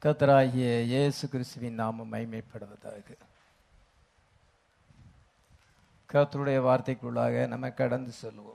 கத்தராகிய இயேசு கிறிஸ்துவின் நாமம் மைமைப்படுவதாக கர்த்தருடைய வார்த்தைக்குள்ளாக நம்ம கடந்து செல்வோம்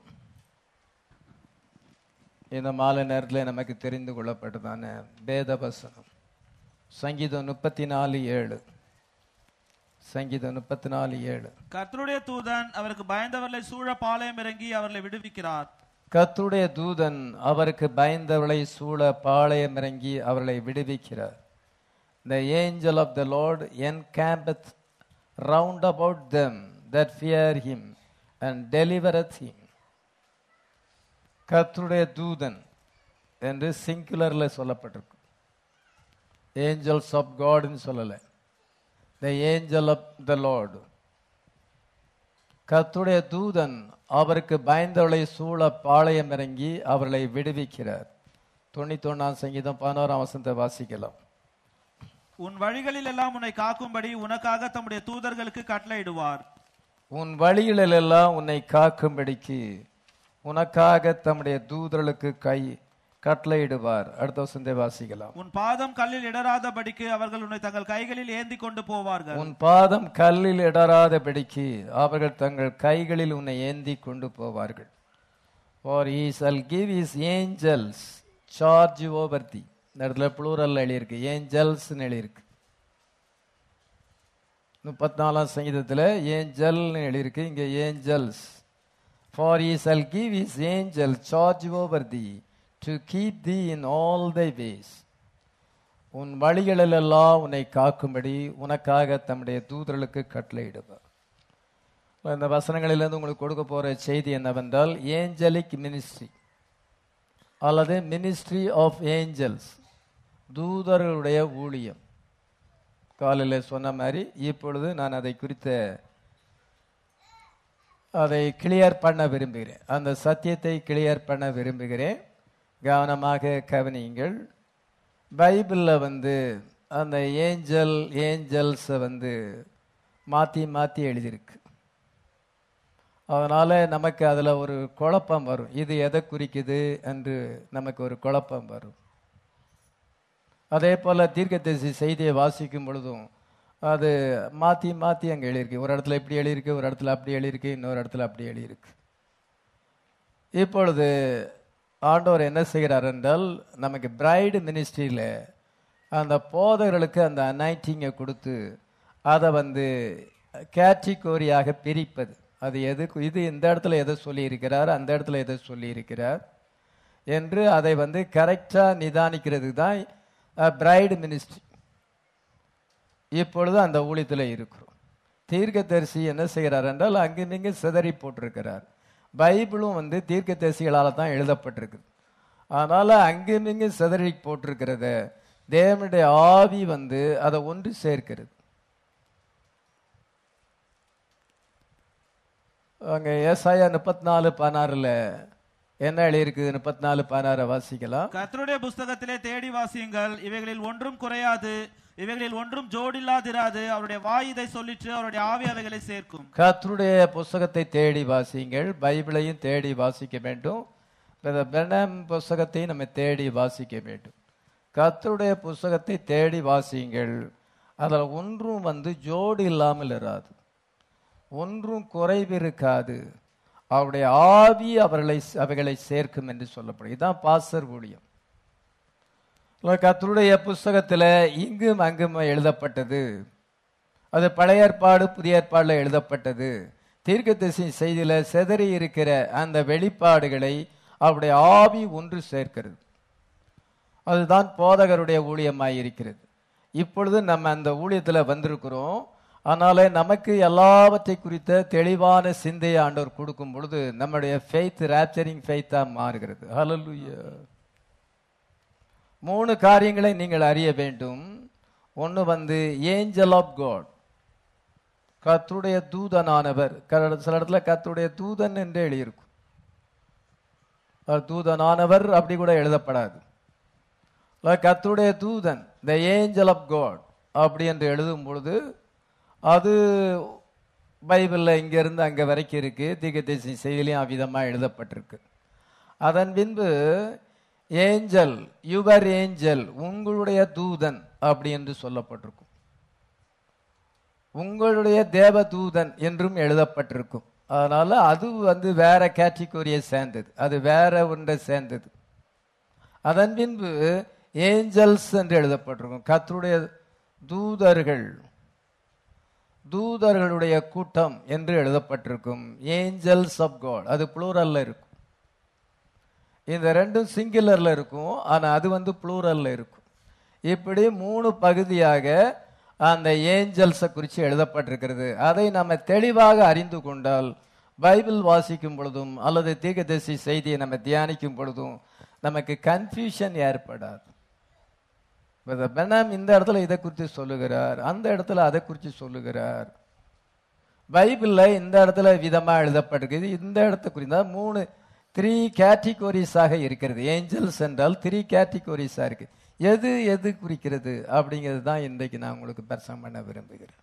இந்த மாலை நேரத்தில் நமக்கு தெரிந்து கொள்ளப்பட்டதான வேத வசனம் சங்கீதம் முப்பத்தி நாலு ஏழு சங்கீதம் முப்பத்தி நாலு ஏழு கர்த்தருடைய தூதன் அவருக்கு பயந்தவர்களை சூழ பாளையம் இறங்கி அவர்களை விடுவிக்கிறார் கர்த்தருடைய தூதன் அவருக்கு பயந்தவளை சூழ பாளையம் இறங்கி அவர்களை விடுவிக்கிறார் The angel of the Lord encampeth round about them that fear him and delivereth him. கர்த்தருடைய தூதன் என்று சிங்குலர்ல சொல்லப்பட்டிருக்கு ஏஞ்சல்ஸ் ஆஃப் காட்னு சொல்லலை the angel of the Lord கர்த்தருடைய தூதன் அவருக்கு பயந்தவளை சூழ பாளையம் இறங்கி அவர்களை விடுவிக்கிறார் தொண்ணூத்தொன்னாம் சங்கீதம் பதினோராம் வசனத்தை வாசிக்கலாம் உன் வழிகளில் எல்லாம் உன்னை காக்கும்படி உனக்காக தம்முடைய தூதர்களுக்கு கட்டளையிடுவார் உன் வழிகளிலெல்லாம் உன்னை காக்கும்படிக்கு உனக்காக தம்முடைய தூதர்களுக்கு கை கட்டளையிடுவார் அடுத்த வசனத்தை வாசிக்கலாம் உன் பாதம் கல்லில் இடராதபடிக்கு அவர்கள் உன்னை தங்கள் கைகளில் ஏந்தி கொண்டு போவார்கள் உன் பாதம் கல்லில் இடராதபடிக்கு அவர்கள் தங்கள் கைகளில் உன்னை ஏந்தி கொண்டு போவார்கள் for he shall give his angels charge over thee இந்த இடத்துல ப்ளூரல் எழுதியிருக்கு ஏஞ்சல்ஸ்னு எழுதியிருக்கு முப்பத்தி நாலாம் சங்கீதத்தில் ஏஞ்சல்னு எழுதியிருக்கு இங்கே angels for he shall give his angel charge over thee to keep thee in all thy ways உன் வழிகளிலெல்லாம் உன்னை காக்கும்படி உனக்காக தம்முடைய தூதர்களுக்கு கட்டளையிடுவார் இந்த வசனங்களிலிருந்து உங்களுக்கு கொடுக்க போற செய்தி என்னவென்றால் ஏஞ்சலிக் மினிஸ்ட்ரி அல்லது மினிஸ்ட்ரி ஆஃப் ஏஞ்சல்ஸ் தூதர்களுடைய ஊழியம் காலையில் சொன்ன மாதிரி இப்பொழுது நான் அதை குறித்த அதை கிளியர் பண்ண விரும்புகிறேன் அந்த சத்தியத்தை கிளியர் பண்ண விரும்புகிறேன் கவனமாக கவனியுங்கள் பைபிளில் வந்து அந்த ஏஞ்சல் ஏஞ்சல்ஸை வந்து மாற்றி மாற்றி எழுதியிருக்கு அதனால் நமக்கு அதில் ஒரு குழப்பம் வரும் இது எதை குறிக்குது என்று நமக்கு ஒரு குழப்பம் வரும் அதே போல் தீர்க்கதரிசி செய்தியை வாசிக்கும் பொழுதும் அது மாற்றி மாற்றி அங்கே எழுதியிருக்கு ஒரு இடத்துல இப்படி எழுதியிருக்கு ஒரு இடத்துல அப்படி எழுதியிருக்கு இன்னொரு இடத்துல அப்படி எழுதியிருக்கு இப்பொழுது ஆண்டவர் என்ன செய்கிறார் என்றால் நமக்கு பிரைடு மினிஸ்ட்ரியில் அந்த போதகர்களுக்கு அந்த அனைட்டிங்கை கொடுத்து அதை வந்து கேட்டகோரியாக பிரிப்பது அது எது இது இந்த இடத்துல எதை சொல்லியிருக்கிறார் அந்த இடத்துல எதை சொல்லியிருக்கிறார் என்று அதை வந்து கரெக்டாக நிதானிக்கிறது தான் பிரைடு மினிஸ்ட்ரி இப்பொழுது அந்த ஊழியத்தில் இருக்கிறோம் தீர்க்கதரிசி என்ன செய்கிறார் என்றால் அங்கும் இங்கும் சிதறி போட்டிருக்கிறார் பைபிளும் வந்து தீர்க்கதரிசிகளால் தான் எழுதப்பட்டிருக்குது அதனால் அங்கும் இங்கும் சிதறி போட்டிருக்கிறத தேவனுடைய ஆவி வந்து அதை ஒன்று சேர்க்கிறது அங்கே ஏசாயா முப்பத்தி நாலு பதினாறுல என்ன எழுதியிருக்குது முப்பத்தி நாலு பதினாறு வாசிக்கலாம் கர்த்தருடைய புஸ்தகத்திலே தேடி வாசியுங்கள் இவைகளில் ஒன்றும் குறையாது இவைகளில் ஒன்றும் ஜோடில்லாதிராது அவருடைய வாய் இதை சொல்லிற்று அவருடைய ஆவி அவைகளை சேர்க்கும் கர்த்தருடைய புஸ்தகத்தை தேடி வாசியுங்கள் பைபிளையும் தேடி வாசிக்க வேண்டும் பெனம் புஸ்தகத்தையும் நம்ம தேடி வாசிக்க வேண்டும் கர்த்தருடைய புஸ்தகத்தை தேடி வாசியுங்கள் அதில் ஒன்றும் வந்து ஜோடு இல்லாமல் இராது ஒன்றும் குறைவிருக்காது அவருடைய ஆவி அவர்களை அவைகளை சேர்க்கும் என்று சொல்லப்படும் இதுதான் பாசர் ஊழியம் கர்த்தருடைய புஸ்தகத்தில் இங்கும் அங்கும் எழுதப்பட்டது அது பழைய ஏற்பாடு புதிய ஏற்பாடில் எழுதப்பட்டது தீர்க்கதரிசி செய்தியில் செதறி இருக்கிற அந்த வெளிப்பாடுகளை அவருடைய ஆவி ஒன்று சேர்க்கிறது அதுதான் போதகருடைய ஊழியமாய் இருக்கிறது இப்பொழுது நம்ம அந்த ஊழியத்தில் வந்திருக்கிறோம் அதனால நமக்கு எல்லாவற்றை குறித்த தெளிவான சிந்தையை ஆண்டவர் கொடுக்கும் பொழுது நம்முடைய ஃபெய்த் ரேப்சரிங் ஃபெய்த்தா மாறுகிறது ஹalleluya மூணு காரியங்களை நீங்கள் அறிய வேண்டும் ஒன்று வந்து ஏஞ்சல் ஆஃப் காட் கத்துடைய தூதனானவர் சில இடத்துல கத்துடைய தூதன் என்று எழுதியிருக்கும் தூதனானவர் அப்படி கூட எழுதப்படாது கத்துடைய தூதன் த ஏஞ்சல் ஆஃப் காட் அப்படி என்று எழுதும் பொழுது அது பைபிளில் இங்கேருந்து அங்கே வரைக்கும் இருக்கு தீர்க்கதரிசி செயலியும் அவ்விதமாக எழுதப்பட்டிருக்கு அதன் பின்பு ஏஞ்சல் யுவர் ஏஞ்சல் உங்களுடைய தூதன் அப்படி என்று சொல்லப்பட்டிருக்கும் உங்களுடைய தேவ தூதன் என்றும் எழுதப்பட்டிருக்கும் அதனால அது வந்து வேற கேட்டகரியை சேர்ந்தது அது வேற ஒன்றை சேர்ந்தது அதன் பின்பு ஏஞ்சல்ஸ் என்று எழுதப்பட்டிருக்கும் கர்த்தருடைய தூதர்கள் தூதர்களுடைய கூட்டம் என்று எழுதப்பட்டிருக்கும் ஏஞ்சல்ஸ் ஆஃப் காட் அது ப்ளூரல்ல இருக்கும் இந்த ரெண்டும் சிங்குலர்ல இருக்கும் ஆனா அது வந்து ப்ளூரல்ல இருக்கும் இப்படி மூணு பகுதியாக அந்த ஏஞ்சல்ஸை குறித்து எழுதப்பட்டிருக்கிறது அதை நம்ம தெளிவாக அறிந்து கொண்டால் பைபிள் வாசிக்கும் பொழுதும் அல்லது தீர்க்கதரிசி செய்தியை நம்ம தியானிக்கும் பொழுதும் நமக்கு கன்ஃபியூஷன் ஏற்படாது பிரதர் பெனாம் இந்த இடத்துல இதை குறித்து சொல்லுகிறார் அந்த இடத்துல அதை குறித்து சொல்லுகிறார் பைபிள்ல இந்த இடத்துல விதமா எழுதப்பட்டிருக்குது இந்த இடத்த குறித்தா மூணு த்ரீ கேட்டகரிஸாக இருக்கிறது ஏஞ்சல்ஸ் என்றால் த்ரீ கேட்டகரிஸா இருக்கு எது எது குறிக்கிறது அப்படிங்கிறது தான் இன்றைக்கு நான் உங்களுக்கு பிரசங்கம் பண்ண விரும்புகிறேன்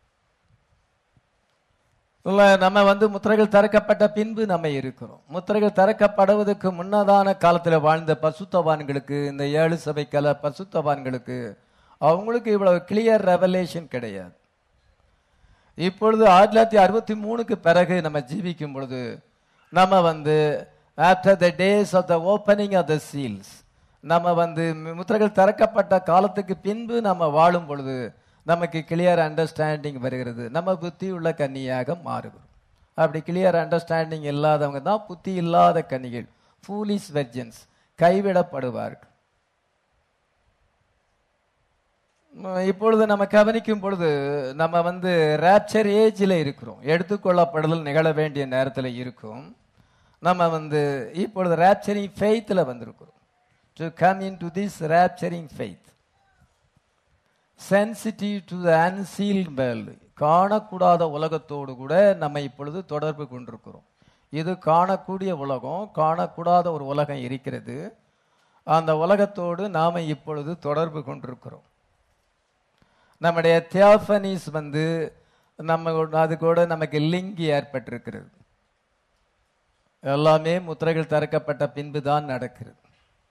இல்ல, நம்ம வந்து முத்திரைகள் திறக்கப்பட்ட பின்பு நம்ம இருக்கிறோம் முத்திரைகள் திறக்கப்படுவதற்கு முன்னதான காலத்தில் வாழ்ந்த பசுத்தவான்களுக்கு இந்த ஏழு சபை கல பசுத்தவான்களுக்கு அவங்களுக்கு இவ்வளவு கிளியர் ரெவலேஷன் கிடையாது இப்பொழுது ஆயிரத்தி தொள்ளாயிரத்தி அறுபத்தி மூணுக்கு பிறகு நம்ம ஜீவிக்கும் பொழுது நம்ம வந்து after the days of the opening of the seals நம்ம வந்து முத்திரைகள் திறக்கப்பட்ட காலத்துக்கு பின்பு நம்ம வாழும் பொழுது நமக்கு கிளியர் அண்டர்ஸ்டாண்டிங் வருகிறது நம்ம புத்தி உள்ள கன்னியாக மாறுகிறோம் அப்படி கிளியர் அண்டர்ஸ்டாண்டிங் இல்லாதவங்க தான் புத்தி இல்லாத கன்னிகள் ஃபூலிஸ் வெர்ஜன்ஸ் கைவிடப்படுவார்கள் உம், இப்பொழுது நம்ம கவனிக்கும் பொழுது நம்ம வந்து ரேப்சர் ஏஜில் இருக்கிறோம் எடுத்துக்கொள்ளப்படுதல் நிகழ வேண்டிய நேரத்தில் இருக்கும் நம்ம வந்து இப்பொழுது ரேப்சரிங் ஃபெய்த்தில் வந்திருக்கிறோம் to come in to this rapturing faith sensitive to the unsealed world காணக்கூடாத உலகத்தோடு கூட நம்ம இப்பொழுது தொடர்பு கொண்டிருக்கிறோம் இது காணக்கூடிய உலகம் காணக்கூடாத ஒரு உலகம் இருக்கிறது அந்த உலகத்தோடு நாம இப்பொழுது தொடர்பு கொண்டிருக்கிறோம் நம்முடைய தியாஃபனிஸ் வந்து நம்ம கூட- அது கூட நமக்கு லிங்க் ஏற்பட்டிருக்கிறது எல்லாமே முத்திரைகள் திறக்கப்பட்ட பின்பு தான் நடக்கிறது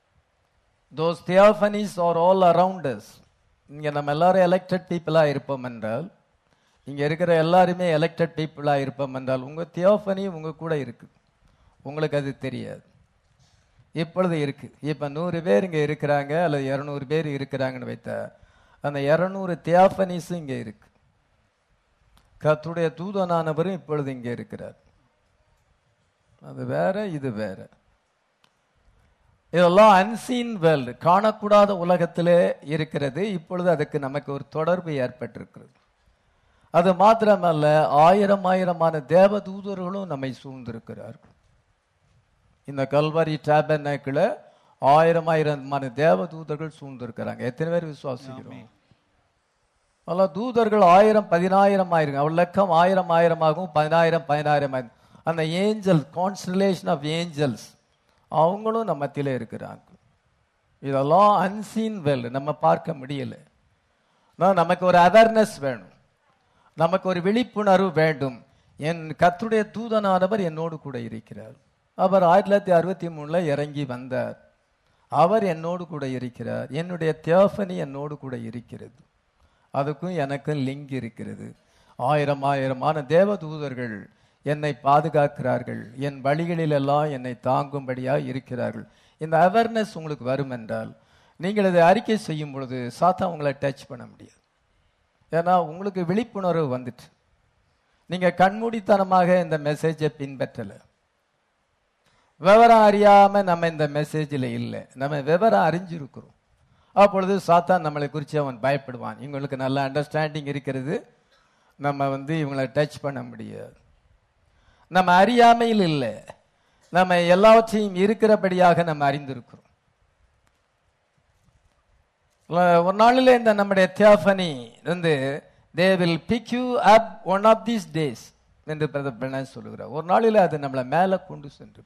those theophanies are all around us இங்க நம்ம எல்லாரும் எலெக்டட் பீப்புளா இருப்போம் என்றால் இங்க இருக்கிற எல்லாருமே எலெக்டட் பீப்புளா இருப்போம் என்றால் உங்க தியோஃபனி உங்க கூட இருக்கு உங்களுக்கு அது தெரியாது இப்பொழுது இருக்கு இப்ப நூறு பேர் இங்க இருக்கிறாங்க அல்லது இருநூறு பேர் இருக்கிறாங்கன்னு வைத்தா அந்த இருநூறு தியாஃபனிஸ் இங்க இருக்கு கர்த்தருடைய தூதனானவரும் இப்பொழுது இங்க இருக்கிறார் அது வேற இது வேற இதெல்லாம் அன்சீன் வேர்ல்டு காணக்கூடாத உலகத்திலே இருக்கிறது இப்பொழுது அதுக்கு நமக்கு ஒரு தொடர்பு ஏற்பட்டிருக்கிறது அது மாத்திரமல்ல ஆயிரம் ஆயிரமான தேவ தூதர்களும் நம்மை சூழ்ந்திருக்கிறார்கள் இந்த கல்வாரி டேபர்னாக்கில் ஆயிரம் ஆயிரமான தேவ தூதர்கள் சூழ்ந்திருக்கிறாங்க எத்தனை பேர் விசுவாசிக்கிறோம் பல தூதர்கள் ஆயிரம் பதினாயிரம் ஆயிரம் அவள் லக்கம் ஆயிரம் ஆயிரமாகவும் பதினாயிரம் பதினாயிரம் ஆயிரம் அந்த ஏஞ்சல் கான்ஸ்டலேஷன் ஆஃப் ஏஞ்சல்ஸ் அவங்களும் நம்ம மத்தியில இருக்கிறாங்க இதெல்லாம் அன்சீன் வேர்ல்டு நம்ம பார்க்க முடியல நான் நமக்கு ஒரு அவேர்னஸ் வேணும் நமக்கு ஒரு விழிப்புணர்வு வேண்டும் என் கர்த்தருடைய தூதனானவர் என்னோடு கூட இருக்கிறார் அவர் ஆயிரத்தி தொள்ளாயிரத்தி அறுபத்தி மூணுல இறங்கி வந்தார் அவர் என்னோடு கூட இருக்கிறார் என்னுடைய தியோஃபனி என்னோடு கூட இருக்கிறது அதுக்கும் எனக்கும் லிங்க் இருக்கிறது ஆயிரம் ஆயிரமான தேவ தூதர்கள் என்னை பாதுகாக்கிறார்கள் என் வழிகளிலெல்லாம் என்னை தாங்கும்படியாக இருக்கிறார்கள் இந்த அவேர்னஸ் உங்களுக்கு வரும் என்றால் நீங்கள் இதை அறிக்கை செய்யும் பொழுது சாத்தா உங்களை டச் பண்ண முடியாது ஏன்னா உங்களுக்கு விழிப்புணர்வு வந்துட்டு நீங்க கண்மூடித்தனமாக இந்த மெசேஜை பின்பற்றல விவரம் அறியாம நம்ம இந்த மெசேஜில் இல்லை நம்ம விவரம் அறிஞ்சிருக்கிறோம் அப்பொழுது சாத்தான் நம்மளை குறித்து அவன் பயப்படுவான் இவங்களுக்கு நல்ல அண்டர்ஸ்டாண்டிங் இருக்கிறது நம்ம வந்து இவங்களை டச் பண்ண முடியாது நம்ம அறியாமையில் இல்லை நம்ம எல்லாவற்றையும் இருக்கிறபடியாக நம்ம அறிந்திருக்கிறோம் ஒரு நாளில் இந்த நம்முடைய தியாஃபனி வந்து they will pick you up one of these days என்று பிரதர் பிரணாய் சொல்லுகிறார் ஒரு நாளில் அது நம்மளை மேலே கொண்டு சென்று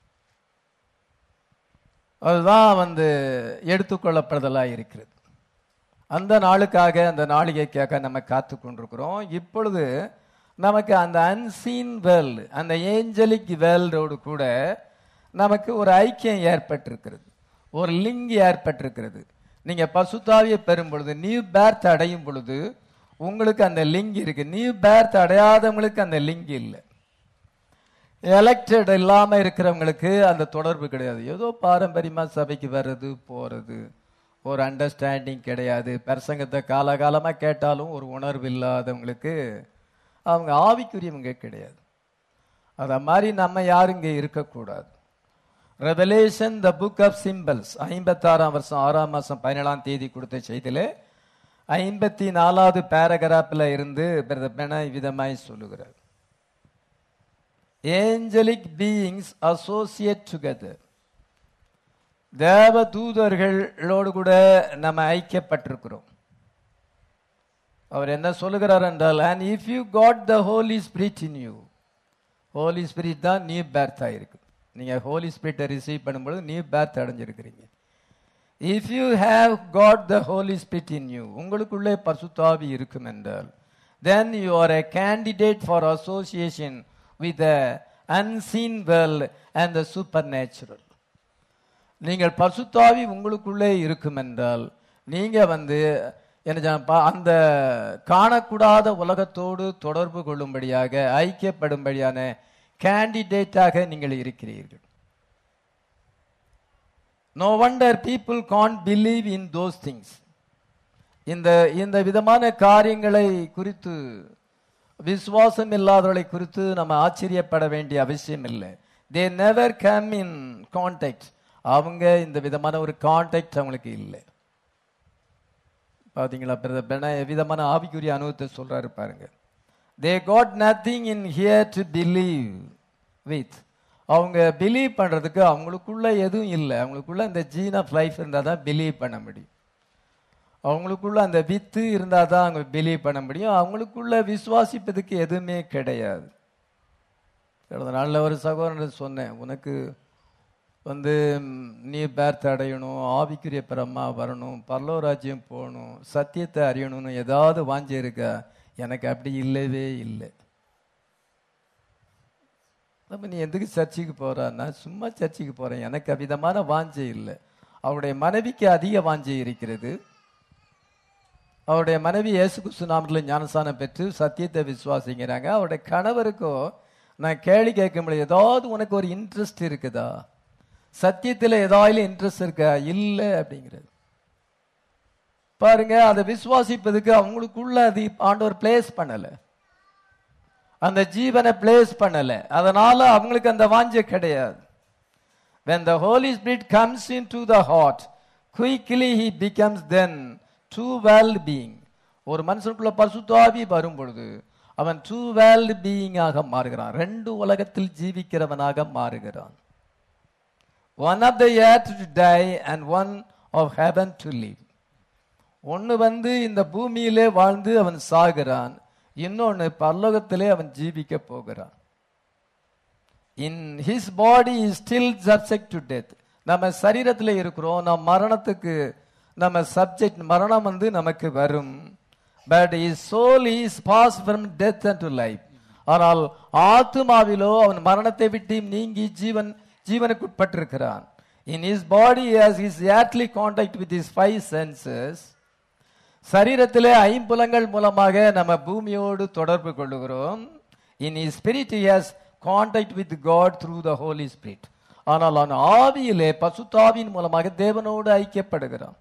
அதுதான் வந்து எடுத்துக்கொள்ளப்படுதலாக இருக்கிறது அந்த நாளுக்காக அந்த நாளிகைக்காக நம்ம காத்து கொண்டிருக்கிறோம் இப்பொழுது நமக்கு அந்த அன்சீன் வேர்ல்டு அந்த ஏஞ்சலிக் வேர்ல்டோடு கூட நமக்கு ஒரு ஐக்கியம் ஏற்பட்டிருக்கிறது ஒரு லிங்க் ஏற்பட்டிருக்கிறது நீங்க பசுத்தாவியை பெறும் பொழுது நியூ பேர்த் அடையும் பொழுது உங்களுக்கு அந்த லிங்க் இருக்கு நியூ பேர்த் அடையாதவங்களுக்கு அந்த லிங்க் இல்லை எலெக்டட் இல்லாம இருக்கிறவங்களுக்கு அந்த தொடர்பு கிடையாது ஏதோ பாரம்பரியமா சபைக்கு வர்றது போறது ஒரு அண்டர்ஸ்டாண்டிங் கிடையாது பிரசங்கத்தை காலகாலமா கேட்டாலும் ஒரு உணர்வு இல்லாதவங்களுக்கு அவங்க ஆவிக்குரியவங்க கிடையாது அத மாதிரி நம்ம யாரும் இங்க இருக்கக்கூடாது revelation the book of symbols ஐம்பத்தாறாம் வருஷம் ஆறாம் மாசம் பதினேழாம் தேதி கொடுத்த செய்தியில ஐம்பத்தி நாலாவது பேராகிராஃபில் இருந்து பிரதர் பென விதமாய் சொல்லுகிறார் ஏஞ்சலிக் பீயிங்ஸ் அசோசியேட் டுகெதர் தேவ தூதர்களோடு கூட நம்ம ஐக்கியப்பட்டிருக்கிறோம் அவர் என்ன சொல்லுகிறார் என்றால் and if you got the Holy Spirit in you Holy Spirit தான் நியூ பேர்த் ஆயிருக்கு நீங்க ஹோலி ஸ்பிரிட்டை ரிசீவ் பண்ணும்போது நியூ பேர்த் அடைஞ்சிருக்கிறீங்க if you have got the Holy Spirit in you உங்களுக்குள்ளே பசுத்தாவி இருக்கும் என்றால் then you are a candidate for association with the unseen world and the supernatural நீங்கள் பசுத்தாவி உங்களுக்குள்ளே இருக்கும் என்றால் நீங்க வந்து என்ன சொன்னா, பா- அந்த காணக்கூடாத உலகத்தோடு தொடர்பு கொள்ளும்படியாக ஐக்கியப்படும்படியான கேண்டிடேட்டாக நீங்கள் இருக்கிறீர்கள் no wonder people can't believe in those things இந்த இந்த விதமான காரியங்களை குறித்து விசுவாசம் இல்லாதவர்களை குறித்து நம்ம ஆச்சரியப்பட வேண்டிய அவசியம் இல்லை they never come in contact அவங்க இந்த விதமான ஒரு கான்டாக்ட் அவங்களுக்கு இல்லை பாத்தீங்களா பிரதர் பென விதமான ஆவிக்குரிய அனுபவத்தை சொல்றாரு பாருங்க they got nothing in here to believe with அவங்க பிலீவ் பண்றதுக்கு அவங்களுக்குள்ள எதுவும் இல்லை அவங்களுக்குள்ள இந்த ஜீன் ஆஃப் லைஃப் இருந்தால் தான் பிலீவ் பண்ண முடியும் அவங்களுக்குள்ள அந்த வித்து இருந்தால் தான் அவங்க பிலீவ் பண்ண முடியும் அவங்களுக்குள்ள விசுவாசிப்பதுக்கு எதுவுமே கிடையாது கடந்த நாளில் ஒரு சகோதரன் சொன்னேன் உனக்கு வந்து ம், நீ பேர்த் அடையணும் ஆவிக்குரிய பிரமா வரணும் பரலோராஜ்யம் போகணும் சத்தியத்தை அறியணும்னு ஏதாவது வாஞ்சி இருக்கா எனக்கு அப்படி இல்லவே இல்லை நம்ம நீ எதுக்கு சர்ச்சுக்கு போற நான் சும்மா சர்ச்சுக்கு போறேன் எனக்கு அவ்விதமான வாஞ்சை இல்லை அவருடைய மனைவிக்கு அதிக வாஞ்சை இருக்கிறது அவருடைய மனைவி இயேசு கிறிஸ்து நாமத்தில் ஞானஸ்தானம் பெற்று சத்தியத்தை விசுவாசிங்கிறாங்க அவருடைய கணவருக்கோ நான் கேள்வி கேட்கும்போது ஏதாவது உனக்கு ஒரு இன்ட்ரெஸ்ட் இருக்குதா சத்தியத்தில் ஏதாவது இன்ட்ரெஸ்ட் இருக்கா இல்லை அப்படிங்கிறது பாருங்க அதை விசுவாசிப்பதுக்கு அவங்களுக்குள்ள அது ஆண்டவர் பிளேஸ் பண்ணல அந்த ஜீவனை பிளேஸ் பண்ணல அதனால அவங்களுக்கு அந்த வாஞ்சை கிடையாது when the holy spirit comes into the heart quickly he becomes then true world being ஒரு மனுஷனுக்குள்ள பரிசுத்தாவி வரும் பொழுது அவன் ட்ரூ வேர்ல்ட் பீயிங் ஆக மாறுகிறான் ரெண்டு உலகத்தில் ஜீவிக்கிறவனாக மாறுகிறான் one of the earth to die and one of heaven to live ஒன்னு வந்து இந்த பூமியிலே வாழ்ந்து அவன் சாகிறான் இன்னொன்னு பரலோகத்திலே அவன் ஜீவிக்க போகிறான் in his body is still subject to death நம்ம சரீரத்தில் இருக்கிறோம் நம்ம மரணத்துக்கு நம்ம சப்ஜெக்ட் மரணம் வந்து நமக்கு வரும் but is soul is pass from death and to life ஆனால் ஆத்துமாவிலோ அவன் மரணத்தை விட்டு நீங்கி ஜீவன் ஜீவனுக்குட்பட்டிருக்கிறான் in his body has his earthly contact with his five senses சரீரத்திலே ஐம்புலங்கள் மூலமாக நம்ம பூமியோடு தொடர்பு கொள்ளுகிறோம் in is spirit has contact with God through the Holy Spirit ஆனால் அவன் ஆவியிலே பசுத்தாவின் மூலமாக தேவனோடு ஐக்கியப்படுகிறான்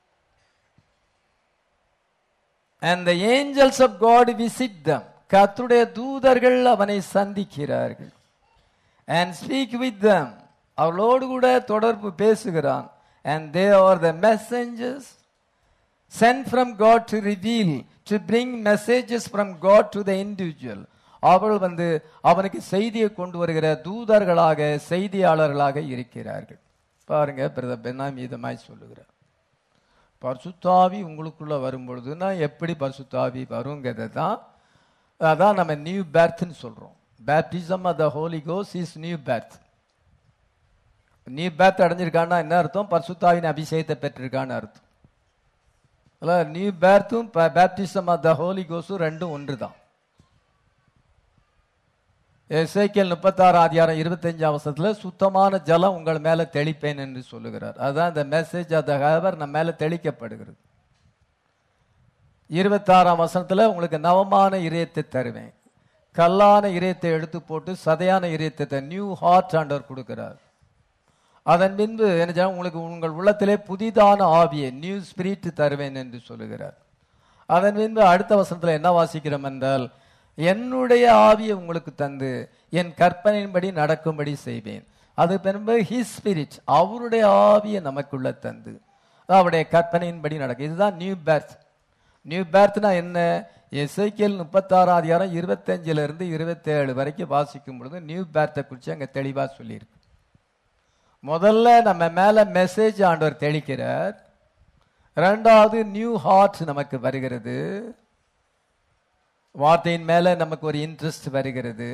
and the angels of god visit them கர்த்தருடைய தூதர்கள் அவனை சந்திக்கிறார்கள் and speak with them அவளோடு கூட தொடர்பு பேசுகிறான் and they are the messengers sent from God to reveal to bring messages from God to the individual அவள் வந்து அவனுக்கு செய்தியை கொண்டு வருகிற தூதர்களாக செய்தியாளர்களாக இருக்கிறார்கள் பாருங்க பிரதர் பெண்ணாம் இதமாய் சொல்லுகிறார் பரிசுத்தாவி உங்களுக்குள்ள வரும்பொழுது நான் எப்படி பரிசுத்தாவி வருங்கிறத தான் அதான் நம்ம நியூ பேர்த்னு சொல்றோம் பேப்டிசம் ஆஃப் த ஹோலி கோஸ் is new birth new birth அடைஞ்சிருக்கான்னா என்ன அர்த்தம் பரிசுத்தாவின் அபிஷேகத்தை பெற்றிருக்கான்னு அர்த்தம் அதில் நியூ பேர்த்தும் பேப்டிசம் ஆஃப் த ஹோலி கோஸும் ரெண்டும் ஒன்று தான் எசேக்கியல் முப்பத்தாறு அதிகாரம் இருபத்தஞ்சாம் வருஷத்துல சுத்தமான ஜலம் உங்கள் மேல தெளிப்பேன் என்று சொல்லுகிறார் அதுதான் இந்த மெசேஜ் அந்த ஹவர் நம்ம மேல தெளிக்கப்படுகிறது இருபத்தாறாம் வசனத்துல உங்களுக்கு நவமான இதயத்தை தருவேன் கல்லான இதயத்தை எடுத்து போட்டு சதையான இதயத்தை நியூ ஹார்ட் ஆண்டவர் கொடுக்கிறார் அதன் பின்பு என்ன செய்ய- உங்களுக்கு உங்கள் உள்ளத்திலே புதிதான ஆவியை நியூ ஸ்பிரிட் தருவேன் என்று சொல்லுகிறார் அதன் பின்பு அடுத்த வசனத்துல என்ன வாசிக்கிறோம் என்றால் என்னுடைய ஆவியை உங்களுக்கு தந்து என் கற்பனையின்படி நடக்கும்படி செய்வேன் அது பின்பு ஹிஸ் ஸ்பிரிட் அவருடைய ஆவியை நமக்குள்ள தந்து அவருடைய கற்பனையின்படி நடக்கும் இதுதான் நியூ பேர்த் நியூ பேர்த்னா என்ன எசைக்கியல் முப்பத்தாறாம் அதிகாரம் இருபத்தஞ்சுல இருந்து இருபத்தேழு வரைக்கும் வாசிக்கும் பொழுது நியூ பேர்த்தை குறித்து அங்க தெளிவா சொல்லியிருக்கு முதல்ல நம்ம மேல மெசேஜ் ஆண்டவர் தெளிக்கிறார் ரெண்டாவது நியூ ஹார்ட் நமக்கு வருகிறது வார்த்தையின் மேல நமக்கு ஒரு இன்ட்ரெஸ்ட் வருகிறது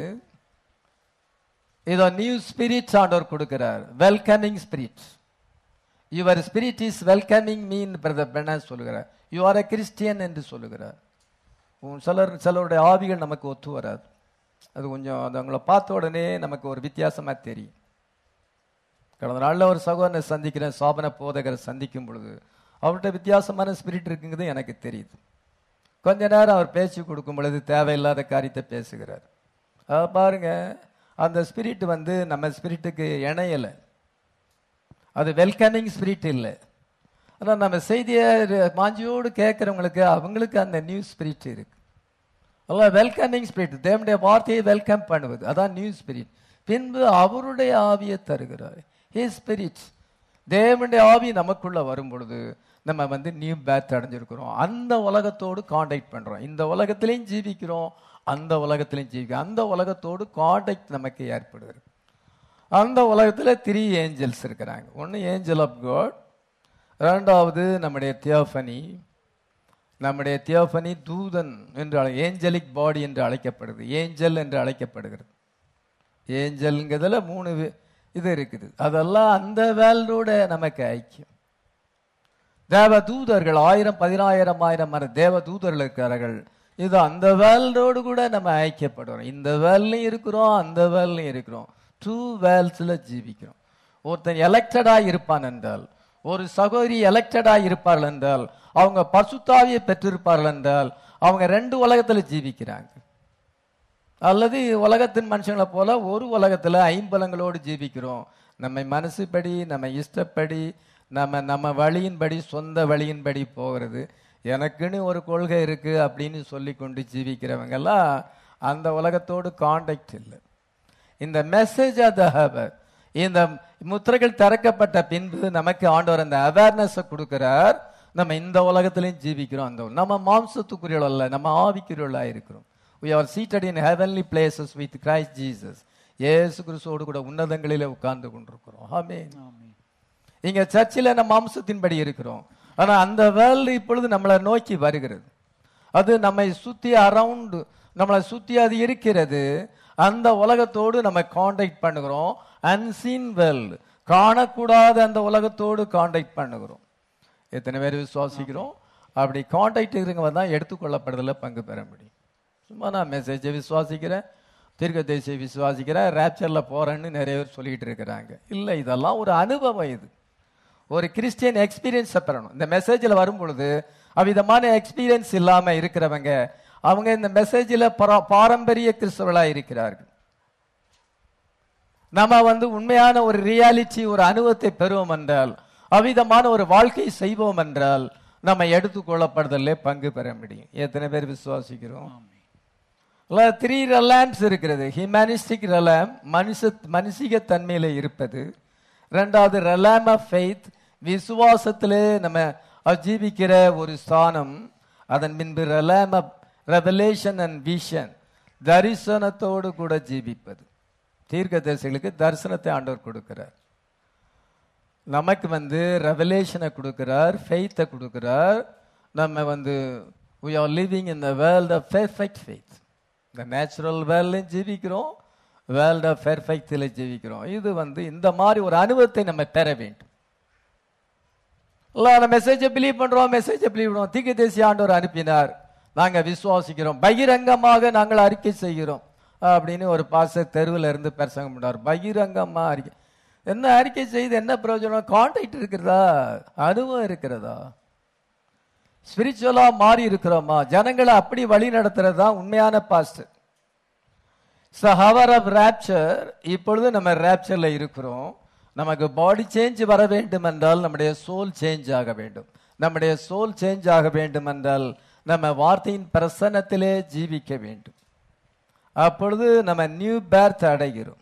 இதோ நியூ ஸ்பிரிட் ஆண்டவர் கொடுக்கிறார் welcoming spirit your spirit is welcoming mean brother பெண்ண சொல்லுகிறார் யூ ஆர் a கிறிஸ்டியன் என்று சொல்லுகிறார் உம் சிலர் சிலருடைய ஆவிகள் நமக்கு ஒத்து வராது அது கொஞ்சம் அது அவங்கள பார்த்த உடனே நமக்கு ஒரு வித்தியாசமா தெரியும் கடந்த நாளில் ஒரு சகோதரனை சந்திக்கிறேன் சாபன போதகரை சந்திக்கும் பொழுது அவர்கிட்ட வித்தியாசமான ஸ்பிரிட் இருக்குங்கிறது எனக்கு தெரியுது கொஞ்ச நேரம் அவர் பேச்சு கொடுக்கும் பொழுது தேவையில்லாத காரியத்தை பேசுகிறார் அத பாருங்க அந்த ஸ்பிரிட் வந்து நம்ம ஸ்பிரிட்டுக்கு இணையலை அது வெல்கமிங் ஸ்பிரிட் இல்லை ஆனால் நம்ம செய்தியை மாஞ்சியோடு கேட்குறவங்களுக்கு அவங்களுக்கு அந்த நியூ ஸ்பிரிட் இருக்கு அல்ல வெல்கமிங் ஸ்பிரிட் தேவனுடைய வார்த்தையை வெல்கம் பண்ணுவது அதான் நியூ ஸ்பிரிட் பின்பு அவருடைய ஆவியை தருகிறார் ஹே ஸ்பிரிட் தேவனுடைய ஆவி நமக்குள்ள வரும் பொழுது நம்ம வந்து நியூ பேத் அடைஞ்சிருக்கிறோம் அந்த உலகத்தோடு காண்டாக்ட் பண்றோம் இந்த உலகத்திலையும் ஜீவிக்கிறோம் அந்த உலகத்திலையும் ஜீவிக்கிறோம் அந்த உலகத்தோடு காண்டாக்ட் நமக்கு ஏற்படுகிறது அந்த உலகத்துல த்ரீ ஏஞ்சல்ஸ் இருக்கிறாங்க ஒன்று ஏஞ்சல் ஆஃப் காட் ரெண்டாவது நம்முடைய தியோஃபனி நம்முடைய தியோஃபனி தூதன் என்று அழை ஏஞ்சலிக் பாடி என்று அழைக்கப்படுது ஏஞ்சல் என்று அழைக்கப்படுகிறது ஏஞ்சல்ங்கிறதுல மூணு வி- இது இருக்குது அதெல்லாம் அந்த வேல்டோட நமக்கு ஐக்கியம் தேவ தூதர்கள் ஆயிரம் பதினாயிரம் ஆயிரம் மர தேவ தூதர்கள் இருக்கிறார்கள் இது அந்த வேல்டோடு கூட நம்ம ஐக்கியப்படுறோம் இந்த வேல்லையும் இருக்கிறோம் அந்த வேல்லையும் இருக்கிறோம் டூ வேல்ஸ்ல ஜீவிக்கிறோம் ஒருத்தன் எலெக்டடா இருப்பான் என்றால் ஒரு சகோதரி எலெக்டடா இருப்பார்கள் என்றால் அவங்க பசுத்தாவியை பெற்றிருப்பார்கள் என்றால் அவங்க ரெண்டு உலகத்துல ஜீவிக்கிறாங்க அல்லது உலகத்தின் மனுஷங்களை போல ஒரு உலகத்துல ஐம்பலங்களோடு ஜீவிக்கிறோம் நம்ம மனசுப்படி நம்ம இஷ்டப்படி நம்ம நம்ம வழியின்படி சொந்த வழியின்படி போகிறது எனக்குன்னு ஒரு கொள்கை இருக்கு அப்படின்னு சொல்லி கொண்டு ஜீவிக்கிறவங்க எல்லாம் அந்த உலகத்தோடு காண்டாக்ட் இல்லை இந்த மெசேஜ் ஆஃப் த ஹவர் இந்த முத்திரைகள் திறக்கப்பட்ட பின்பு நமக்கு ஆண்டவர் அந்த அவேர்னஸை கொடுக்கிறார் நம்ம இந்த உலகத்திலையும் ஜீவிக்கிறோம் அந்த நம்ம மாம்சத்துக்குரியவள் அல்ல நம்ம ஆவிக்குரியவளா இருக்கிறோம் we are seated in heavenly places with Christ Jesus இயேசு கிறிஸ்துவோடு கூட உன்னதங்களிலே உட்கார்ந்து கொண்டிருக்கிறோம் ஆமென் இங்க சர்ச்சில் நம்ம மாம்சத்தின்படி இருக்கிறோம் ஆனா அந்த வேர்ல்டு இப்பொழுது நம்மளை நோக்கி வருகிறது அது நம்மை சுத்தி அரவுண்ட் நம்மளை சுத்தி அது இருக்கிறது அந்த உலகத்தோடு நம்ம காண்டாக்ட் பண்ணுகிறோம் அன்சீன் வேர்ல்டு காணக்கூடாத அந்த உலகத்தோடு காண்டாக்ட் பண்ணுகிறோம் எத்தனை பேர் விசுவாசிக்கிறோம் அப்படி காண்டாக்ட் இருக்கிறவங்க தான் எடுத்துக்கொள்ளப்படுறதுல பங்கு பெற முடியும் சும்மா நான் மெசேஜை விசுவாசிக்கிறேன் தீர்க்க தேசியை விசுவாசிக்கிறேன் ரேப்சர்ல போறேன்னு நிறைய பேர் சொல்லிட்டு இருக்கிறாங்க இல்லை இதெல்லாம் ஒரு அனுபவம் இது ஒரு கிறிஸ்டியன் எக்ஸ்பீரியன்ஸை பெறணும் இந்த மெசேஜில் வரும் பொழுது அவ்விதமான எக்ஸ்பீரியன்ஸ் இல்லாம இருக்கிறவங்க அவங்க இந்த மெசேஜில் பாரம்பரிய கிறிஸ்தவர்களா இருக்கிறார்கள் நம்ம வந்து உண்மையான ஒரு ரியாலிட்டி ஒரு அனுபவத்தை பெறுவோம் என்றால் அவ்விதமான ஒரு வாழ்க்கை செய்வோம் என்றால் நம்ம எடுத்துக்கொள்ளப்படுதலே பங்கு பெற முடியும் எத்தனை பேர் விசுவாசிக்கிறோம் த்ரீ ரெலாம்ஸ் இருக்கிறது ஹியூமனிஸ்டிக் ரெலாம் மனுஷ மனுஷிக தன்மையில இருப்பது ரெண்டாவது ரெலாம் ஆஃப் ஃபெய்த் விசுவாசத்திலே நம்ம ஜீவிக்கிற ஒரு ஸ்தானம் அதன் பின்பு realm of revelation and vision தரிசனத்தோடு கூட ஜீவிப்பது தீர்க்கதரிசிகளுக்கு தரிசனத்தை ஆண்டவர் கொடுக்கிறார் நமக்கு வந்து ரெவலேஷனை கொடுக்கிறார் ஃபெய்த்தை கொடுக்கிறார் நம்ம வந்து we are living in the world of perfect faith இந்த நேச்சுரல் வேர்ல்ட்லையும் ஜீவிக்கிறோம் வேர்ல்ட் ஆஃப் பெர்ஃபெக்டில் ஜீவிக்கிறோம் இது வந்து இந்த மாதிரி ஒரு அனுபவத்தை நம்ம பெற வேண்டும் இல்லை மெசேஜை பிலீவ் பண்றோம் மெசேஜை பிலீவ் பண்ணுவோம் தீர்க்க தேசிய ஆண்டவர் அனுப்பினார் நாங்க விசுவாசிக்கிறோம் பகிரங்கமாக நாங்கள் அறிக்கை செய்கிறோம் அப்படின்னு ஒரு பாச தெருவில் இருந்து பிரசங்கம் பண்ணார் பகிரங்கமா அறிக்கை என்ன அறிக்கை செய்து என்ன பிரயோஜனம் கான்டாக்ட் இருக்கிறதா அனுபவம் இருக்கிறதா ஸ்பிரிச்சுவலா மாறி இருக்கிறோமா ஜனங்களை அப்படி வழி நடத்துறது தான் உண்மையான pastor so hour of rapture இப்பொழுது நம்ம ரேப்சர்ல இருக்கிறோம் நமக்கு பாடி சேஞ்ச் வர வேண்டும் என்றால் நம்முடைய சோல் சேஞ்ச் ஆக வேண்டும் நம்முடைய சோல் சேஞ்ச் ஆக வேண்டும் என்றால் நம்ம வார்த்தையின் பிரசன்னத்திலே ஜீவிக்க வேண்டும் அப்பொழுது நம்ம நியூ பேர்த் அடைகிறோம்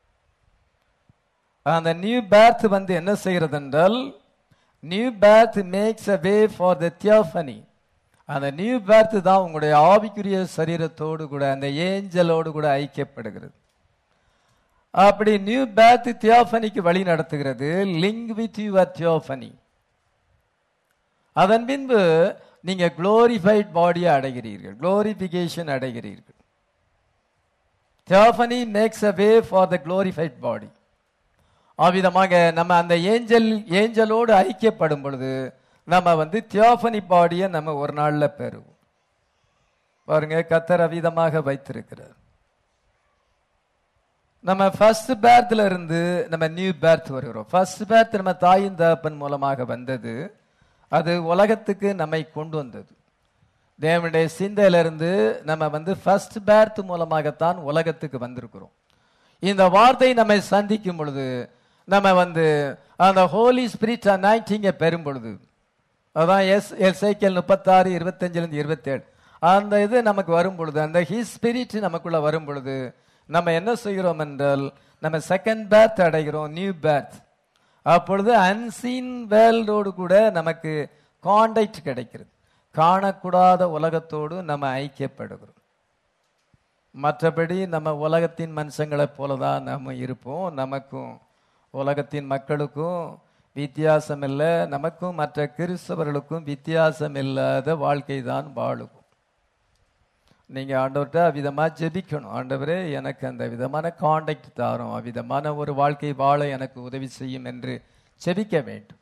அந்த நியூ பேர்த் வந்து என்ன செய்கிறது என்றால் new birth makes a way for the theophany அந்த நியூ பேர்த் தான் உங்களுடைய ஆவிக்குரிய சரீரத்தோடு கூட அந்த ஏஞ்சலோடு கூட ஐக்கியப்படுகிறது அப்படி நியூ பேர்த் தியோஃபனிக்கு வழி நடத்துகிறது லிங்க் வித் யுவர் தியோஃபனி அதன் பின்பு நீங்க குளோரிஃபைட் பாடியை அடைகிறீர்கள் குளோரிபிகேஷன் அடைகிறீர்கள் theophany makes a way for the glorified body அவ்விதமாக நம்ம அந்த ஏஞ்சல் ஏஞ்சலோடு ஐக்கியப்படும் பொழுது நம்ம வந்து தியோஃபனி பாடியை நம்ம ஒரு நாள்ல பெறுவோம் பாருங்க கத்தர் அவ்விதமாக வைத்திருக்கிறார் நம்ம ஃபர்ஸ்ட் பேர்த்ல இருந்து நம்ம நியூ பேர்த் வருகிறோம் ஃபர்ஸ்ட் பேர்த் நம்ம தாயின் தகப்பன் மூலமாக வந்தது அது உலகத்துக்கு நம்மை கொண்டு வந்தது தேவனுடைய சிந்தையிலிருந்து நம்ம வந்து ஃபர்ஸ்ட் பேர்த் மூலமாகத்தான் உலகத்துக்கு வந்திருக்கிறோம் இந்த வார்த்தை நம்மை சந்திக்கும் பொழுது நம்ம வந்து அந்த ஹோலி ஸ்பிரிட் அனாயிட்டிங்கை பெறும் பொழுது அதான் எஸ் எஸ்ஐக்கியல் முப்பத்தாறு இருபத்தஞ்சிலிருந்து இருபத்தேழு அந்த இது நமக்கு வரும் பொழுது அந்த ஹிஸ் ஸ்பிரிட் நமக்குள்ள வரும் பொழுது நம்ம என்ன செய்கிறோம் என்றால் நம்ம செகண்ட் பேர்த் அடைகிறோம் நியூ பேர்த் அப்பொழுது அன்சீன் வேர்ல்டோடு கூட நமக்கு கான்டாக்ட் கிடைக்கிறது காணக்கூடாத உலகத்தோடு நம்ம ஐக்கியப்படுகிறோம் மற்றபடி நம்ம உலகத்தின் மனுஷங்களைப் போல தான் நம்ம இருப்போம் நமக்கும் உலகத்தின் மக்களுக்கும் வித்தியாசம் இல்லை நமக்கும் மற்ற கிறிஸ்தவர்களுக்கும் வித்தியாசம் இல்லாத வாழ்க்கை தான் வாழுவோம் நீங்க ஆண்டவர்கிட்ட அவ்விதமா ஜெபிக்கணும் ஆண்டவரே எனக்கு அந்த விதமான காண்டாக்ட் தாரும் அவ்விதமான ஒரு வாழ்க்கை வாழ எனக்கு உதவி செய்யும் என்று ஜெபிக்க வேண்டும்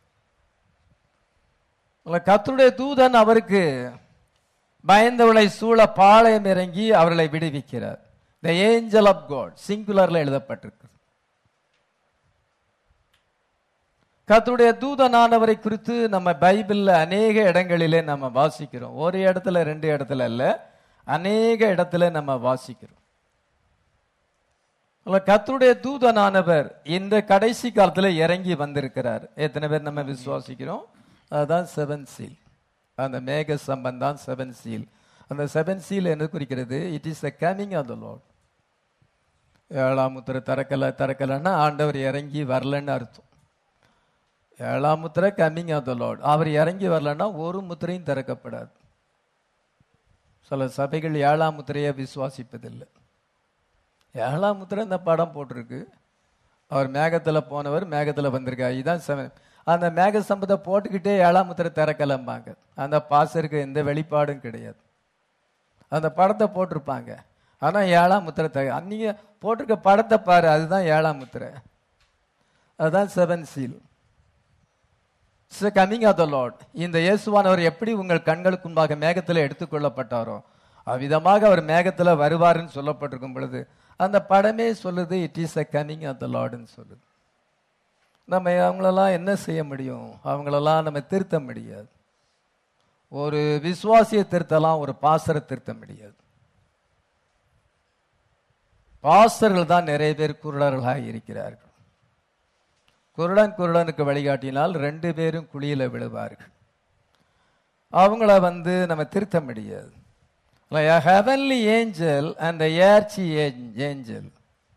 கத்தருடைய தூதன் அவருக்கு பயந்தவளை சூழ பாளையம் இறங்கி அவர்களை விடுவிக்கிறார் த ஏஞ்சல் ஆஃப் காட் சிங்குலர்ல எழுதப்பட்டிருக்கு கர்த்தருடைய தூதனானவரை குறித்து நம்ம பைபிள்ல அநேக இடங்களிலே நம்ம வாசிக்கிறோம் ஒரு இடத்துல ரெண்டு இடத்துல இல்ல அநேக இடத்துல நம்ம வாசிக்கிறோம் கர்த்தருடைய தூதனானவர் இந்த கடைசி காலத்துல இறங்கி வந்திருக்கிறார் எத்தனை பேர் நம்ம விசுவாசிக்கிறோம் அதுதான் செவன் சீல் அந்த மேக சம்பந்தம் தான் செவன் சீல் அந்த செவன் சீல் என்ன குறிக்கிறது it is the coming of the Lord ஏழாம் முத்திரை திறக்கல திறக்கலன்னா ஆண்டவர் இறங்கி வரலன்னு அர்த்தம் ஏழாம் முத்திரை கம்மிங் ஆஃப் த லார்ட் அவர் இறங்கி வரலன்னா ஒரு முத்திரையும் திறக்கப்படாது சில சபைகள் ஏழாம் முத்திரையை விசுவாசிப்பதில்லை ஏழாம் முத்திரை இந்த படம் போட்டிருக்கு அவர் மேகத்துல போனவர் மேகத்துல வந்திருக்கார் இதுதான் செவன் அந்த மேக சம்பத்தை போட்டுக்கிட்டே ஏழாம் முத்திரை திறக்கலம்பாங்க அந்த பாசருக்கு எந்த வெளிப்பாடும் கிடையாது அந்த படத்தை போட்டிருப்பாங்க ஆனா ஏழாம் முத்திரை த அன்னைக்கு போட்டிருக்க படத்தை பாரு அதுதான் ஏழாம் முத்திரை அதுதான் seven seal coming of the Lord இந்த இயேசுவானவர் எப்படி உங்கள் கண்களுக்கு முன்பாக மேகத்தில் எடுத்துக்கொள்ளப்பட்டாரோ அவ்விதமாக அவர் மேகத்தில் வருவாருன்னு சொல்லப்பட்டிருக்கும் பொழுது அந்த படமே சொல்லுது it is a coming of the லார்டுன்னு சொல்லுது நம்ம அவங்களெல்லாம் என்ன செய்ய முடியும் அவங்களெல்லாம் நம்ம திருத்த முடியாது ஒரு விசுவாசியை திருத்தலாம் ஒரு பாசரை திருத்த முடியாது பாசர்கள் தான் நிறைய பேர் குருடர்களாக இருக்கிறார்கள் குருடன் குருடனுக்கு வழிகாட்டினால் ரெண்டு பேரும் குழியில விழுவார்கள் அவங்கள வந்து நம்ம திருத்த முடியாது heavenly angel and archangel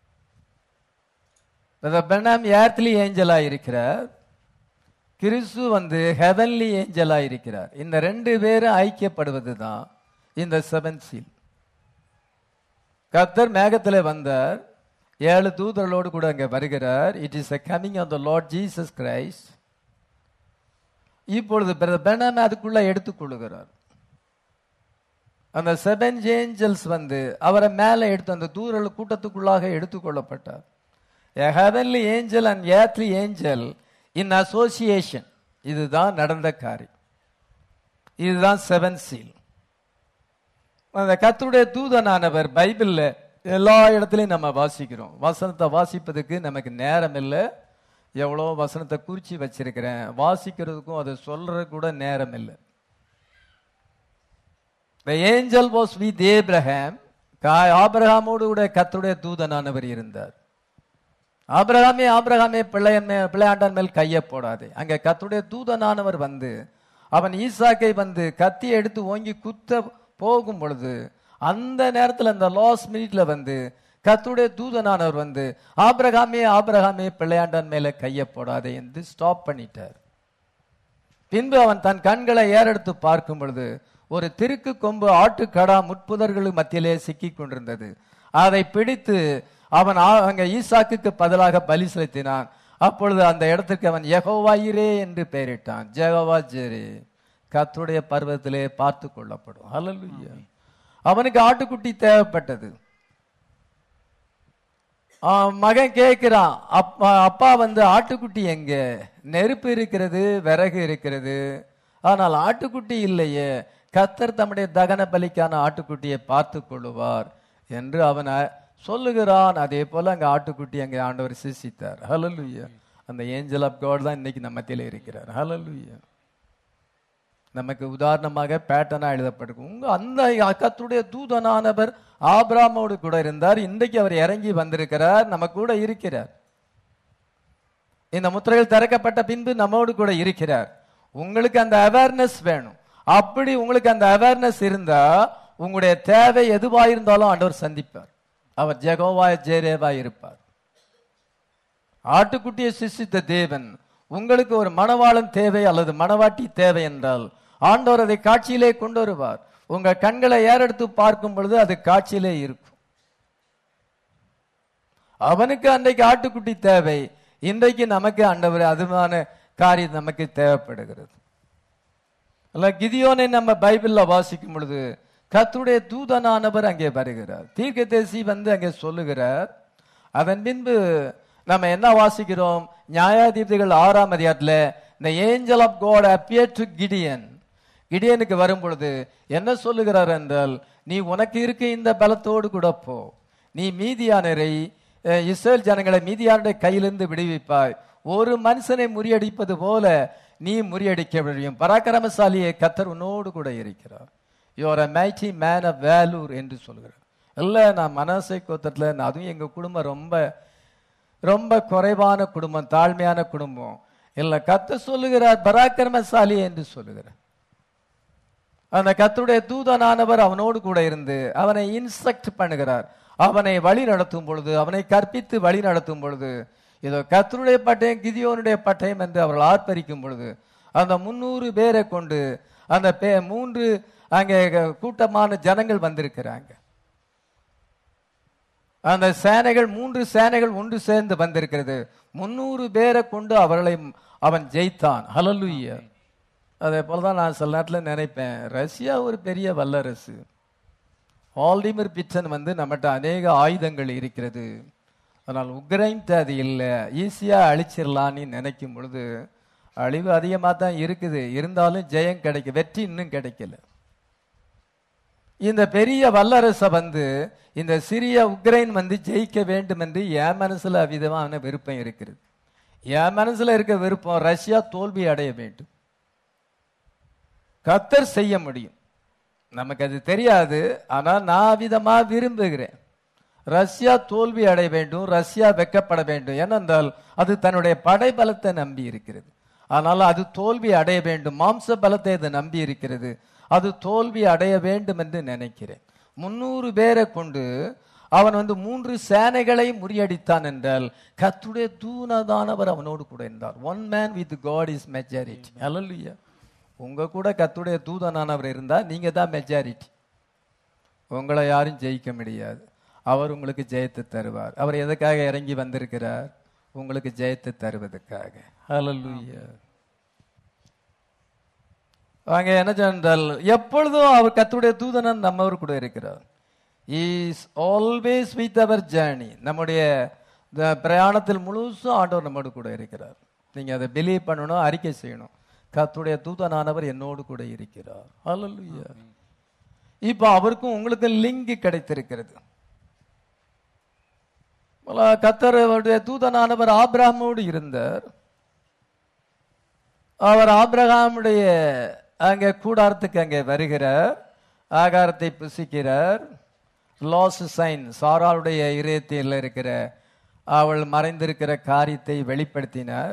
பெண்ணாம் ஏர்த்லி ஏஞ்சலா இருக்கிறார் கிறிஸ்து வந்து ஹெவன்லி ஏஞ்சலா இருக்கிறார் இந்த ரெண்டு பேரும் ஐக்கியப்படுவது தான் இந்த செவன் சீல் கத்தர் மேகத்தில் வந்தார் ஏழு தூதர்களோடு கூட அங்கே வருகிறார் it is a coming of the Lord Jesus Christ இப்பொழுது பெனாம அதுக்குள்ள எடுத்துக்கொள்ளுகிறார் அந்த செவன் ஏஞ்சல்ஸ் வந்து அவரை மேலே எடுத்து அந்த தூரல் கூட்டத்துக்குள்ளாக எடுத்துக்கொள்ளப்பட்டார் A heavenly angel and earthly angel in association இதுதான் நடந்த காரியம் இதுதான் செவன் சீல் அந்த கத்துடைய தூதனானவர் பைபிள்ல எல்லா இடத்துலையும் நம்ம வாசிக்கிறோம் வசனத்தை வாசிப்பதுக்கு நமக்கு நேரம் இல்லை எவ்வளோ வசனத்தை குறிச்சு வச்சிருக்கிறேன் வாசிக்கிறதுக்கும் அதை சொல்றதுக்கு கூட நேரம் இல்லை The angel was with Abraham. கா- ஆபிரகாமோடு கூட கர்த்தருடைய தூதனானவர் இருந்தார் ஆபிரகாமே ஆபிரகாமே பிள்ளையன் மே பிள்ளையாண்டான் மேல் கையை போடாதே அங்க கர்த்தருடைய தூதனானவர் வந்து அவன் ஈசாக்கை வந்து கத்தி எடுத்து ஓங்கி குத்த போகும் பொழுது அந்த நேரத்துல அந்த லாஸ் மினிட்ல வந்து கர்த்தருடைய தூதனானவர் வந்து ஆபிரகாமே ஆபிரகாமே பிள்ளையாண்டான் மேல கையை போடாதே என்று ஸ்டாப் பண்ணிட்டார் பின்பு அவன் தன் கண்களை ஏறெடுத்து பார்க்கும் பொழுது ஒரு திருக்கு கொம்பு ஆட்டுக்கடா முட்புதர்களுக்கு மத்தியிலே சிக்கிக் கொண்டிருந்தது அதை பிடித்து அவன் ஆ- அங்க ஈசாக்குக்கு பதிலாக பலி செலுத்தினான் அப்பொழுது அந்த இடத்துக்கு அவன் யெகோவாயிரே என்று பெயரிட்டான் ஜெகவா ஜெரே கர்த்தருடைய பர்வத்திலே பார்த்து கொள்ளப்படும் ஹalleluya அவனுக்கு ஆட்டுக்குட்டி தேவைப்பட்டது ஆ, மகன் கேட்கிறான் அப்பா அப்பா வந்து ஆட்டுக்குட்டி எங்க நெருப்பு இருக்கிறது விறகு இருக்கிறது ஆனால் ஆட்டுக்குட்டி இல்லையே கத்தர் தம்முடைய தகன பலிக்கான ஆட்டுக்குட்டியை பார்த்து கொள்ளுவார் என்று அவன் அ- சொல்லுகிறான் அதே போல அங்க ஆட்டுக்குட்டி அங்க ஆண்டவர் சிசித்தார் ஹalleluya அந்த ஏஞ்சல் ஆஃப் காட் தான் இன்னைக்கு நம்ம மத்தியில இருக்கிறார் ஹalleluya நமக்கு உதாரணமாக பேட்டனா எழுதப்பட்டிருக்கும் உங்க அந்த கத்துடைய தூதனானவர் ஆபிராமோடு கூட இருந்தார் இன்றைக்கு அவர் இறங்கி வந்திருக்கிறார் நம்ம கூட இருக்கிறார் இந்த முத்திரைகள் திறக்கப்பட்ட பின்பு நம்மோடு கூட இருக்கிறார் உங்களுக்கு அந்த அவேர்னஸ் வேணும் அப்படி உங்களுக்கு அந்த அவேர்னஸ் இருந்தா உங்களுடைய தேவை எதுவா இருந்தாலும் ஆண்டவர் சந்திப்பார் அவர் ஜெகோவா ஜெரேவா இருப்பார் ஆட்டுக்குட்டியை சிசித்த தேவன் உங்களுக்கு ஒரு மணவாளன் தேவை அல்லது மணவாட்டி தேவை என்றால் ஆண்டவர் அதை காட்சியிலே கொண்டு வருவார் உங்க கண்களை ஏறெடுத்து பார்க்கும் பொழுது அது காட்சியிலே இருக்கும் அவனுக்கு அன்றைக்கு ஆட்டுக்குட்டி தேவை இன்றைக்கு நமக்கு ஆண்டவர் அதுமான காரியம் நமக்கு தேவைப்படுகிறது அல்ல கிதியோனை நம்ம பைபிள்ல வாசிக்கும் பொழுது கர்த்தருடைய தூதனானவர் அங்கே வருகிறார் தீர்க்கதரிசி வந்து அங்கே சொல்லுகிறார் அதன் பின்பு நம்ம என்ன வாசிக்கிறோம் நியாயாதிபதிகள் ஆறாம் அதிகாரத்துல இந்த angel of God appeared to Gideon கிடியனுக்கு வரும் பொழுது என்ன சொல்லுகிறார் என்றால் நீ உனக்கு இருக்க இந்த பலத்தோடு கூட போ நீ மீதியானரை அஹ், இஸ்ரேல் ஜனங்களை மீதியானுடைய கையிலிருந்து விடுவிப்பாய் ஒரு மனுஷனை முறியடிப்பது போல நீ முறியடிக்க முடியும் பராக்கிரமசாலியை கத்தர் உன்னோடு கூட இருக்கிறார் your a mighty man of valour என்று சொல்கிறார் இல்லை நான் மனசை கோத்தத்தில் நான் அதுவும் எங்கள் குடும்பம் ரொம்ப ரொம்ப குறைவான குடும்பம் தாழ்மையான குடும்பம் இல்லை கத்த சொல்லுகிறார் பராக்கிரமசாலி என்று சொல்லுகிறார் அந்த கர்த்தருடைய தூதனானவர் அவனோடு கூட இருந்து அவனை இன்ஸ்ட்ரக்ட் பண்ணுகிறார் அவனை வழி நடத்தும் பொழுது அவனை கற்பித்து வழி நடத்தும் பொழுது இதோ கர்த்தருடைய பட்டயம் கிதியோனுடைய பட்டயம் என்று அவர்கள் ஆர்ப்பரிக்கும் பொழுது அந்த முன்னூறு பேரை கொண்டு அந்த பே மூன்று அங்கே கூட்டமான ஜனங்கள் வந்திருக்கிறாங்க அந்த சேனைகள் மூன்று சேனைகள் ஒன்று சேர்ந்து வந்திருக்கிறது முன்னூறு பேரை கொண்டு அவர்களை அவன் ஜெயித்தான் ஹலலுய்யா அதே போல தான் நான் சில நேரத்தில் நினைப்பேன் ரஷ்யா ஒரு பெரிய வல்லரசு வால்டிமிர் பிச்சன் வந்து நம்மகிட்ட அநேக ஆயுதங்கள் இருக்கிறது ஆனால் உக்ரைன் அது இல்லை ஈஸியாக அழிச்சிடலான்னு நினைக்கும் பொழுது அழிவு அதிகமாக தான் இருக்குது இருந்தாலும் ஜெயம் கிடைக்க வெற்றி இன்னும் கிடைக்கல இந்த பெரிய வல்லரசை வந்து இந்த சிறிய உக்ரைன் வந்து ஜெயிக்க வேண்டும் என்று என் மனசுல அவ்விதமான விருப்பம் இருக்கிறது என் மனசுல இருக்க விருப்பம் ரஷ்யா தோல்வி அடைய வேண்டும் கத்தர் செய்ய முடியும் நமக்கு அது தெரியாது ஆனா நான் விதமா விரும்புகிறேன் ரஷ்யா தோல்வி அடைய வேண்டும் ரஷ்யா வெக்கப்பட வேண்டும் ஏனென்றால் அது தன்னுடைய படைபலத்தை நம்பி இருக்கிறது ஆனால் அது தோல்வி அடைய வேண்டும் மாம்ச பலத்தை அது நம்பி இருக்கிறது அது தோல்வி அடைய வேண்டும் என்று நினைக்கிறேன் முன்னூறு பேரை கொண்டு அவன் வந்து மூன்று சேனைகளை முறியடித்தான் என்றால் கத்துடைய தூணதானவர் அவனோடு கூட இருந்தார் one man with God is majority அல்லல்லையா உங்க கூட கத்துடைய தூதனானவர் இருந்தா நீங்க தான் மெஜாரிட்டி உங்களை யாரும் ஜெயிக்க முடியாது அவர் உங்களுக்கு ஜெயத்தை தருவார் அவர் எதுக்காக இறங்கி வந்திருக்கிறார் உங்களுக்கு ஜெயத்தை தருவதற்காக ஹalleluya வாங்க என்ன சொன்னால் எப்பொழுதும் அவர் கத்துடைய தூதனன் நம்மவர் கூட இருக்கிறார் is always with our journey நம்முடைய இந்த பிரயாணத்தில் முழுசும் ஆண்டவர் நம்மோடு கூட இருக்கிறார் நீங்க அதை பிலீவ் பண்ணணும் அறிக்கை செய்யணும் கத்துடைய தூதனானவர் என்னோடு கூட இருக்கிறார் ஹalleluya இப்போ அவருக்கும் உங்களுக்கும் லிங்க் கிடைத்திருக்கிறது கத்தர் அவருடைய தூதனானவர் ஆபிரகாமோடு இருந்தார் அவர் ஆபிரகாமுடைய அங்கே கூடாரத்துக்கு அங்கே வருகிறார் ஆகாரத்தை புசிக்கிறார் லாஸ் சைன் சாராளுடைய இதயத்தில் இருக்கிற அவள் மறைந்திருக்கிற காரியத்தை வெளிப்படுத்தினார்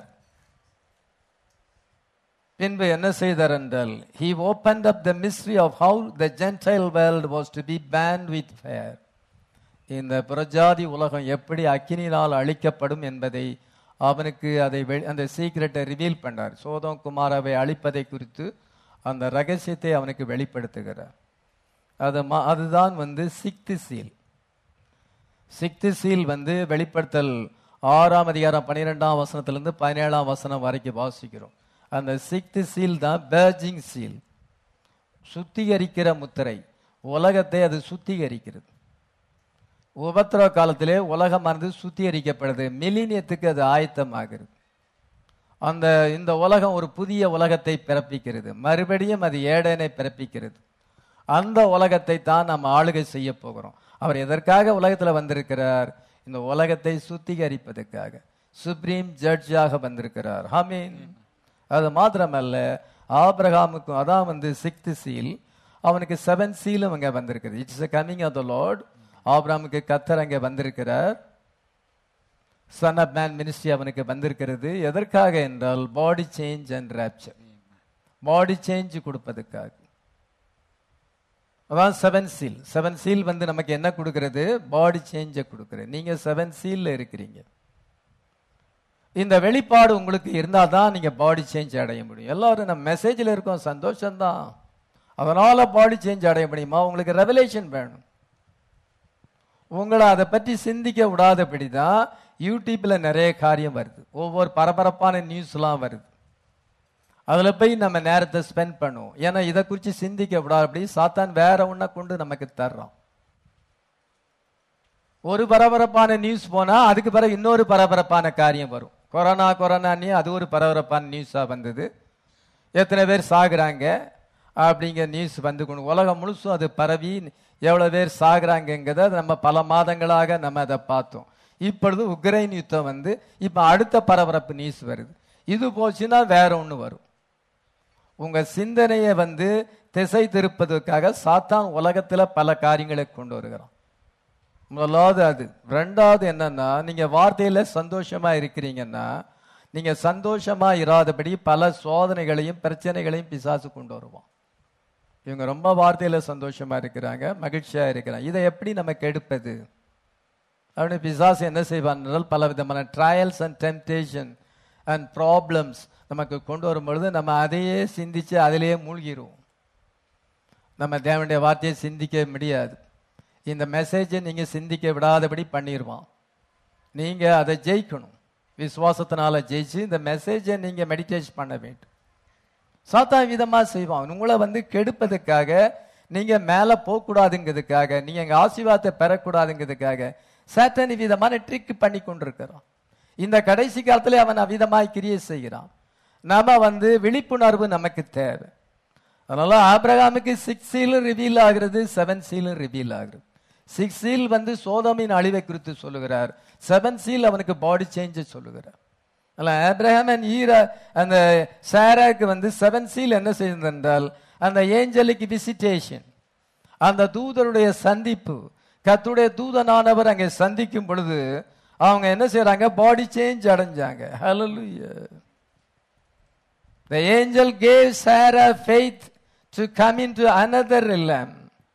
பின்பு என்ன செய்தார் என்றால் he opened up the mystery of how the gentile world was to be banned with fire இந்த புறஜாதி உலகம் எப்படி அக்கினியினால் அழிக்கப்படும் என்பதை அவனுக்கு அதை வெ- அந்த சீக்கிரட்டை ரிவீல் பண்ணார் சோதம் குமாராவை அழிப்பதை குறித்து அந்த ரகசியத்தை அவனுக்கு வெளிப்படுத்துகிறார் அது மா- அதுதான் வந்து சிக்து சீல் சிக்து சீல் வந்து வெளிப்படுத்தல் ஆறாம் அதிகாரம் பன்னிரெண்டாம் வசனத்திலிருந்து பதினேழாம் வசனம் வரைக்கும் வாசிக்கிறோம் அந்த சிக்து சீல் தான் பேர்ஜிங் சீல் சுத்திகரிக்கிற முத்திரை உலகத்தை அது சுத்திகரிக்கிறது உபத்திரவ காலத்திலே உலகமானது சுத்திகரிக்கப்படுது மில்லினியத்துக்கு அது ஆயத்தமாகிறது அந்த இந்த உலகம் ஒரு புதிய உலகத்தை பிறப்பிக்கிறது மறுபடியும் அது ஏடனை பிறப்பிக்கிறது அந்த உலகத்தை தான் நாம் ஆளுகை செய்ய போகிறோம் அவர் எதற்காக உலகத்தில் வந்திருக்கிறார் இந்த உலகத்தை சுத்திகரிப்பதற்காக சுப்ரீம் ஜட்ஜாக வந்திருக்கிறார் ஹமீன் அது மாத்திரமல்ல ஆபிரகாமுக்கும் அதான் வந்து சிக்ஸ்த் சீல் அவனுக்கு செவன் சீலும் அங்கே வந்திருக்குது it's coming of the Lord ஆபிரகாமுக்கு கத்தர் அங்கே வந்திருக்கிறார் சன் ஆஃப் மேன் மினிஸ்ட்ரி அவனுக்கு வந்திருக்கிறது எதற்காக என்றால் body change and rapture body change கொடுப்பதற்காக அதான் செவன் சீல் செவன் சீல் வந்து நமக்கு என்ன கொடுக்கிறது பாடி சேஞ்சை கொடுக்கிறது நீங்க செவன் சீல்ல இருக்கிறீங்க இந்த வெளிப்பாடு உங்களுக்கு இருந்தால் தான் நீங்க பாடி சேஞ்ச் அடைய முடியும் எல்லாரும் நம்ம மெசேஜில் இருக்கோம் சந்தோஷம்தான் அதனால பாடி சேஞ்ச் அடைய முடியுமா உங்களுக்கு ரெவலேஷன் வேணும் உங்களை அதை பற்றி சிந்திக்க விடாதபடி தான் யூடியூப்ல நிறைய காரியம் வருது ஒவ்வொரு பரபரப்பான நியூஸ்லாம் வருது அதுல போய் நம்ம நேரத்தை ஸ்பெண்ட் பண்ணுவோம் ஏன்னா இதை குறித்து சிந்திக்க விடாதபடி சாத்தான் வேற ஒன்றை கொண்டு நமக்கு தர்றான் ஒரு பரபரப்பான நியூஸ் போனா அதுக்கு பிறகு இன்னொரு பரபரப்பான காரியம் வரும் கொரோனா கொரோனான்னு அது ஒரு பரபரப்பான நியூஸா வந்தது எத்தனை பேர் சாகுறாங்க அப்படிங்கிற நியூஸ் வந்து கொண்டு உலகம் முழுசும் அது பரவி எவ்வளவு பேர் சாகுறாங்கங்கிறத நம்ம பல மாதங்களாக நம்ம அதை பார்த்தோம் இப்பொழுது உக்ரைன் யுத்தம் வந்து இப்ப அடுத்த பரபரப்பு நியூஸ் வருது இது போச்சுன்னா வேற ஒண்ணு வரும் உங்க சிந்தனையை வந்து திசை திருப்பதற்காக சாத்தான் உலகத்துல பல காரியங்களை கொண்டு வருகிறான் முதலாவது அது ரெண்டாவது என்னன்னா நீங்க வார்த்தையில சந்தோஷமா இருக்கிறீங்கன்னா நீங்க சந்தோஷமா இராதபடி பல சோதனைகளையும் பிரச்சனைகளையும் பிசாசு கொண்டு வருவான் இவங்க ரொம்ப வார்த்தையில சந்தோஷமா இருக்கிறாங்க மகிழ்ச்சியா இருக்கிறாங்க இதை எப்படி நம்ம கெடுப்பது அப்படின்னு பிசாசு என்ன செய்வான் பல விதமான trials and temptation and problems நமக்கு கொண்டு வரும் பொழுது நம்ம அதையே சிந்திச்சு அதிலேயே மூழ்கிடுவோம் நம்ம தேவனுடைய வார்த்தையை சிந்திக்க முடியாது இந்த மெசேஜை நீங்க சிந்திக்க விடாதபடி பண்ணிடுவான் நீங்க அதை ஜெயிக்கணும் விசுவாசத்தினால ஜெயிச்சு இந்த மெசேஜை நீங்க மெடிடேட் பண்ண வேண்டும் சாத்தா விதமா செய்வான் உங்களை வந்து கெடுப்பதற்காக நீங்க மேல போகக்கூடாதுங்கிறதுக்காக நீங்க எங்க ஆசீர்வாதத்தை பெறக்கூடாதுங்கிறதுக்காக சாத்தனி விதமான ட்ரிக் பண்ணி கொண்டிருக்கிறான் இந்த கடைசி காலத்துல அவன் அவ்விதமாய் கிரியை செய்கிறான் நாம வந்து விழிப்புணர்வு நமக்கு தேவை அதனால ஆபிரகாமுக்கு சிக்ஸ் சீலும் ரிவீல் ஆகிறது செவன் சீலும் ரிவீல் ஆகிறது சிக்ஸ் சீல் வந்து சோதமின் அழிவை குறித்து சொல்லுகிறார் செவன் சீல் அவனுக்கு பாடி சேஞ்ச சொல்லுகிறார் அல்ல ஆப்ரஹாம் அண்ட் ஈரா அந்த சாராக்கு வந்து செவன் சீல் என்ன செய்தது என்றால் அந்த ஏஞ்சலிக் விசிட்டேஷன் அந்த தூதருடைய சந்திப்பு கத்துடைய தூதனானவர் அங்கே சந்திக்கும் பொழுது அவங்க என்ன செய்றாங்க பாடி சேஞ்ச் அடைஞ்சாங்க ஹalleluya The angel gave Sarah faith to come into another realm.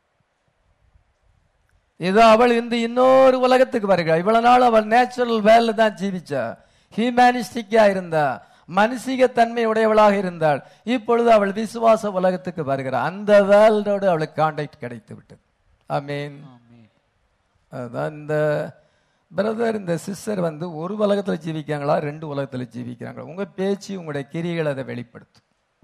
இது அவள் இந்த இன்னொரு உலகத்துக்கு வருகிறாள் இவ்வளவு நாள் அவள் நேச்சுரல் வேலை தான் ஜீவிச்சா ஹியூமனிஸ்டிக்கா இருந்தா மனுஷிக தன்மை உடையவளாக இருந்தாள் இப்பொழுது அவள் விசுவாச உலகத்துக்கு வருகிறாள் அந்த வேர்ல்டோடு அவளுக்கு கான்டாக்ட் கிடைத்து விட்டது ஆமீன் அதான் இந்த பிரதர் இந்த சிஸ்டர் வந்து ஒரு உலகத்துல ஜீவிக்காங்களா ரெண்டு உலகத்துல ஜீவிக்கிறாங்களா உங்க பேச்சு உங்களுடைய கிரிகள் அதை வெளிப்படுத்தும்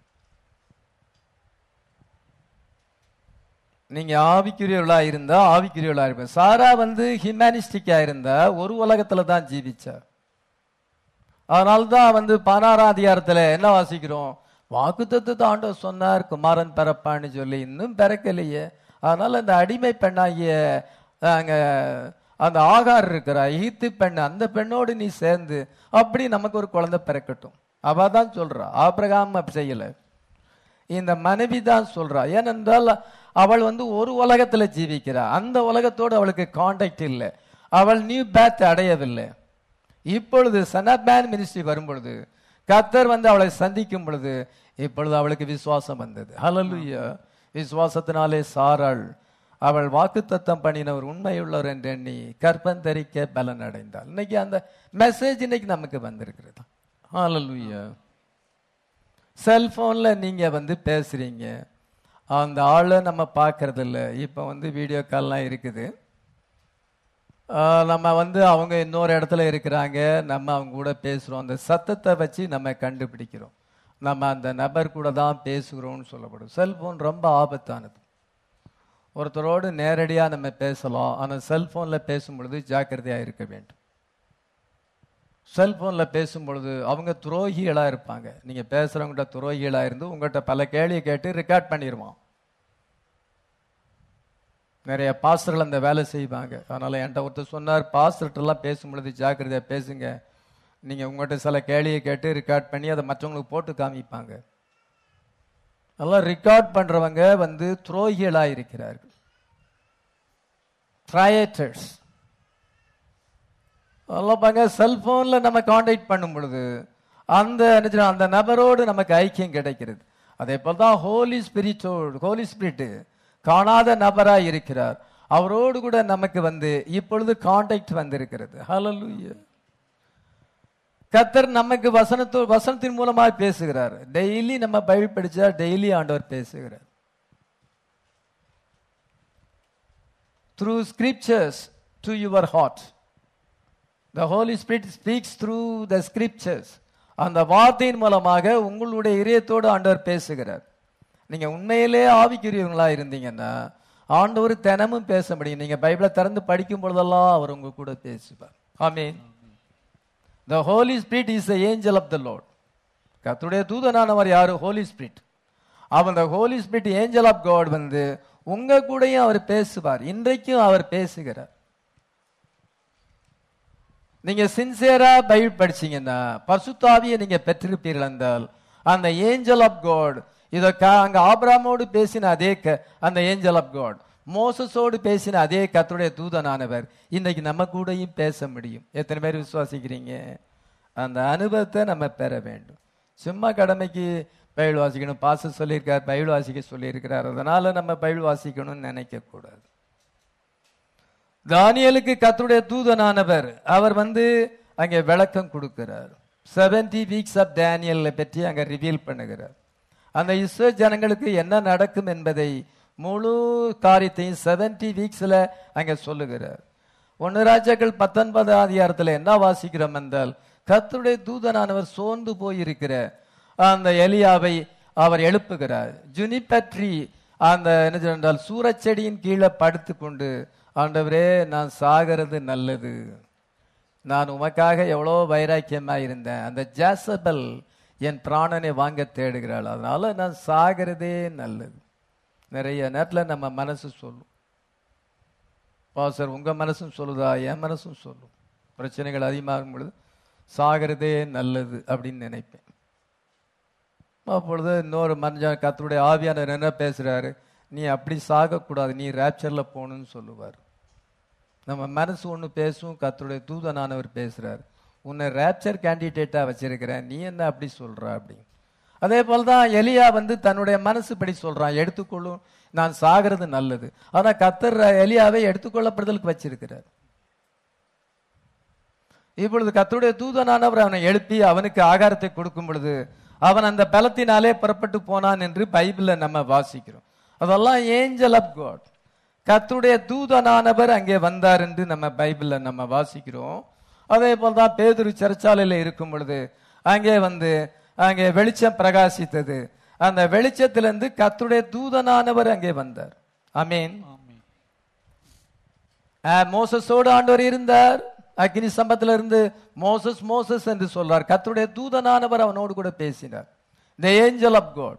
நீங்க ஆவிக்குரியவர்களா இருந்தா ஆவிக்குரியவர்களா இருப்ப சாரா வந்து ஹியூமனிஸ்டிக்கா இருந்தா ஒரு உலகத்துல தான் ஜீவிச்சா அதனால்தான் வந்து பதினாறாம் அதிகாரத்துல என்ன வாசிக்கிறோம் வாக்குத்தத்தத்தை ஆண்டவர் சொன்னார் குமாரன் பிறப்பான்னு சொல்லி இன்னும் பிறக்கலையே அதனால இந்த அடிமை பெண்ணாகிய அங்க அந்த ஆகார் இருக்கிறா ஈத்து பெண் அந்த பெண்ணோடு நீ சேர்ந்து அப்படி நமக்கு ஒரு குழந்தை பிறக்கட்டும் அவ தான் சொல்றா ஆபிரகாம் அப்படி செய்யல இந்த மனைவி தான் சொல்றா ஏனென்றால் அவள் வந்து ஒரு உலகத்துல ஜீவிக்கிறா அந்த உலகத்தோடு அவளுக்கு காண்டாக்ட் இல்லை அவள் நியூ பேத் அடையவில்லை இப்பொழுது சனபேன் மினிஸ்ட்ரி வரும் பொழுது கத்தர் வந்து அவளை சந்திக்கும் பொழுது இப்பொழுது அவளுக்கு விசுவாசம் வந்தது ஹalleluya விசுவாசத்தினாலே சாராள் அவள் வாக்குத்தத்தம் பண்ணினவர் உண்மையுள்ளவர் என்று எண்ணி கற்பந்தரிக்க பலன் அடைந்தாள் இன்னைக்கு அந்த மெசேஜ் இன்னைக்கு நமக்கு வந்திருக்கிறது ஹalleluya செல்போன்ல நீங்க வந்து பேசுறீங்க அந்த ஆளை நம்ம பார்க்கறது இல்ல இப்போ வந்து வீடியோ கால்லாம் இருக்குது ஆஹ் நம்ம வந்து அவங்க இன்னொரு இடத்துல இருக்கிறாங்க நம்ம அவங்க கூட பேசுறோம் அந்த சத்தத்தை வச்சு நம்ம கண்டுபிடிக்கிறோம் நம்ம அந்த நபர் கூட தான் பேசுகிறோம்னு சொல்லப்படும் செல்போன் ரொம்ப ஆபத்தானது ஒருத்தரோடு நேரடியாக நம்ம பேசலாம் ஆனால் செல்போனில் பேசும் பொழுது ஜாக்கிரதையாக இருக்க வேண்டும் செல்போனில் பேசும் பொழுது அவங்க துரோகிகளாக இருப்பாங்க நீங்கள் பேசுகிறவங்ககிட்ட துரோகிகளாக இருந்து உங்கள்கிட்ட பல கேள்வியை கேட்டு ரெக்கார்ட் பண்ணிடுவான் நிறைய பாஸ்டர்கள் அந்த வேலை செய்வாங்க அதனால என்கிட்ட ஒருத்தர் சொன்னார் பாஸ்டர்கிட்டலாம் பேசும் பொழுது ஜாக்கிரதையா பேசுங்க நீங்க உங்கள்கிட்ட சில கேள்வியை கேட்டு ரெக்கார்ட் பண்ணி அதை மற்றவங்களுக்கு போட்டு காமிப்பாங்க அதெல்லாம் ரெக்கார்ட் பண்றவங்க வந்து துரோகிகளா இருக்கிறார்கள் ட்ரையேட்டர்ஸ் அதெல்லாம் பாங்க செல்போன்ல நம்ம காண்டாக்ட் பண்ணும் பொழுது அந்த என்ன சொல்றது, அந்த நபரோடு நமக்கு ஐக்கியம் கிடைக்கிறது அதே போல தான் ஹோலி ஸ்பிரிட்டோடு ஹோலி ஸ்பிரிட் காணாத நபரா இருக்கிறார் அவரோடு கூட நமக்கு வந்து இப்பொழுது காண்டாக்ட் வந்திருக்கிறது ஹalleluya கத்தர் நமக்கு வசனத்தோ வசனத்தின் மூலமாக பேசுகிறார் டெய்லி நம்ம பைபிள் படிச்சா டெய்லி ஆண்டவர் பேசுகிறார் through scriptures to your heart the Holy Spirit speaks through the scriptures அந்த வார்த்தையின் மூலமாக உங்களுடைய இதயத்தோடு ஆண்டவர் பேசுகிறார் நீங்க உண்மையிலே ஆவிக்குரியவங்களா இருந்தீங்கன்னா ஆண்டவர் தினமும் பேச முடியும் நீங்க பைபிளை திறந்து படிக்கும் பொழுதெல்லாம் அவர் உங்க கூட பேசுவார் ஆமீன் the Holy Spirit is the angel of the Lord கர்த்தருடைய தூதனானவர் யாரு ஹோலி ஸ்பிரிட் அவன் the Holy Spirit angel of God வந்து உங்க கூடயும் அவர் பேசுவார் இன்றைக்கும் அவர் பேசுகிறார் நீங்க சின்சியரா பைபிள் படிச்சீங்கன்னா பரிசுத்தாவியை நீங்க பெற்றிருப்பீர்கள் என்றால் அந்த ஏஞ்சல் ஆஃப் காட் இத க- அங்க ஆபிராமோடு பேசின அதே க- அந்த ஏஞ்சல் ஆஃப் காட் மோசஸோடு பேசின அதே கர்த்தருடைய தூதனானவர் இன்னைக்கு நம்ம கூடயும் பேச முடியும் எத்தனை பேர் விசுவாசிக்கிறீங்க அந்த அனுபவத்தை நம்ம பெற வேண்டும் சும்மா கடமைக்கு பைபிள் வாசிக்கணும் பாச சொல்லியிருக்கார் பைபிள் வாசிக்க சொல்லியிருக்கிறார் அதனால நம்ம பைபிள் வாசிக்கணும்னு நினைக்க கூடாது தானியலுக்கு கர்த்தருடைய தூதனானவர் அவர் வந்து அங்கே விளக்கம் கொடுக்கிறார் 70 வீக்ஸ் ஆஃப் டேனியலை பற்றி அங்க ரிவீல் பண்ணுகிறார் அந்த இஸ்ரோ ஜனங்களுக்கு என்ன நடக்கும் என்பதை முழு காரியத்தையும் 70 வீக்ஸ்ல அங்க சொல்லுகிறார் ஒன்னு ராஜாக்கள் பத்தொன்பது அதிகாரத்துல என்ன வாசிக்கிறோம் என்றால் கர்த்தருடைய தூதனானவர் சோர்ந்து போயிருக்கிற அந்த எலியாவை அவர் எழுப்புகிறார் ஜுனிபட்ரி அந்த என்ன சொல்றது என்றால் சூரச்செடியின் கீழே படுத்துக்கொண்டு ஆண்டவரே நான் சாகிறது நல்லது நான் உமக்காக எவ்வளோ வைராக்கியமா இருந்தேன் அந்த ஜாசபல் என் பிராணனை வாங்க தேடுகிறாள் அதனால நான் சாகிறதே நல்லது நிறைய நேரத்தில் நம்ம மனசு சொல்லும் பாசர் உங்க மனசும் சொல்லுதா என் மனசும் சொல்லும் பிரச்சனைகள் அதிகமாகும் பொழுது சாகிறதே நல்லது அப்படின்னு நினைப்பேன் அப்பொழுது இன்னொரு மனுஷன் கத்தருடைய ஆவியானவர் என்ன பேசுறாரு நீ அப்படி சாகக்கூடாது நீ ரேப்சர்ல போகணும்னு சொல்லுவார் நம்ம மனசு ஒன்று பேசும் கத்தருடைய தூதனானவர் பேசுறார் உன்னை ரேப்சர் கேண்டிடேட்டா வச்சிருக்கிறேன் நீ என்ன அப்படி சொல்ற அப்படி அதே போல தான் எலியா வந்து தன்னுடைய மனசு படி சொல்றான் எடுத்துக்கொள்ளும் நான் சாகிறது நல்லது ஆனா கத்தர் எலியாவை எடுத்துக்கொள்ளப்படுதலுக்கு வச்சிருக்கிறார் இப்பொழுது கர்த்தருடைய தூதனானவர் அவனை எழுப்பி அவனுக்கு ஆகாரத்தை கொடுக்கும் பொழுது அவன் அந்த பலத்தினாலே புறப்பட்டு போனான் என்று பைபிள்ல நம்ம வாசிக்கிறோம் அதெல்லாம் ஏஞ்சல் ஆஃப் காட் கர்த்தருடைய தூதனானவர் அங்கே வந்தார் என்று நம்ம பைபிள்ல நம்ம வாசிக்கிறோம் அதே போல தான் பேதுரு சிறைச்சாலையில இருக்கும் பொழுது அங்கே வந்து அங்கே வெளிச்சம் பிரகாசித்தது அந்த வெளிச்சத்திலிருந்து கர்த்தருடைய தூதனானவர் அங்கே வந்தார் அமீன் ஆமென். ஆஹ், மோசஸோடு ஆண்டவர் இருந்தார் அக்னி சம்பத்துல இருந்து மோசஸ் மோசஸ் என்று சொல்றார் கர்த்தருடைய தூதனானவர் அவனோடு கூட பேசினார் த ஏஞ்சல் ஆஃப் காட்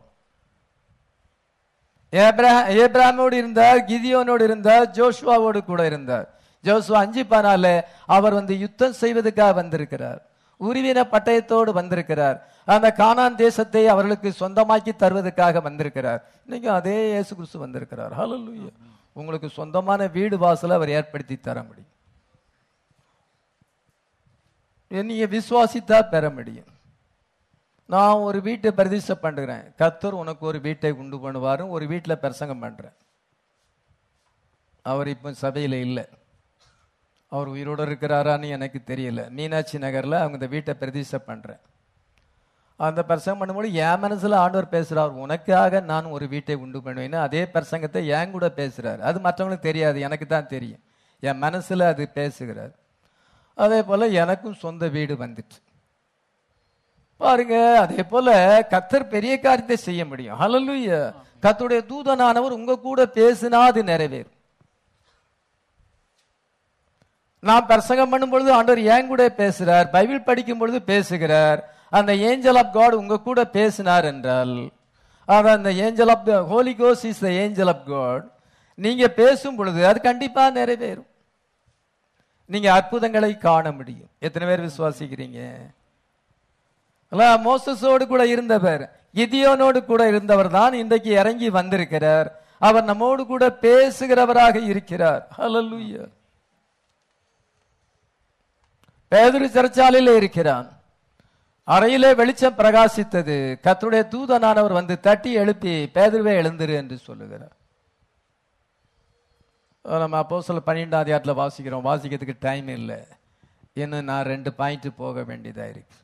ஏப்ரஹாமோடு இருந்தார் கிதியோனோடு இருந்தார் ஜோஷுவாவோடு கூட இருந்தார் ஜோசுவா அஞ்சு பதினால அவர் வந்து யுத்தம் செய்வதற்காக வந்திருக்கிறார் உருவின பட்டயத்தோடு வந்திருக்கிறார் அந்த கானான் தேசத்தை அவர்களுக்கு சொந்தமாக்கி தருவதற்காக வந்திருக்கிறார் இன்னைக்கு அதே இயேசு கிறிஸ்து வந்திருக்கிறார் ஹalleluya உங்களுக்கு சொந்தமான வீடு வாசலை அவர் ஏற்படுத்தி தர முடியும் நீங்க விசுவாசித்தா பெற முடியும் நான் ஒரு வீட்டை பிரதிஷ்டை பண்ணுகிறேன் கத்தர் உனக்கு ஒரு வீட்டை உண்டு பண்ணுவாரு ஒரு வீட்டில் பிரசங்கம் பண்றேன் அவர் இப்போ சபையில் இல்லை அவர் உயிரோடு இருக்கிறாரான்னு எனக்கு தெரியல மீனாட்சி நகரில் அவங்க இந்த வீட்டை பிரதிஷ்டை பண்ணுறேன் அந்த பிரசங்கம் பண்ணும்போது என் மனசில் ஆண்டவர் பேசுகிறார் உனக்காக நான் ஒரு வீட்டை உண்டு பண்ணுவேன்னு அதே பிரசங்கத்தை என் கூட பேசுகிறார் அது மற்றவங்களுக்கு தெரியாது எனக்கு தான் தெரியும் என் மனசில் அது பேசுகிறார் அதே போல் எனக்கும் சொந்த வீடு வந்துட்டு பாருங்க அதே போல கத்தர் பெரிய காரியத்தை செய்ய முடியும் ஹalleluya கத்துடைய தூதனானவர் உங்க கூட பேசினா அது நிறைவேறும் நான் பிரசங்கம் பண்ணும் பொழுது ஆண்டவர் என் கூட பேசுறார் பைபிள் படிக்கும் பொழுது பேசுகிறார் அந்த ஏஞ்சல் ஆஃப் காட் உங்க கூட பேசினார் என்றால் அது அந்த ஏஞ்சல் ஆஃப் த ஹோலி கோஸ் is the angel of God நீங்க பேசும் பொழுது அது கண்டிப்பா நிறைவேறும் நீங்க அற்புதங்களை காண முடியும் எத்தனை பேர் விசுவாசிக்கிறீங்க மோசஸோடு கூட இருந்தவர் கிதியோனோடு கூட இருந்தவர் தான் இன்றைக்கு இறங்கி வந்திருக்கிறார் அவர் நம்மோடு கூட பேசுகிறவராக இருக்கிறார் ஹalleluya பேதுரு சிறைச்சாலையிலே இருக்கிறான் அறையிலே வெளிச்சம் பிரகாசித்தது கர்த்தருடைய தூதனானவர் வந்து தட்டி எழுப்பி பேதுருவே எழுந்திரு என்று சொல்லுகிறார் அஹ் நம்ம அப்போ சொல்ல பன்னிரெண்டாம் அதிகாரத்தில் வாசிக்கிறோம் வாசிக்கிறதுக்கு டைம் இல்லை இன்னும் நான் ரெண்டு பாயிண்ட் போக வேண்டியதா இருக்கு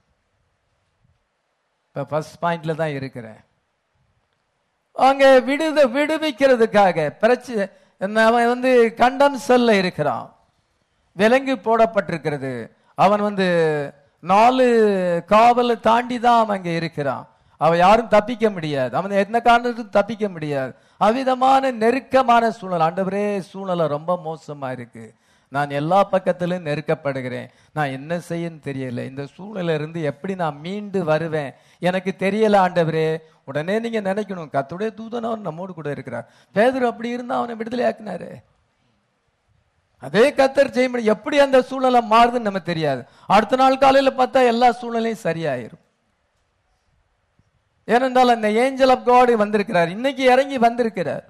இப்போ ஃபர்ஸ்ட் பாயிண்ட்ல தான் இருக்கிறேன் அங்க விடுத விடுவிக்கிறதுக்காக பிரச்சனை அவன் வந்து கண்டம் செல்ல இருக்கிறான் விலங்கு போடப்பட்டிருக்கிறது அவன் வந்து நாலு காவலை தாண்டி தான் அவன் அங்க இருக்கிறான் அவன் யாரும் தப்பிக்க முடியாது அவன் எந்த காரணத்துக்கும் தப்பிக்க முடியாது அவ்விதமான நெருக்கமான சூழல் ஆண்டவரே சூழ்நிலை ரொம்ப மோசமா இருக்கு நான் எல்லா பக்கத்திலும் நெருக்கப்படுகிறேன் நான் என்ன செய்யன்னு தெரியல இந்த சூழ்நிலை இருந்து எப்படி நான் மீண்டு வருவேன் எனக்கு தெரியல ஆண்டவரே உடனே நீங்க நினைக்கணும் கத்துடைய தூதனவர் நம்மோடு கூட இருக்கிறார் பேதர் அப்படி இருந்தா அவனை விடுதலை ஆக்குனாரு அதே கத்தர் செய்ய முடியும் எப்படி அந்த சூழ்நிலை மாறுதுன்னு நம்ம தெரியாது அடுத்த நாள் காலையில பார்த்தா எல்லா சூழ்நிலையும் சரியாயிரும் ஏனென்றால் அந்த ஏஞ்சல் ஆஃப் காட் வந்திருக்கிறார் இன்னைக்கு இறங்கி வந்திருக்கிறார்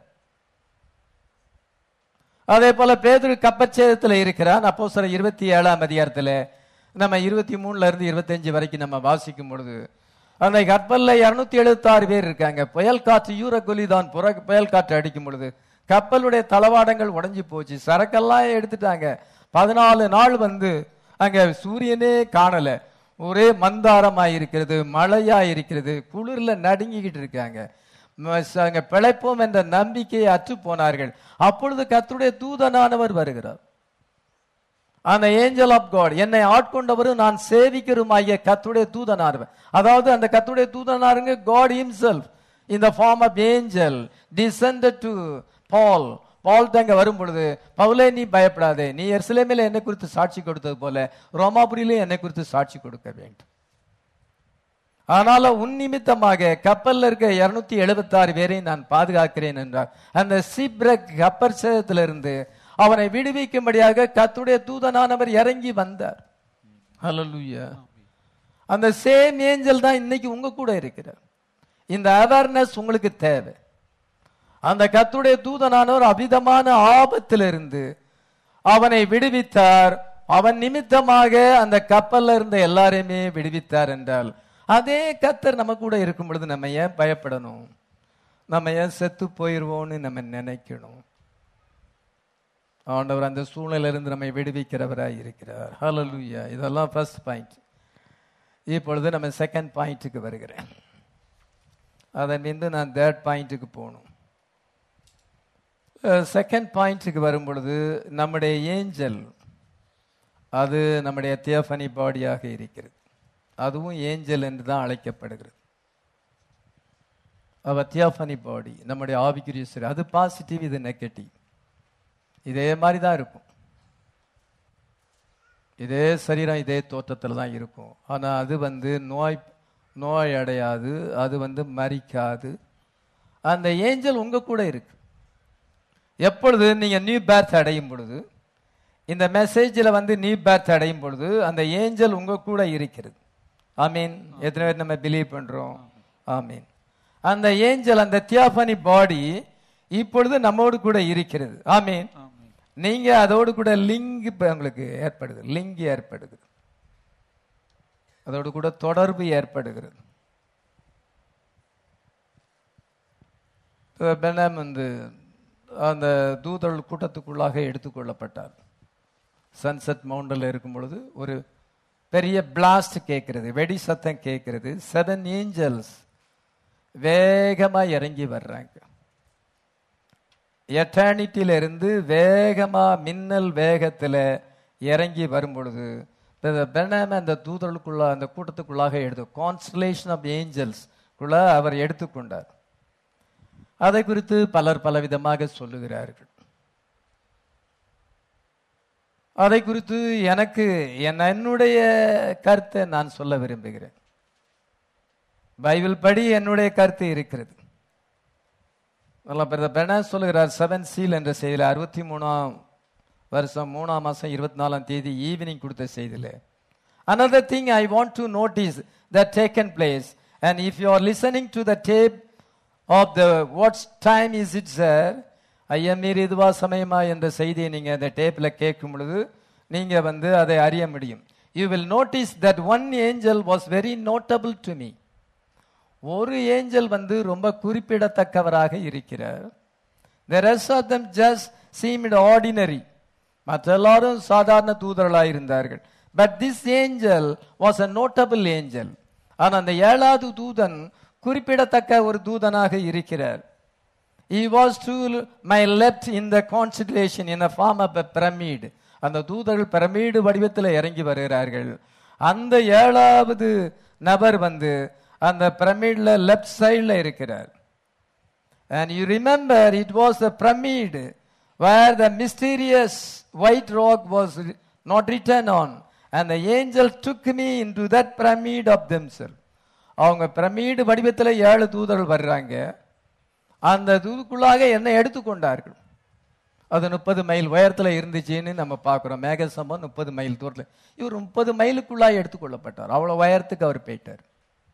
அதே போல பேதுரு கப்பச்சேதத்துல இருக்கிறான் அப்போ சில இருபத்தி ஏழாம் அதிகாரத்துல நம்ம இருபத்தி மூணுல இருந்து இருபத்தஞ்சு வரைக்கும் நம்ம வாசிக்கும் பொழுது அந்த கப்பல்ல இருநூத்தி எழுபத்தாறு பேர் இருக்காங்க புயல் காற்று யூரகொலி தான் புற புயல் காற்று அடிக்கும் பொழுது கப்பலுடைய தளவாடங்கள் உடைஞ்சு போச்சு சரக்கெல்லாம் எடுத்துட்டாங்க பதினாலு நாள் வந்து அங்க சூரியனே காணல ஒரே மந்தாரமா இருக்கிறது மழையா இருக்கிறது குளிர்ல நடுங்கிக்கிட்டு இருக்காங்க ம- ச- அங்க பிழைப்போம் என்ற நம்பிக்கையை அற்று போனார்கள் அப்பொழுது கர்த்தருடைய தூதனானவர் வருகிறார் அந்த ஏஞ்சல் ஆஃப் காட் என்னை ஆட்கொண்டவரும் நான் சேவிக்கிறதுமாகிய கத்துடைய தூதனார் அதாவது அந்த கத்துடைய தூதனாருங்க God himself in the form of angel descended to Paul Paul தாங்க வரும் பொழுது பவுலே நீ பயப்படாதே நீ எருசலேமில் என்னை குறித்து சாட்சி கொடுத்தது போல ரோமாபுரியிலே என்னை குறித்து சாட்சி கொடுக்க வேண்டும் ஆனால உன் நிமித்தமாக கப்பல்ல இருக்க இருநூத்தி எழுபத்தாறு பேரை நான் பாதுகாக்கிறேன் என்றார் அந்த சிப்ரக் கப்பர் சேதத்திலிருந்து அவனை விடுவிக்கும்படியாக கத்துடைய தூதனானவர் இறங்கி வந்தார் ஹalleluya அந்த சேம் ஏஞ்சல் தான் இன்னைக்கு உங்க கூட இருக்கிறார் இந்த அவேர்னஸ் உங்களுக்கு தேவை அந்த கத்துடைய தூதனானவர் அபிதமான ஆபத்திலிருந்து அவனை விடுவித்தார் அவன் நிமித்தமாக அந்த கப்பல்ல இருந்த எல்லாரையுமே விடுவித்தார் என்றால் அதே கத்தர் நம்ம கூட இருக்கும் பொழுது நம்ம ஏன் பயப்படணும் நம்ம ஏன் செத்து போயிருவோம்னு நம்ம நினைக்கணும் ஆண்டவர் அந்த சூழ்நிலையிலிருந்து நம்மை விடுவிக்கிறவராய் இருக்கிறார் ஹalleluya இதெல்லாம் ஃபர்ஸ்ட் பாயிண்ட் இப்பொழுது நம்ம செகண்ட் பாயிண்ட்டுக்கு வருகிறேன் அதை நின்று நான் தேர்ட் பாயிண்ட்டுக்கு போகணும் செகண்ட் பாயிண்ட்டுக்கு வரும் பொழுது நம்முடைய ஏஞ்சல் அது நம்முடைய தியோஃபனி பாடியாக இருக்கிறது அதுவும் ஏஞ்சல் என்று தான் அழைக்கப்படுகிறது அவ தியோஃபனி பாடி நம்முடைய ஆவிக்குரிய சரி அது பாசிட்டிவ் இது நெகட்டிவ் இதே மாதிரி தான் இருக்கும் இதே சரீரம் இதே தோற்றத்தில் தான் இருக்கும் ஆனால் அது வந்து நோய் நோய் அடையாது அது வந்து மறிக்காது அந்த ஏஞ்சல் உங்க கூட இருக்கு எப்பொழுது நீங்க நியூ பேர்த் அடையும் பொழுது இந்த மெசேஜில் வந்து நீ பேர்த் அடையும் பொழுது அந்த ஏஞ்சல் உங்க கூட இருக்கிறது ஆமீன் எத்தனை பேர் நம்ம பிலீவ் பண்றோம் ஆமீன் அந்த ஏஞ்சல் அந்த தியாபனி பாடி இப்பொழுது நம்மோடு கூட இருக்கிறது ஆமீன் ஆமென். நீங்க அதோடு கூட லிங்க் இப்ப உங்களுக்கு ஏற்படுது லிங்க் ஏற்படுது அதோடு கூட தொடர்பு ஏற்படுகிறது இப்ப பெனாம் வந்து அந்த தூதர்கள் கூட்டத்துக்குள்ளாக எடுத்துக்கொள்ளப்பட்டார் சன்செட் மவுண்டில் இருக்கும் பொழுது ஒரு பெரிய பிளாஸ்ட் கேட்கிறது வெடி சத்தம் கேட்கிறது செவன் ஏஞ்சல்ஸ் வேகமா இறங்கி வர்றாங்க எட்டர்னிட்டியில இருந்து வேகமா மின்னல் வேகத்துல இறங்கி வரும் பொழுது பெனாம அந்த தூதர்களுக்குள்ள அந்த கூட்டத்துக்குள்ளாக எடுத்து கான்ஸ்டலேஷன் ஆஃப் ஏஞ்சல்ஸ் குள்ள அவர் எடுத்துக்கொண்டார் அதை குறித்து பலர் பலவிதமாக சொல்லுகிறார்கள் அதை குறித்து எனக்கு என் என்னுடைய கருத்தை நான் சொல்ல விரும்புகிறேன் பைபிள் படி என்னுடைய கருத்து இருக்கிறது நல்லா பிரதர் பெனாஸ் சொல்லுகிறார் செவன் சீல் என்ற செய்தியில் அறுபத்தி மூணாம் வருஷம் மூணாம் மாசம் இருபத்தி நாலாம் தேதி ஈவினிங் கொடுத்த செய்தியில் another thing i want to notice that taken place and if you are listening to the tape of the what time is it sir ஐயமீர் இதுவா சமயமா என்ற செய்தியை நீங்க அந்த டேப்ல கேட்கும் பொழுது நீங்க வந்து அதை அறிய முடியும் you will notice that one angel was very notable to me ஒரு ஏஞ்சல் வந்து ரொம்ப குறிப்பிடத்தக்கவராக இருக்கிறார் the rest of them just seemed ordinary மற்ற எல்லாரும் சாதாரண தூதர்களாக இருந்தார்கள் but this angel was a notable angel ஆனா அந்த ஏழாவது தூதன் குறிப்பிடத்தக்க ஒரு தூதனாக இருக்கிறார் he was to my left in the constellation in a form of a pyramid அந்த தூதர்கள் பிரமீடு வடிவத்தில் இறங்கி வருகிறார்கள் அந்த ஏழாவது நபர் வந்து அந்த பிரமிட்ல லெஃப்ட் சைடில் இருக்கிறார் And you remember it was the pyramid where the mysterious white rock was not written on. And the angel took me into that pyramid of themselves. அவங்க பிரமீடு வடிவத்தில் ஏழு தூதர்கள் வர்றாங்க அந்த தூதுக்குள்ளாக என்னை எடுத்துக்கொண்டார்கள் அது முப்பது மைல் உயரத்தில் இருந்துச்சுன்னு நம்ம பார்க்குறோம் மேகசம்பம் முப்பது மைல் தூரத்தில் இவர் முப்பது மைலுக்குள்ளாக எடுத்துக்கொள்ளப்பட்டார் அவ்வளோ உயரத்துக்கு அவர் போயிட்டார்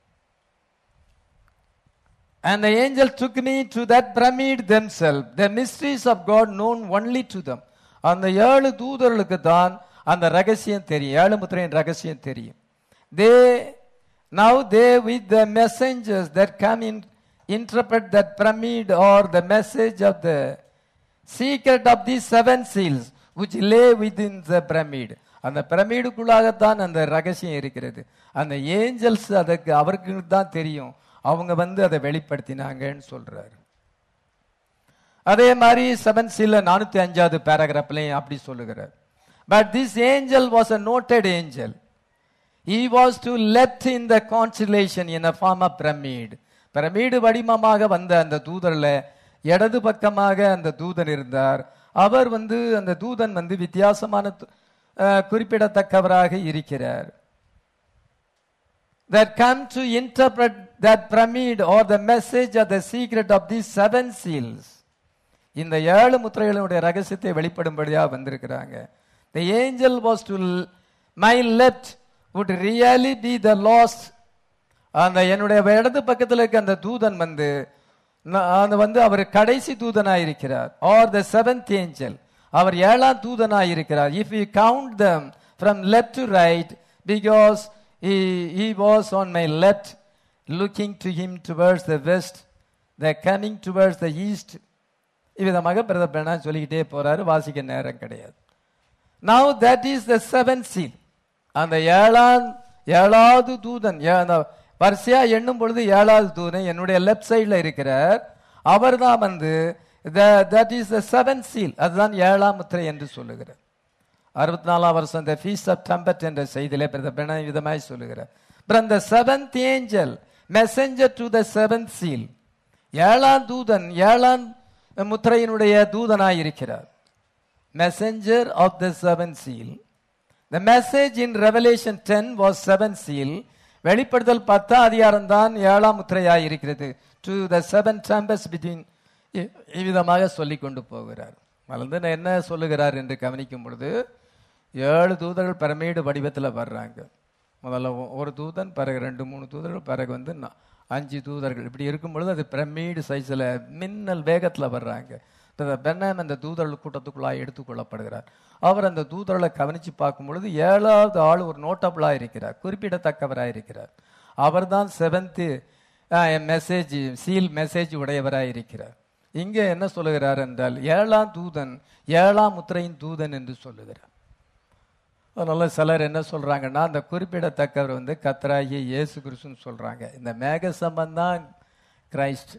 And the angel took me to that pyramid themselves, the mysteries of God known only to them. அந்த ஏழு தூதர்களுக்கு தான் அந்த ரகசியம் தெரியும் ஏழு முத்திரையின் ரகசியம் தெரியும் they now they with the messengers that come in interpret that pyramid are the message of the secret of the seven seals which lay within the pyramid அந்த பிரமிடுக்குள்ளாகத்தான் அந்த ரகசியம் இருக்கிறது அந்த ஏஞ்சல்ஸ் அதுக்கு அவருக்கு தான் தெரியும் அவங்க வந்து அதை வெளிப்படுத்தினாங்கன்னு சொல்றாரு அதே மாதிரி செவன் சீல நானூத்தி அஞ்சாவது பேராகிராஃப்லையும் அப்படி சொல்லுகிறார் but this angel was a noted angel he was to left in the constellation in a form of pyramid pyramid வடிவமாக வந்த அந்த தூதர்ல இடது பக்கமாக அந்த தூதன் இருந்தார் அவர் வந்து அந்த தூதன் வந்து வித்தியாசமான து- அஹ், குறிப்பிடத்தக்கவராக இருக்கிறார் that come to interpret that pyramid or the message or the secret of these seven seals இந்த ஏழு முத்திரைகளுடைய ரகசியத்தை வெளிப்படும்படியா வந்திருக்கிறாங்க the angel was to l- my left would really be the lost அந்த என்னுடைய இடது பக்கத்தில் இருக்க அந்த தூதன் வந்து ந- அந்த வந்து அவர் கடைசி தூதனாய் இருக்கிறார் ஆர் த செவன்த் ஏஞ்சல் அவர் ஏழாம் தூதனாய் இருக்கிறார் if you count them from left to right because he was on my left looking to him towards the west the coming towards the east இவ்விதமாக பிரதர் பெண்ணா சொல்லிக்கிட்டே போறாரு வாசிக்க நேரம் கிடையாது now that is the seventh seal அந்த ஏழாம் ஏழாவது தூதன் ஏ- அந்த வரிசையா எண்ணும் பொழுது ஏழாவது தூதன் என்னுடைய லெஃப்ட் சைடுல இருக்கிறார் அவர்தான் வந்து that is the seven seal அதுதான் ஏழாம் முத்திரை என்று சொல்லுகிறார் அறுபத்தி நாலாம் வருஷம் இந்த ஃபீஸ் ஆஃப் டம்பட் என்ற செய்தியிலே பிரதர் பெண்ணா விதமாய் சொல்லுகிறார் அப்புறம் the seventh angel messenger to the seventh seal ஏழாம் தூதன் ஏழாம் முத்திரையினுடைய தூதனாய் இருக்கிறார் messenger of the seventh seal the message in revelation 10 was seventh seal வெளிப்படுத்தல் பத்தாம் அதிகாரம் தான் ஏழாம் முத்திரையாய் இருக்கிறது to the seven chambers between இவ்விதமாக சொல்லிக் கொண்டு போகிறார் மலர்ந்து என்ன சொல்லுகிறார் என்று கவனிக்கும் பொழுது ஏழு தூதர்கள் பிரமீடு வடிவத்தில் வர்றாங்க முதல்ல ஒ- ஒரு தூதன் பிறகு ரெண்டு மூணு தூதர்கள் பிறகு வந்து நா- அஞ்சு தூதர்கள் இப்படி இருக்கும் பொழுது அது பிரமீடு சைஸில் மின்னல் வேகத்தில் வர்றாங்க பெண்ணம் அந்த தூதர்கள் கூட்டத்துக்குள்ளாக எடுத்துக்கொள்ளப்படுகிறார் அவர் அந்த தூதர்களை கவனித்து பார்க்கும் பொழுது ஏழாவது ஆள் ஒரு நோட்டபிளாக இருக்கிறார் குறிப்பிடத்தக்கவராக இருக்கிறார் அவர்தான் செவன்த்து மெசேஜ் சீல் மெசேஜ் உடையவராக இருக்கிறார் இங்கே என்ன சொல்லுகிறார் என்றால் ஏழாம் தூதன் ஏழாம் முத்திரையின் தூதன் என்று சொல்லுகிறார் அதனால சிலர் என்ன சொல்றாங்கன்னா அந்த குறிப்பிடத்தக்கவர் வந்து கத்தராகிய இயேசு கிறிஸ்துன்னு சொல்றாங்க இந்த மேக சம்பந்தான் கிரைஸ்ட்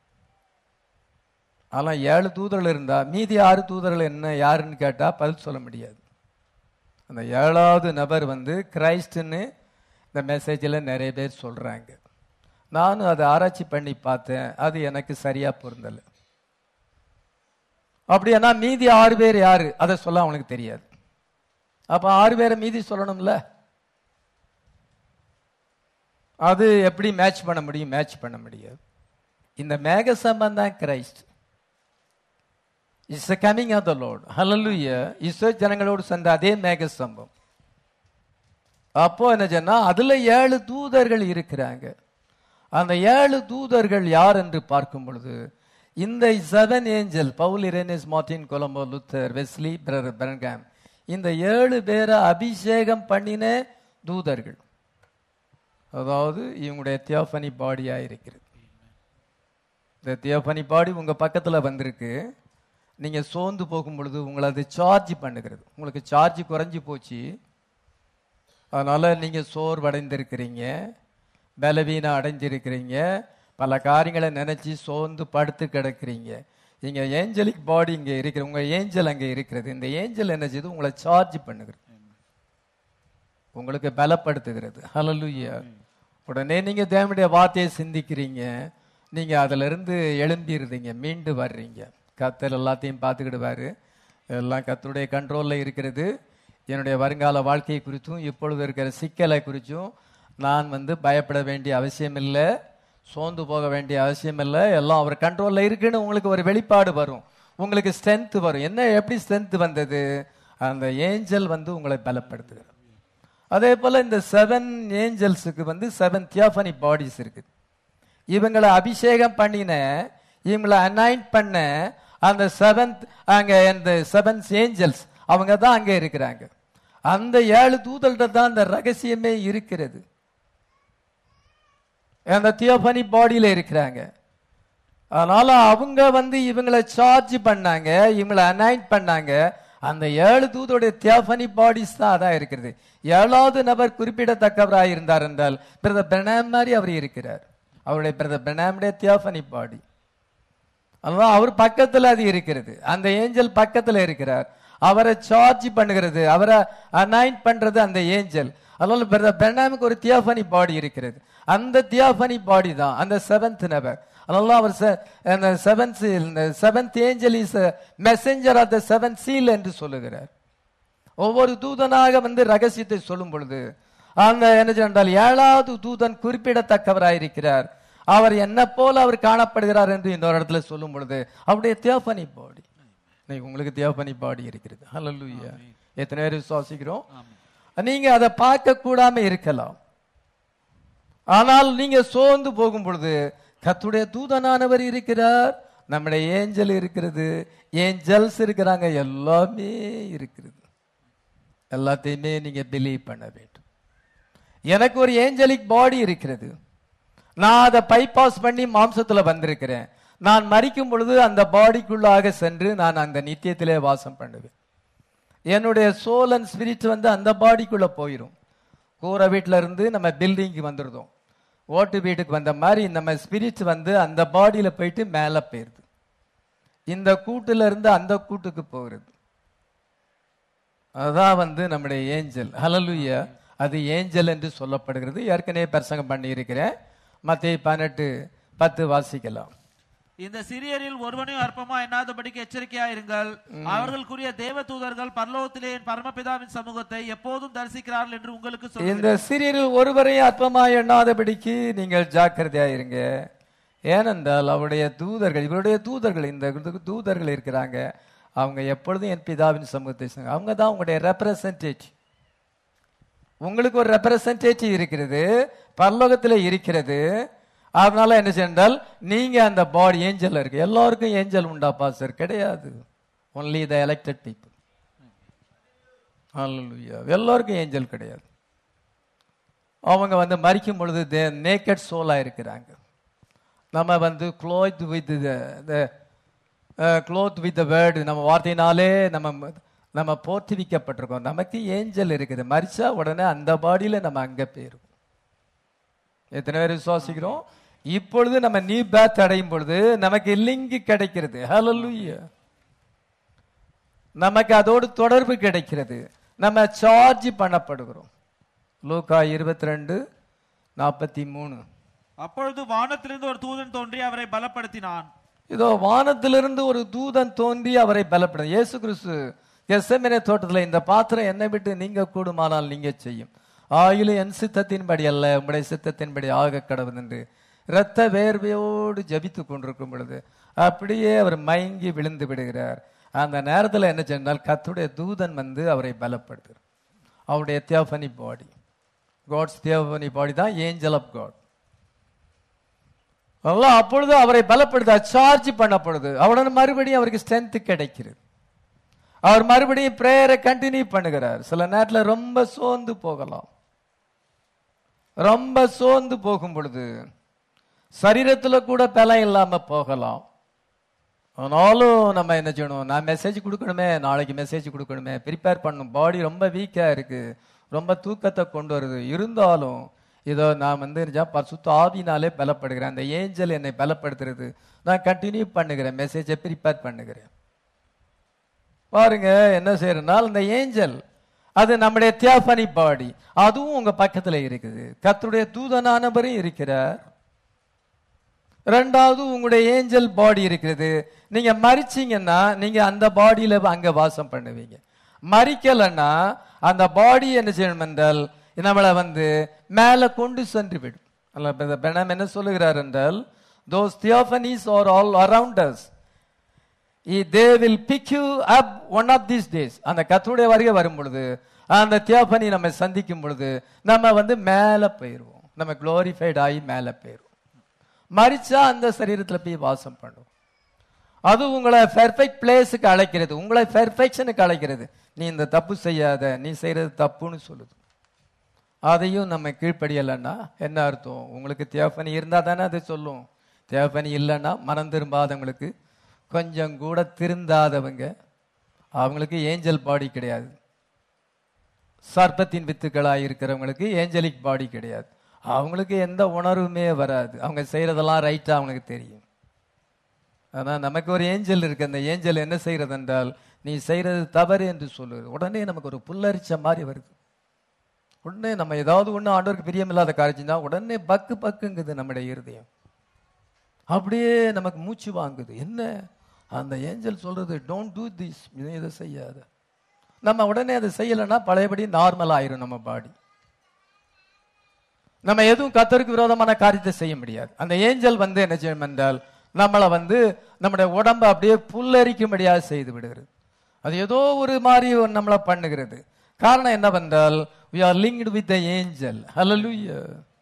ஆனால் ஏழு தூதர்கள் இருந்தா மீதி ஆறு தூதர்கள் என்ன யாருன்னு கேட்டா பதில் சொல்ல முடியாது அந்த ஏழாவது நபர் வந்து கிரைஸ்ட்னு இந்த மெசேஜில் நிறைய பேர் சொல்றாங்க நானும் அதை ஆராய்ச்சி பண்ணி பார்த்தேன் அது எனக்கு சரியா பொருந்தலை அப்படியானா மீதி ஆறு பேர் யாரு அதை சொல்ல அவனுக்கு தெரியாது அப்ப ஆறு பேரை மீதி சொல்லணும்ல அது எப்படி மேட்ச் பண்ண முடியும் மேட்ச் பண்ண முடியாது இந்த மேக சம்பந்தம் Christ is coming of the Lord hallelujah இஸ்ரோ ஜனங்களோடு சென்ற அதே மேக சம்பம் அப்போ என்ன சொன்னா அதுல ஏழு தூதர்கள் இருக்கிறாங்க அந்த ஏழு தூதர்கள் யார் என்று பார்க்கும் பொழுது இந்த seven angel Paul Irenaeus Martin Columba Luther Wesley brother Branham இந்த ஏழு பேரை அபிஷேகம் பண்ணின தூதர்கள் அதாவது இவங்களுடைய தியோஃபனி பாடியா இருக்கிறது இந்த தியோஃபனி பாடி உங்க பக்கத்துல வந்திருக்கு நீங்க சோர்ந்து போகும் பொழுது உங்களை அது சார்ஜ் பண்ணுகிறது உங்களுக்கு சார்ஜ் குறைஞ்சி போச்சு அதனால நீங்க சோர்வடைந்திருக்கிறீங்க பலவீனம் அடைஞ்சிருக்கிறீங்க பல காரியங்களை நினைச்சு சோர்ந்து படுத்து கிடக்கிறீங்க இங்க ஏஞ்சலிக் பாடி இங்க இருக்கிற உங்க ஏஞ்சல் அங்க இருக்கிறது இந்த ஏஞ்சல் என்ன செய்யுது உங்களை சார்ஜ் பண்ணுகிறது உங்களுக்கு பலப்படுத்துகிறது ஹalleluya உடனே நீங்க தேவனுடைய வார்த்தையை சிந்திக்கிறீங்க நீங்க அதுல இருந்து எழும்பிடுறீங்க மீண்டு வர்றீங்க கத்தர் எல்லாத்தையும் பார்த்துக்கிடுவாரு எல்லாம் கத்தருடைய கண்ட்ரோல்ல இருக்கிறது என்னுடைய வருங்கால வாழ்க்கை குறித்தும் இப்பொழுது இருக்கிற சிக்கலை குறித்தும் நான் வந்து பயப்பட வேண்டிய அவசியம் இல்லை சோர்ந்து போக வேண்டிய அவசியம் இல்லை எல்லாம் அவர் கண்ட்ரோல்ல இருக்குன்னு உங்களுக்கு ஒரு வெளிப்பாடு வரும் உங்களுக்கு ஸ்ட்ரென்த் வரும் என்ன எப்படி ஸ்ட்ரென்த் வந்தது அந்த ஏஞ்சல் வந்து உங்களை பலப்படுத்துகிறது அதே போல இந்த செவன் ஏஞ்சல்ஸுக்கு வந்து செவன் தியோஃபனி பாடிஸ் இருக்குது இவங்களை அபிஷேகம் பண்ணின இவங்களை அனாயிண்ட் பண்ண அந்த செவன்த் அங்க இந்த செவன்த் ஏஞ்சல்ஸ் அவங்க தான் அங்க இருக்கிறாங்க அந்த ஏழு தூதல்கிட்ட தான் அந்த ரகசியமே இருக்கிறது அந்த தியோபனி பாடியில இருக்கிறாங்க அதனால அவங்க வந்து இவங்களை சார்ஜ் பண்ணாங்க இவங்களை அனாயிண்ட் பண்ணாங்க அந்த ஏழு தூதோடைய தியோபனி பாடிஸ் தான் அதான் இருக்கிறது ஏழாவது நபர் குறிப்பிடத்தக்கவராக இருந்தார் என்றால் பிரதர் பிரணாம் மாதிரி அவர் இருக்கிறார் அவருடைய பிரதர் பிரணாமுடைய தியோபனி பாடி அதுதான் அவர் பக்கத்துல அது இருக்கிறது அந்த ஏஞ்சல் பக்கத்துல இருக்கிறார் அவரை சார்ஜ் பண்ணுகிறது அவரை அனாயிண்ட் பண்றது அந்த ஏஞ்சல் அதனால பிரதர் பெர்னாமுக்கு ஒரு தியோபனி பாடி இருக்கிறது அந்த தியோபனி பாடி தான் அந்த செவன்த் நபர் அதனால அவர் செ- அந்த செவன்த் இந்த seventh angel is messenger of the seven seal என்று சொல்லுகிறார் ஒவ்வொரு தூதனாக வந்து ரகசியத்தை சொல்லும் பொழுது அந்த என்ன சொன்னால் ஏழாவது தூதன் குறிப்பிடத்தக்கவராயிருக்கிறார் அவர் என்ன போல அவர் காணப்படுகிறார் என்று இன்னொரு இடத்துல சொல்லும் பொழுது அவருடைய தியோபனி பாடி இன்னைக்கு உங்களுக்கு தியோபனி பாடி இருக்கிறது ஹalleluya எத்தனை பேர் விசுவாசிக்கிறோம் நீங்க அதை பார்க்க கூடாம இருக்கலாம் ஆனால் நீங்க சோர்ந்து போகும் பொழுது கத்துடைய தூதனானவர் இருக்கிறார் நம்முடைய ஏஞ்சல் இருக்கிறது ஏஞ்சல்ஸ் இருக்கிறாங்க எல்லாமே இருக்கிறது எல்லாத்தையுமே நீங்க பிலீவ் பண்ண வேண்டும் எனக்கு ஒரு ஏஞ்சலிக் பாடி இருக்கிறது நான் அதை பைபாஸ் பண்ணி மாம்சத்துல வந்திருக்கிறேன் நான் மரிக்கும் பொழுது அந்த பாடிக்குள்ளாக சென்று நான் அந்த நித்தியத்திலே வாசம் பண்ணுவேன் என்னுடைய சோல் அண்ட் ஸ்பிரிட் வந்து அந்த பாடிக்குள்ள போயிடும் கூரை வீட்டில இருந்து நம்ம பில்டிங்க்கு வந்துருதோம் ஓட்டு வீட்டுக்கு வந்த மாதிரி நம்ம ஸ்பிரிட் வந்து அந்த பாடியில போயிட்டு மேலே போயிருது இந்த கூட்டுல இருந்து அந்த கூட்டுக்கு போகிறது அதான் வந்து நம்முடைய ஏஞ்சல் ஹalleluya அது ஏஞ்சல் என்று சொல்லப்படுகிறது ஏற்கனவே பிரசங்கம் பண்ணி இருக்கிறேன் மத்திய பதினெட்டு பத்து வாசிக்கலாம் இந்த சிறியரில் ஒருவனையும் அற்பமா எண்ணாதபடிக்கு எச்சரிக்கையா இருங்கள் அவர்களுக்குரிய தேவ தூதர்கள் பரலோகத்திலே என் பரமபிதாவின் சமூகத்தை எப்போதும் தரிசிக்கிறார்கள் என்று உங்களுக்கு இந்த சொல்லுகிறேன் சிறியரில் ஒருவரையும் அற்பமாய் எண்ணாதபடிக்கு நீங்கள் ஜாக்கிரதையா இருங்க ஏனென்றால் அவருடைய தூதர்கள் இவருடைய தூதர்கள் இந்த தூதர்கள் இருக்கிறாங்க அவங்க எப்பொழுதும் என் பிதாவின் சமூகத்தை செ- அவங்க தான் உங்களுடைய ரெப்ரசன்டேட்டிவ் உங்களுக்கு ஒரு ரெப்ரசன்டேட்டிவ் இருக்கிறது பரலோகத்தில் இருக்கிறது அதனால என்ன சென்றால் நீங்க அந்த பாடி ஏஞ்சல் இருக்கு எல்லாருக்கும் ஏஞ்சல் உண்டா பாஸ்டர் கிடையாது ஒன்லி த எலெக்டட் பீப்புள் எல்லாருக்கும் ஏஞ்சல் கிடையாது அவங்க வந்து மறிக்கும் பொழுது நேக்கட் சோலா இருக்கிறாங்க நம்ம வந்து clothed with clothed with the word நம்ம வார்த்தையினாலே நம்ம நம்ம போற்றுவிக்கப்பட்டிருக்கோம் நமக்கு ஏஞ்சல் இருக்குது மறிச்சா உடனே அந்த பாடியில நம்ம அங்க போயிருக்கோம் எத்தனை பேர் விசுவாசிக்கிறோம் இப்பொழுது நம்ம நீ பேத் அடையும் பொழுது நமக்கு லிங்க் கிடைக்கிறது ஹalleluya நமக்கு அதோடு தொடர்பு கிடைக்கிறது நம்ம சார்ஜ் பண்ணப்படுகிறோம் லூக்கா இருபத்தி ரெண்டு நாற்பத்தி மூணு அப்பொழுது வானத்திலிருந்து ஒரு தூதன் தோன்றி அவரை பலப்படுத்தினான் இதோ வானத்திலிருந்து ஒரு தூதன் தோன்றி அவரை பலப்படும் இயேசு கிறிஸ்து கெசமெனே தோட்டத்தில் இந்த பாத்திரம் என்னை விட்டு நீங்க கூடுமானால் நீங்க செய்யும் ஆயிலும் என் சித்தத்தின்படி அல்ல உம்முடைய சித்தத்தின்படி ஆக கடவுள் என்று இரத்த வேர்வையோடு ஜபித்து கொண்டிருக்கும் பொழுது அப்படியே அவர் மயங்கி விழுந்து விடுகிறார் அந்த நேரத்தில் என்ன சென்றால் கத்துடைய தூதன் வந்து அவரை பலப்படுத்துகிறார் அவருடைய theophany body God's theophany body தான் ஏஞ்சல் ஆஃப் காட் அல்லாஹ் அப்பொழுது அவரை பலப்படுத்த சார்ஜ் பண்ணப்படுது அவருடன் மறுபடியும் அவருக்கு ஸ்ட்ரென்த் கிடைக்கிறது அவர் மறுபடியும் பிரேயரை கண்டினியூ பண்ணுகிறார் சில நேரத்தில் ரொம்ப சோர்ந்து போகலாம் ரொம்ப சோர்ந்து போகும் பொழுது சரீரத்துல கூட பலம் இல்லாம போகலாம் ஆனாலும் நம்ம என்ன செய்யணும் நான் மெசேஜ் கொடுக்கணுமே நாளைக்கு மெசேஜ் கொடுக்கணுமே ப்ரிப்பேர் பண்ணணும் பாடி ரொம்ப வீக்கா இருக்கு ரொம்ப தூக்கத்தை கொண்டு வருது இருந்தாலும் இதோ நான் வந்து நிஜா பரிசுத்த ஆவினாலே பலப்படுகிறேன் அந்த ஏஞ்சல் என்னை பலப்படுத்துறது நான் கண்டினியூ பண்ணுகிறேன் மெசேஜை ப்ரிப்பேர் பண்ணுகிறேன் பாருங்க என்ன செய்யறதுனா இந்த ஏஞ்சல் அது நம்முடைய தியாபனி பாடி அதுவும் உங்க பக்கத்துல இருக்குது கர்த்தருடைய தூதனானவரும் இருக்கிறார் ரெண்டாவது உங்களுடைய ஏஞ்சல் பாடி இருக்கிறது நீங்க மறிச்சீங்கன்னா நீங்க அந்த பாடியில அங்க வாசம் பண்ணுவீங்க மறிக்கலைன்னா அந்த பாடி என்ன செய்யணும் என்றால் நம்மளை வந்து மேல கொண்டு சென்று விடும் அல்ல, இப்ப பெனம் என்ன சொல்லுகிறார் என்றால் those theophanies are all around us they will pick you up one of these days அந்த கத்துடைய வருகை வரும் பொழுது அந்த தியோபனி நம்ம சந்திக்கும் பொழுது நம்ம வந்து மேல போயிருவோம் நம்ம குளோரிஃபைட் ஆகி மேல போயிருவோம் மறிச்சா அந்த சரீரத்துல போய் வாசம் பண்ணும் அது உங்களை பெர்ஃபெக்ட் பிளேஸுக்கு அழைக்கிறது உங்களை பெர்ஃபெக்ஷனுக்கு அழைக்கிறது நீ இந்த தப்பு செய்யாத நீ செய்யறது தப்புன்னு சொல்லுது அதையும் நம்ம கீழ்ப்படியலைன்னா என்ன அர்த்தம் உங்களுக்கு தேவப்பனி இருந்தா தானே அது சொல்லும் தேவப்பனி இல்லைன்னா மனம் திரும்பாதவங்களுக்கு கொஞ்சம் கூட திருந்தாதவங்க அவங்களுக்கு ஏஞ்சல் பாடி கிடையாது சர்ப்பத்தின் வித்துக்களாக இருக்கிறவங்களுக்கு ஏஞ்சலிக் பாடி கிடையாது அவங்களுக்கு எந்த உணர்வுமே வராது அவங்க செய்யறதெல்லாம் ரைட்டா அவங்களுக்கு தெரியும் ஆனா நமக்கு ஒரு ஏஞ்சல் இருக்கு அந்த ஏஞ்சல் என்ன செய்யறது என்றால் நீ செய்யறது தவறு என்று சொல்லுது உடனே நமக்கு ஒரு புல்லரிச்ச மாதிரி வருது உடனே நம்ம ஏதாவது ஒண்ணு ஆண்டவருக்கு பிரியமில்லாத காரியம் தான் உடனே பக்கு பக்குங்குது நம்முடைய இருதயம் அப்படியே நமக்கு மூச்சு வாங்குது என்ன அந்த ஏஞ்சல் சொல்றது டோன்ட் டூ திஸ் இதை செய்யாத நம்ம உடனே அதை செய்யலைன்னா பழையபடி நார்மல் ஆயிரும் நம்ம பாடி நம்ம எதுவும் கத்தருக்கு விரோதமான காரியத்தை செய்ய முடியாது அந்த ஏஞ்சல் வந்து என்ன செய்யும் என்றால் நம்மளை வந்து நம்முடைய உடம்பை அப்படியே புல்லரிக்கும்படியாக செய்து விடுகிறது அது ஏதோ ஒரு மாதிரி ஒரு நம்மளை பண்ணுகிறது காரணம் என்னவென்றால் we are linked with the angel hallelujah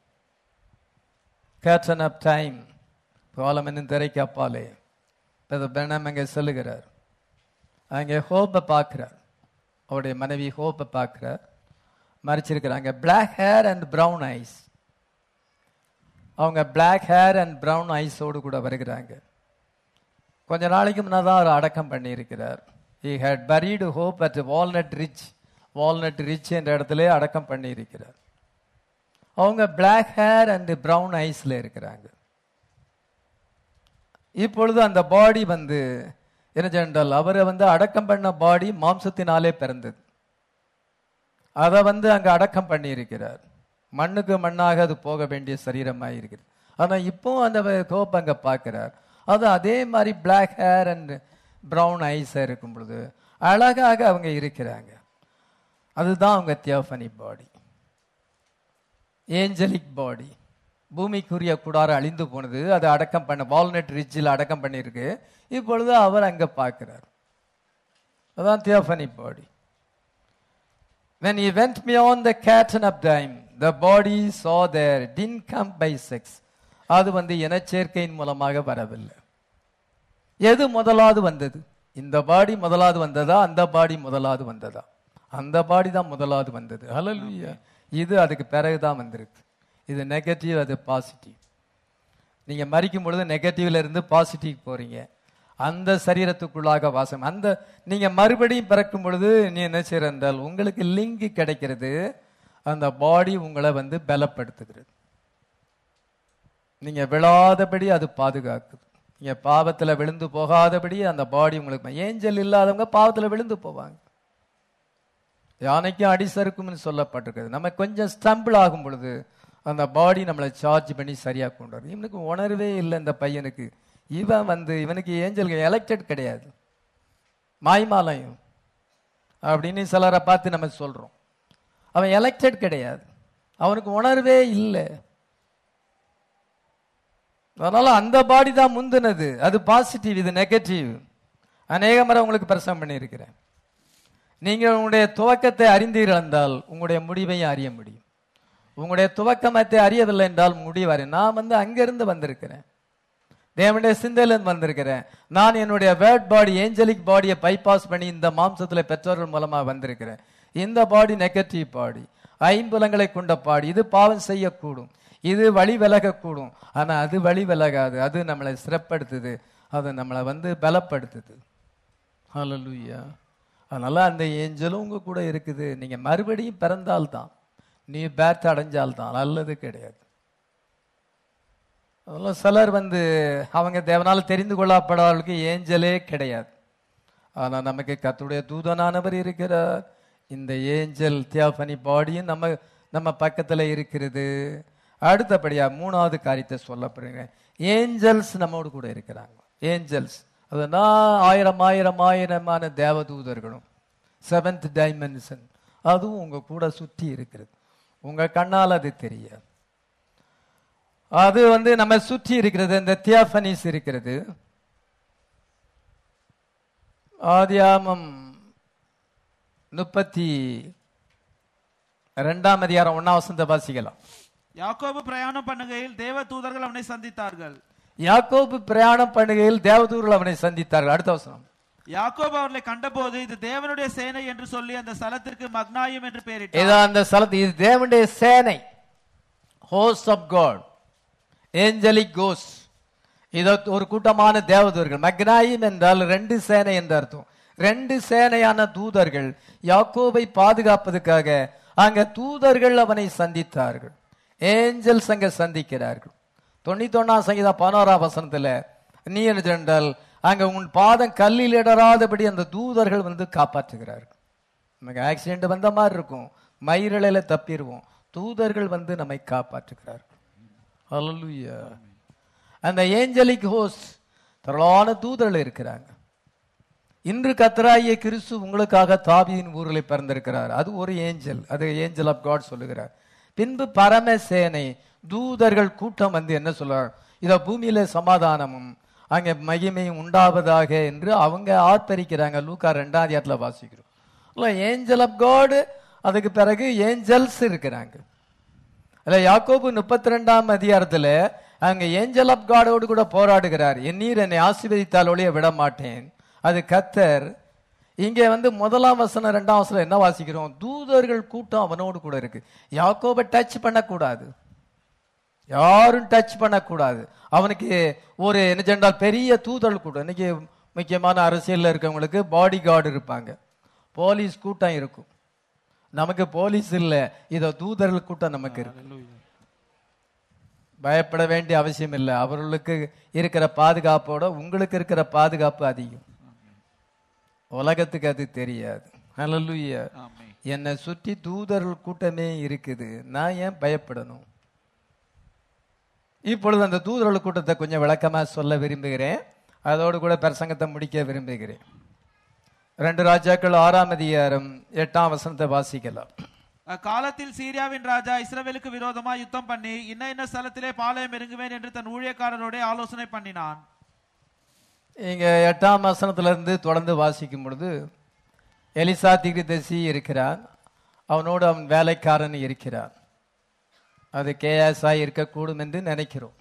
curtain of time காலம் என்னும் திரைக்கு அப்பாலே பெனம் அங்கே செல்லுகிறார் அங்கே ஹோப்பை பார்க்கிறார் அவருடைய மனைவி ஹோப்பை பார்க்கிறார் மறைச்சிருக்கிறாங்க black hair and brown eyes அவங்க பிளாக் ஹேர் அண்ட் பிரவுன் ஐஸோடு கூட வருகிறாங்க கொஞ்ச நாளைக்கு முன்னாடி தான் அவர் அடக்கம் பண்ணியிருக்கிறார் he had buried hope at Walnut Ridge Walnut Ridge என்ற இடத்துல அடக்கம் பண்ணியிருக்கிறார் அவங்க பிளாக் ஹேர் அண்ட் பிரவுன் ஐஸ்ல இருக்கிறாங்க இப்பொழுது அந்த பாடி வந்து என்ன சென்றால் அவரை வந்து அடக்கம் பண்ண பாடி மாம்சத்தினாலே பிறந்தது அதை வந்து அங்க அடக்கம் பண்ணி இருக்கிறார் மண்ணுக்கு மண்ணாக அது போக வேண்டிய சரீரமாக இருக்குது ஆனா இப்போ அந்த கோப்பை அங்க பார்க்கிறார் அது அதே மாதிரி black hair and brown eyes இருக்கும் பொழுது அழகாக அவங்க இருக்கிறாங்க அதுதான் அவங்க தியோஃபனி பாடி ஏஞ்சலிக் பாடி பூமிக்குரிய கூடாரம் அழிந்து போனது அது அடக்கம் பண்ண வால்நட் ரிட்ஜில் அடக்கம் பண்ணியிருக்கு இப்பொழுது அவர் அங்க பார்க்கிறார் அதான் theophany body When he went beyond the curtain of time, the body saw there didn't come by sex. அது வந்து இனச்சேர்க்கையின் மூலமாக வரவில்லை எது முதலாவது வந்தது இந்த பாடி முதலாவது வந்ததா அந்த பாடி முதலாவது வந்ததா அந்த பாடி தான் முதலாவது வந்தது ஹalleluya இது அதுக்கு பிறகு தான் வந்திருக்கு இது நெகட்டிவ் அது பாசிட்டிவ் நீங்க மறிக்கும் பொழுது நெகட்டிவ்ல இருந்து பாசிட்டிவ் போறீங்க அந்த சரீரத்துக்குள்ளாக வாசம் அந்த நீங்க மறுபடியும் பிறக்கும் பொழுது நீ என்ன செய்யற என்றால் உங்களுக்கு லிங்க் கிடைக்கிறது அந்த பாடி உங்களை வந்து பலப்படுத்துகிறது நீங்க விழாதபடி அது பாதுகாக்குது நீங்க பாவத்துல விழுந்து போகாதபடி அந்த பாடி உங்களுக்கு ஏஞ்சல் இல்லாதவங்க பாவத்துல விழுந்து போவாங்க யானைக்கும் அடி சறுக்கும்னு சொல்லப்பட்டிருக்குது நம்ம கொஞ்சம் ஸ்டம்பிள் ஆகும் பொழுது அந்த பாடி நம்மளை சார்ஜ் பண்ணி சரியா கொண்டு வரும் இவனுக்கு உணர்வே இல்லை இந்த பையனுக்கு இவன் வந்து இவனுக்கு ஏஞ்சல் எலெக்டட் கிடையாது மாய்மாலயம் அப்படின்னு சிலரை பார்த்து நம்ம சொல்றோம் அவன் எலெக்டட் கிடையாது அவனுக்கு உணர்வே இல்லை அதனால அந்த பாடி தான் முந்தினது அது பாசிட்டிவ் இது நெகட்டிவ் அநேக முறை உங்களுக்கு பிரசவம் பண்ணியிருக்கிறேன் நீங்கள் உங்களுடைய துவக்கத்தை அறிந்தீர்கள் என்றால் உங்களுடைய முடிவையும் அறிய முடியும் உங்களுடைய துவக்கமத்தை அறியவில்லை என்றால் முடிவு அறியும் நான் வந்து அங்கிருந்து வந்திருக்கிறேன் தேவனுடைய சிந்தையிலிருந்து வந்திருக்கிறேன் நான் என்னுடைய வேர்ட் பாடி ஏஞ்சலிக் பாடியை பைபாஸ் பண்ணி இந்த மாம்சத்தில் பெற்றோர்கள் மூலமா வந்திருக்கிறேன் இந்த பாடி நெகட்டிவ் பாடி ஐம்புலங்களை கொண்ட பாடி இது பாவம் செய்யக்கூடும் இது வழி விலகக்கூடும் ஆனா அது வழி விலகாது அது நம்மளை சிறப்படுத்துது அது நம்மளை வந்து பலப்படுத்துது ஹalleluya அதனால அந்த ஏஞ்சலும் உங்க கூட இருக்குது நீங்க மறுபடியும் பிறந்தால்தான் நீ பேர்த் அடைஞ்சால்தான் நல்லது கிடையாது அதெல்லாம் சிலர் வந்து அவங்க தேவனால் தெரிந்து கொள்ளப்படாதவர்களுக்கு ஏஞ்சலே கிடையாது ஆனா நமக்கு கர்த்தருடைய தூதனானவர் இருக்கிறார் இந்த ஏஞ்சல் தியாபனி பாடியும் நம்ம நம்ம பக்கத்துல இருக்கிறது அடுத்தபடியா மூணாவது காரியத்தை சொல்லப்படுங்க ஏஞ்சல்ஸ் நம்மோடு கூட இருக்கிறாங்க ஏஞ்சல்ஸ் அதுனா ஆயிரம் ஆயிரம் ஆயிரமான தேவதூதர்களும் செவன்த் டைமென்ஷன் அதுவும் உங்க கூட சுற்றி இருக்கிறது உங்க கண்ணால் அது தெரியாது அது வந்து நம்ம சுற்றி இருக்கிறது இந்த தியாஃபனிஸ் இருக்கிறது ஆதியாமம் முப்பத்தி ரெண்டாம் அதிகாரம் ஒன்னாம் வசந்த வாசிக்கலாம் யாக்கோபு பிரயாணம் பண்ணுகையில் தேவ தூதர்கள் அவனை சந்தித்தார்கள் யாக்கோபு பிரயாணம் பண்ணுகையில் தேவதூர்கள் அவனை சந்தித்தார்கள் அடுத்த வசனம் யாக்கோபு அவர்களை கண்டபோது இது தேவனுடைய சேனை என்று சொல்லி அந்த ஸ்தலத்திற்கு மக்னாயும் என்று பெயரிட்டார் இதோ அந்த ஸ்தலத்து இது தேவனுடைய சேனை ஹோஸ் ஆஃப் காட் ஏஞ்சலிக் கோஸ் இதோ ஒரு கூட்டமான தேவதூர்கள் மக்னாயிம் என்றால் ரெண்டு சேனை என்று அர்த்தம் ரெண்டு சேனையான தூதர்கள் யாக்கோபை பாதுகாப்பதற்காக அங்க தூதர்கள் அவனை சந்தித்தார்கள் ஏஞ்சல்ஸ் அங்க சந்திக்கிறார்கள் தொண்ணூத்தொன்னாம் சங்கீதம் பதினோராம் வசனத்துல நீ என்ன சென்றால் அங்க உன் பாதம் கல்லில் இடராதபடி அந்த தூதர்கள் வந்து காப்பாற்றுகிறார்கள் நமக்கு ஆக்சிடென்ட் வந்த மாதிரி இருக்கும் மயிரிழையில தப்பிடுவோம் தூதர்கள் வந்து நம்மை காப்பாற்றுகிறார்கள் ஹalleluya அந்த ஏஞ்சலிக் ஹோஸ் திரளான தூதர்கள் இருக்கிறாங்க இன்று கத்தராகிய கிறிஸ்து உங்களுக்காக தாபியின் ஊரில் பிறந்திருக்கிறார் அது ஒரு ஏஞ்சல் அது ஏஞ்சல் ஆஃப் காட் சொல்லுகிறார் பின்பு பரமசேனை தூதர்கள் கூட்டம் வந்து என்ன சொல்றார் இத பூமியில சமாதானமும் அங்க மகிமையும் உண்டாவதாக என்று அவங்க ஆர்ப்பரிக்கிறாங்க லூக்கா ரெண்டாம் அதிகாரத்துல வாசிக்கிறோம் ஏஞ்சல் ஆஃப் காட் அதுக்கு பிறகு ஏஞ்சல்ஸ் இருக்கிறாங்க அல்ல யாக்கோபு முப்பத்தி ரெண்டாம் அதிகாரத்துல அங்க ஏஞ்சல் ஆஃப் காடோடு கூட போராடுகிறார் என் நீர் என்னை ஆசீர்வதித்தால் ஒழிய விட மாட்டேன் அது கத்தர் இங்கே வந்து முதலாம் வசனம் ரெண்டாம் வசனம் என்ன வாசிக்கிறோம் தூதர்கள் கூட்டம் அவனோடு கூட இருக்கு யாக்கோபை டச் பண்ணக்கூடாது யாரும் டச் பண்ணக்கூடாது அவனுக்கு ஒரு என்ன சென்றால் பெரிய தூதர்கள் கூட்டம் இன்னைக்கு முக்கியமான அரசியல்ல இருக்கவங்களுக்கு பாடி கார்டு இருப்பாங்க போலீஸ் கூட்டம் இருக்கும் நமக்கு போலீஸ் இல்ல இதோ தூதர்கள் கூட்டம் நமக்கு இருக்கு பயப்பட வேண்டிய அவசியம் இல்லை அவர்களுக்கு இருக்கிற பாதுகாப்போட உங்களுக்கு இருக்கிற பாதுகாப்பு அதிகம் உலகத்துக்கு அது தெரியாது ஹalleluya ஆமென். என்னை சுற்றி தூதர்கள் கூட்டமே இருக்குது நான் ஏன் பயப்படணும் இப்பொழுது அந்த தூதர்கள் கூட்டத்தை கொஞ்சம் விளக்கமா சொல்ல விரும்புகிறேன் அதோடு கூட பிரசங்கத்தை முடிக்க விரும்புகிறேன் ரெண்டு ராஜாக்கள் ஆறாம் அதிகாரம் எட்டாம் வசனத்தை வாசிக்கலாம் அக்காலத்தில் சீரியாவின் ராஜா இஸ்ரவேலுக்கு விரோதமா யுத்தம் பண்ணி இன்ன இன்ன ஸ்தலத்திலே பாளையம் இறங்குவேன் என்று தன் ஊழியக்காரரோட ஆலோசனை பண்ணினான் இங்க எட்டாம் வசனத்துல இருந்து தொடர்ந்து வாசிக்கும் பொழுது எலிசா தீர்க்கதரிசி இருக்கிறான் அவனோடு அவன் வேலைக்காரன் இருக்கிறான் அது கேஎஸ்ஆ இருக்கக்கூடும் என்று நினைக்கிறோம்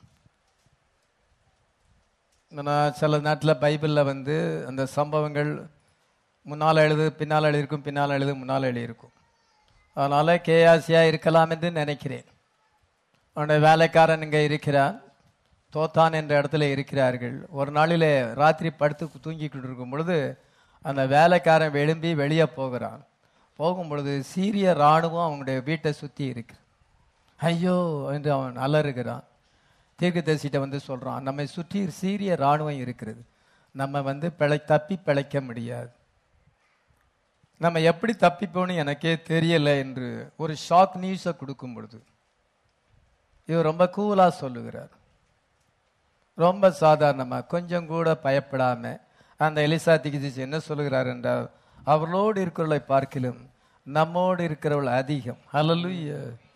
நான் சில நாட்டில் பைபிளில் வந்து அந்த சம்பவங்கள் முன்னால் எழுது பின்னால் எழுதியிருக்கும் பின்னால் எழுது முன்னால் எழுதியிருக்கும் அதனால கேஆசியா இருக்கலாம் என்று நினைக்கிறேன் அவனுடைய வேலைக்காரன் இங்கே இருக்கிறான் தோத்தான் என்ற இடத்துல இருக்கிறார்கள் ஒரு நாளிலே ராத்திரி படுத்து தூங்கிக்கிட்டு இருக்கும் பொழுது அந்த வேலைக்காரன் எழும்பி வெளியே போகிறான் போகும் பொழுது சீரிய ராணுவம் அவனுடைய வீட்டை சுற்றி இருக்கு ஐயோ என்று அவன் அலறுகிறான் தீர்க்கதரிசிட்ட வந்து சொல்றான் நம்மை சுற்றி சீரிய ராணுவம் இருக்கிறது நம்ம வந்து பிழை தப்பி பிழைக்க முடியாது நம்ம எப்படி தப்பிப்போன்னு எனக்கே தெரியல என்று ஒரு ஷாக் நியூஸை கொடுக்கும் பொழுது இவர் ரொம்ப கூலா சொல்லுகிறார் ரொம்ப சாதாரணமா கொஞ்சம் கூட பயப்படாம அந்த எலிசா திகிதிச்சு என்ன சொல்லுகிறார் என்றால் அவர்களோடு இருக்கிறவளை பார்க்கிலும் நம்மோடு இருக்கிறவள் அதிகம் ஹalleluya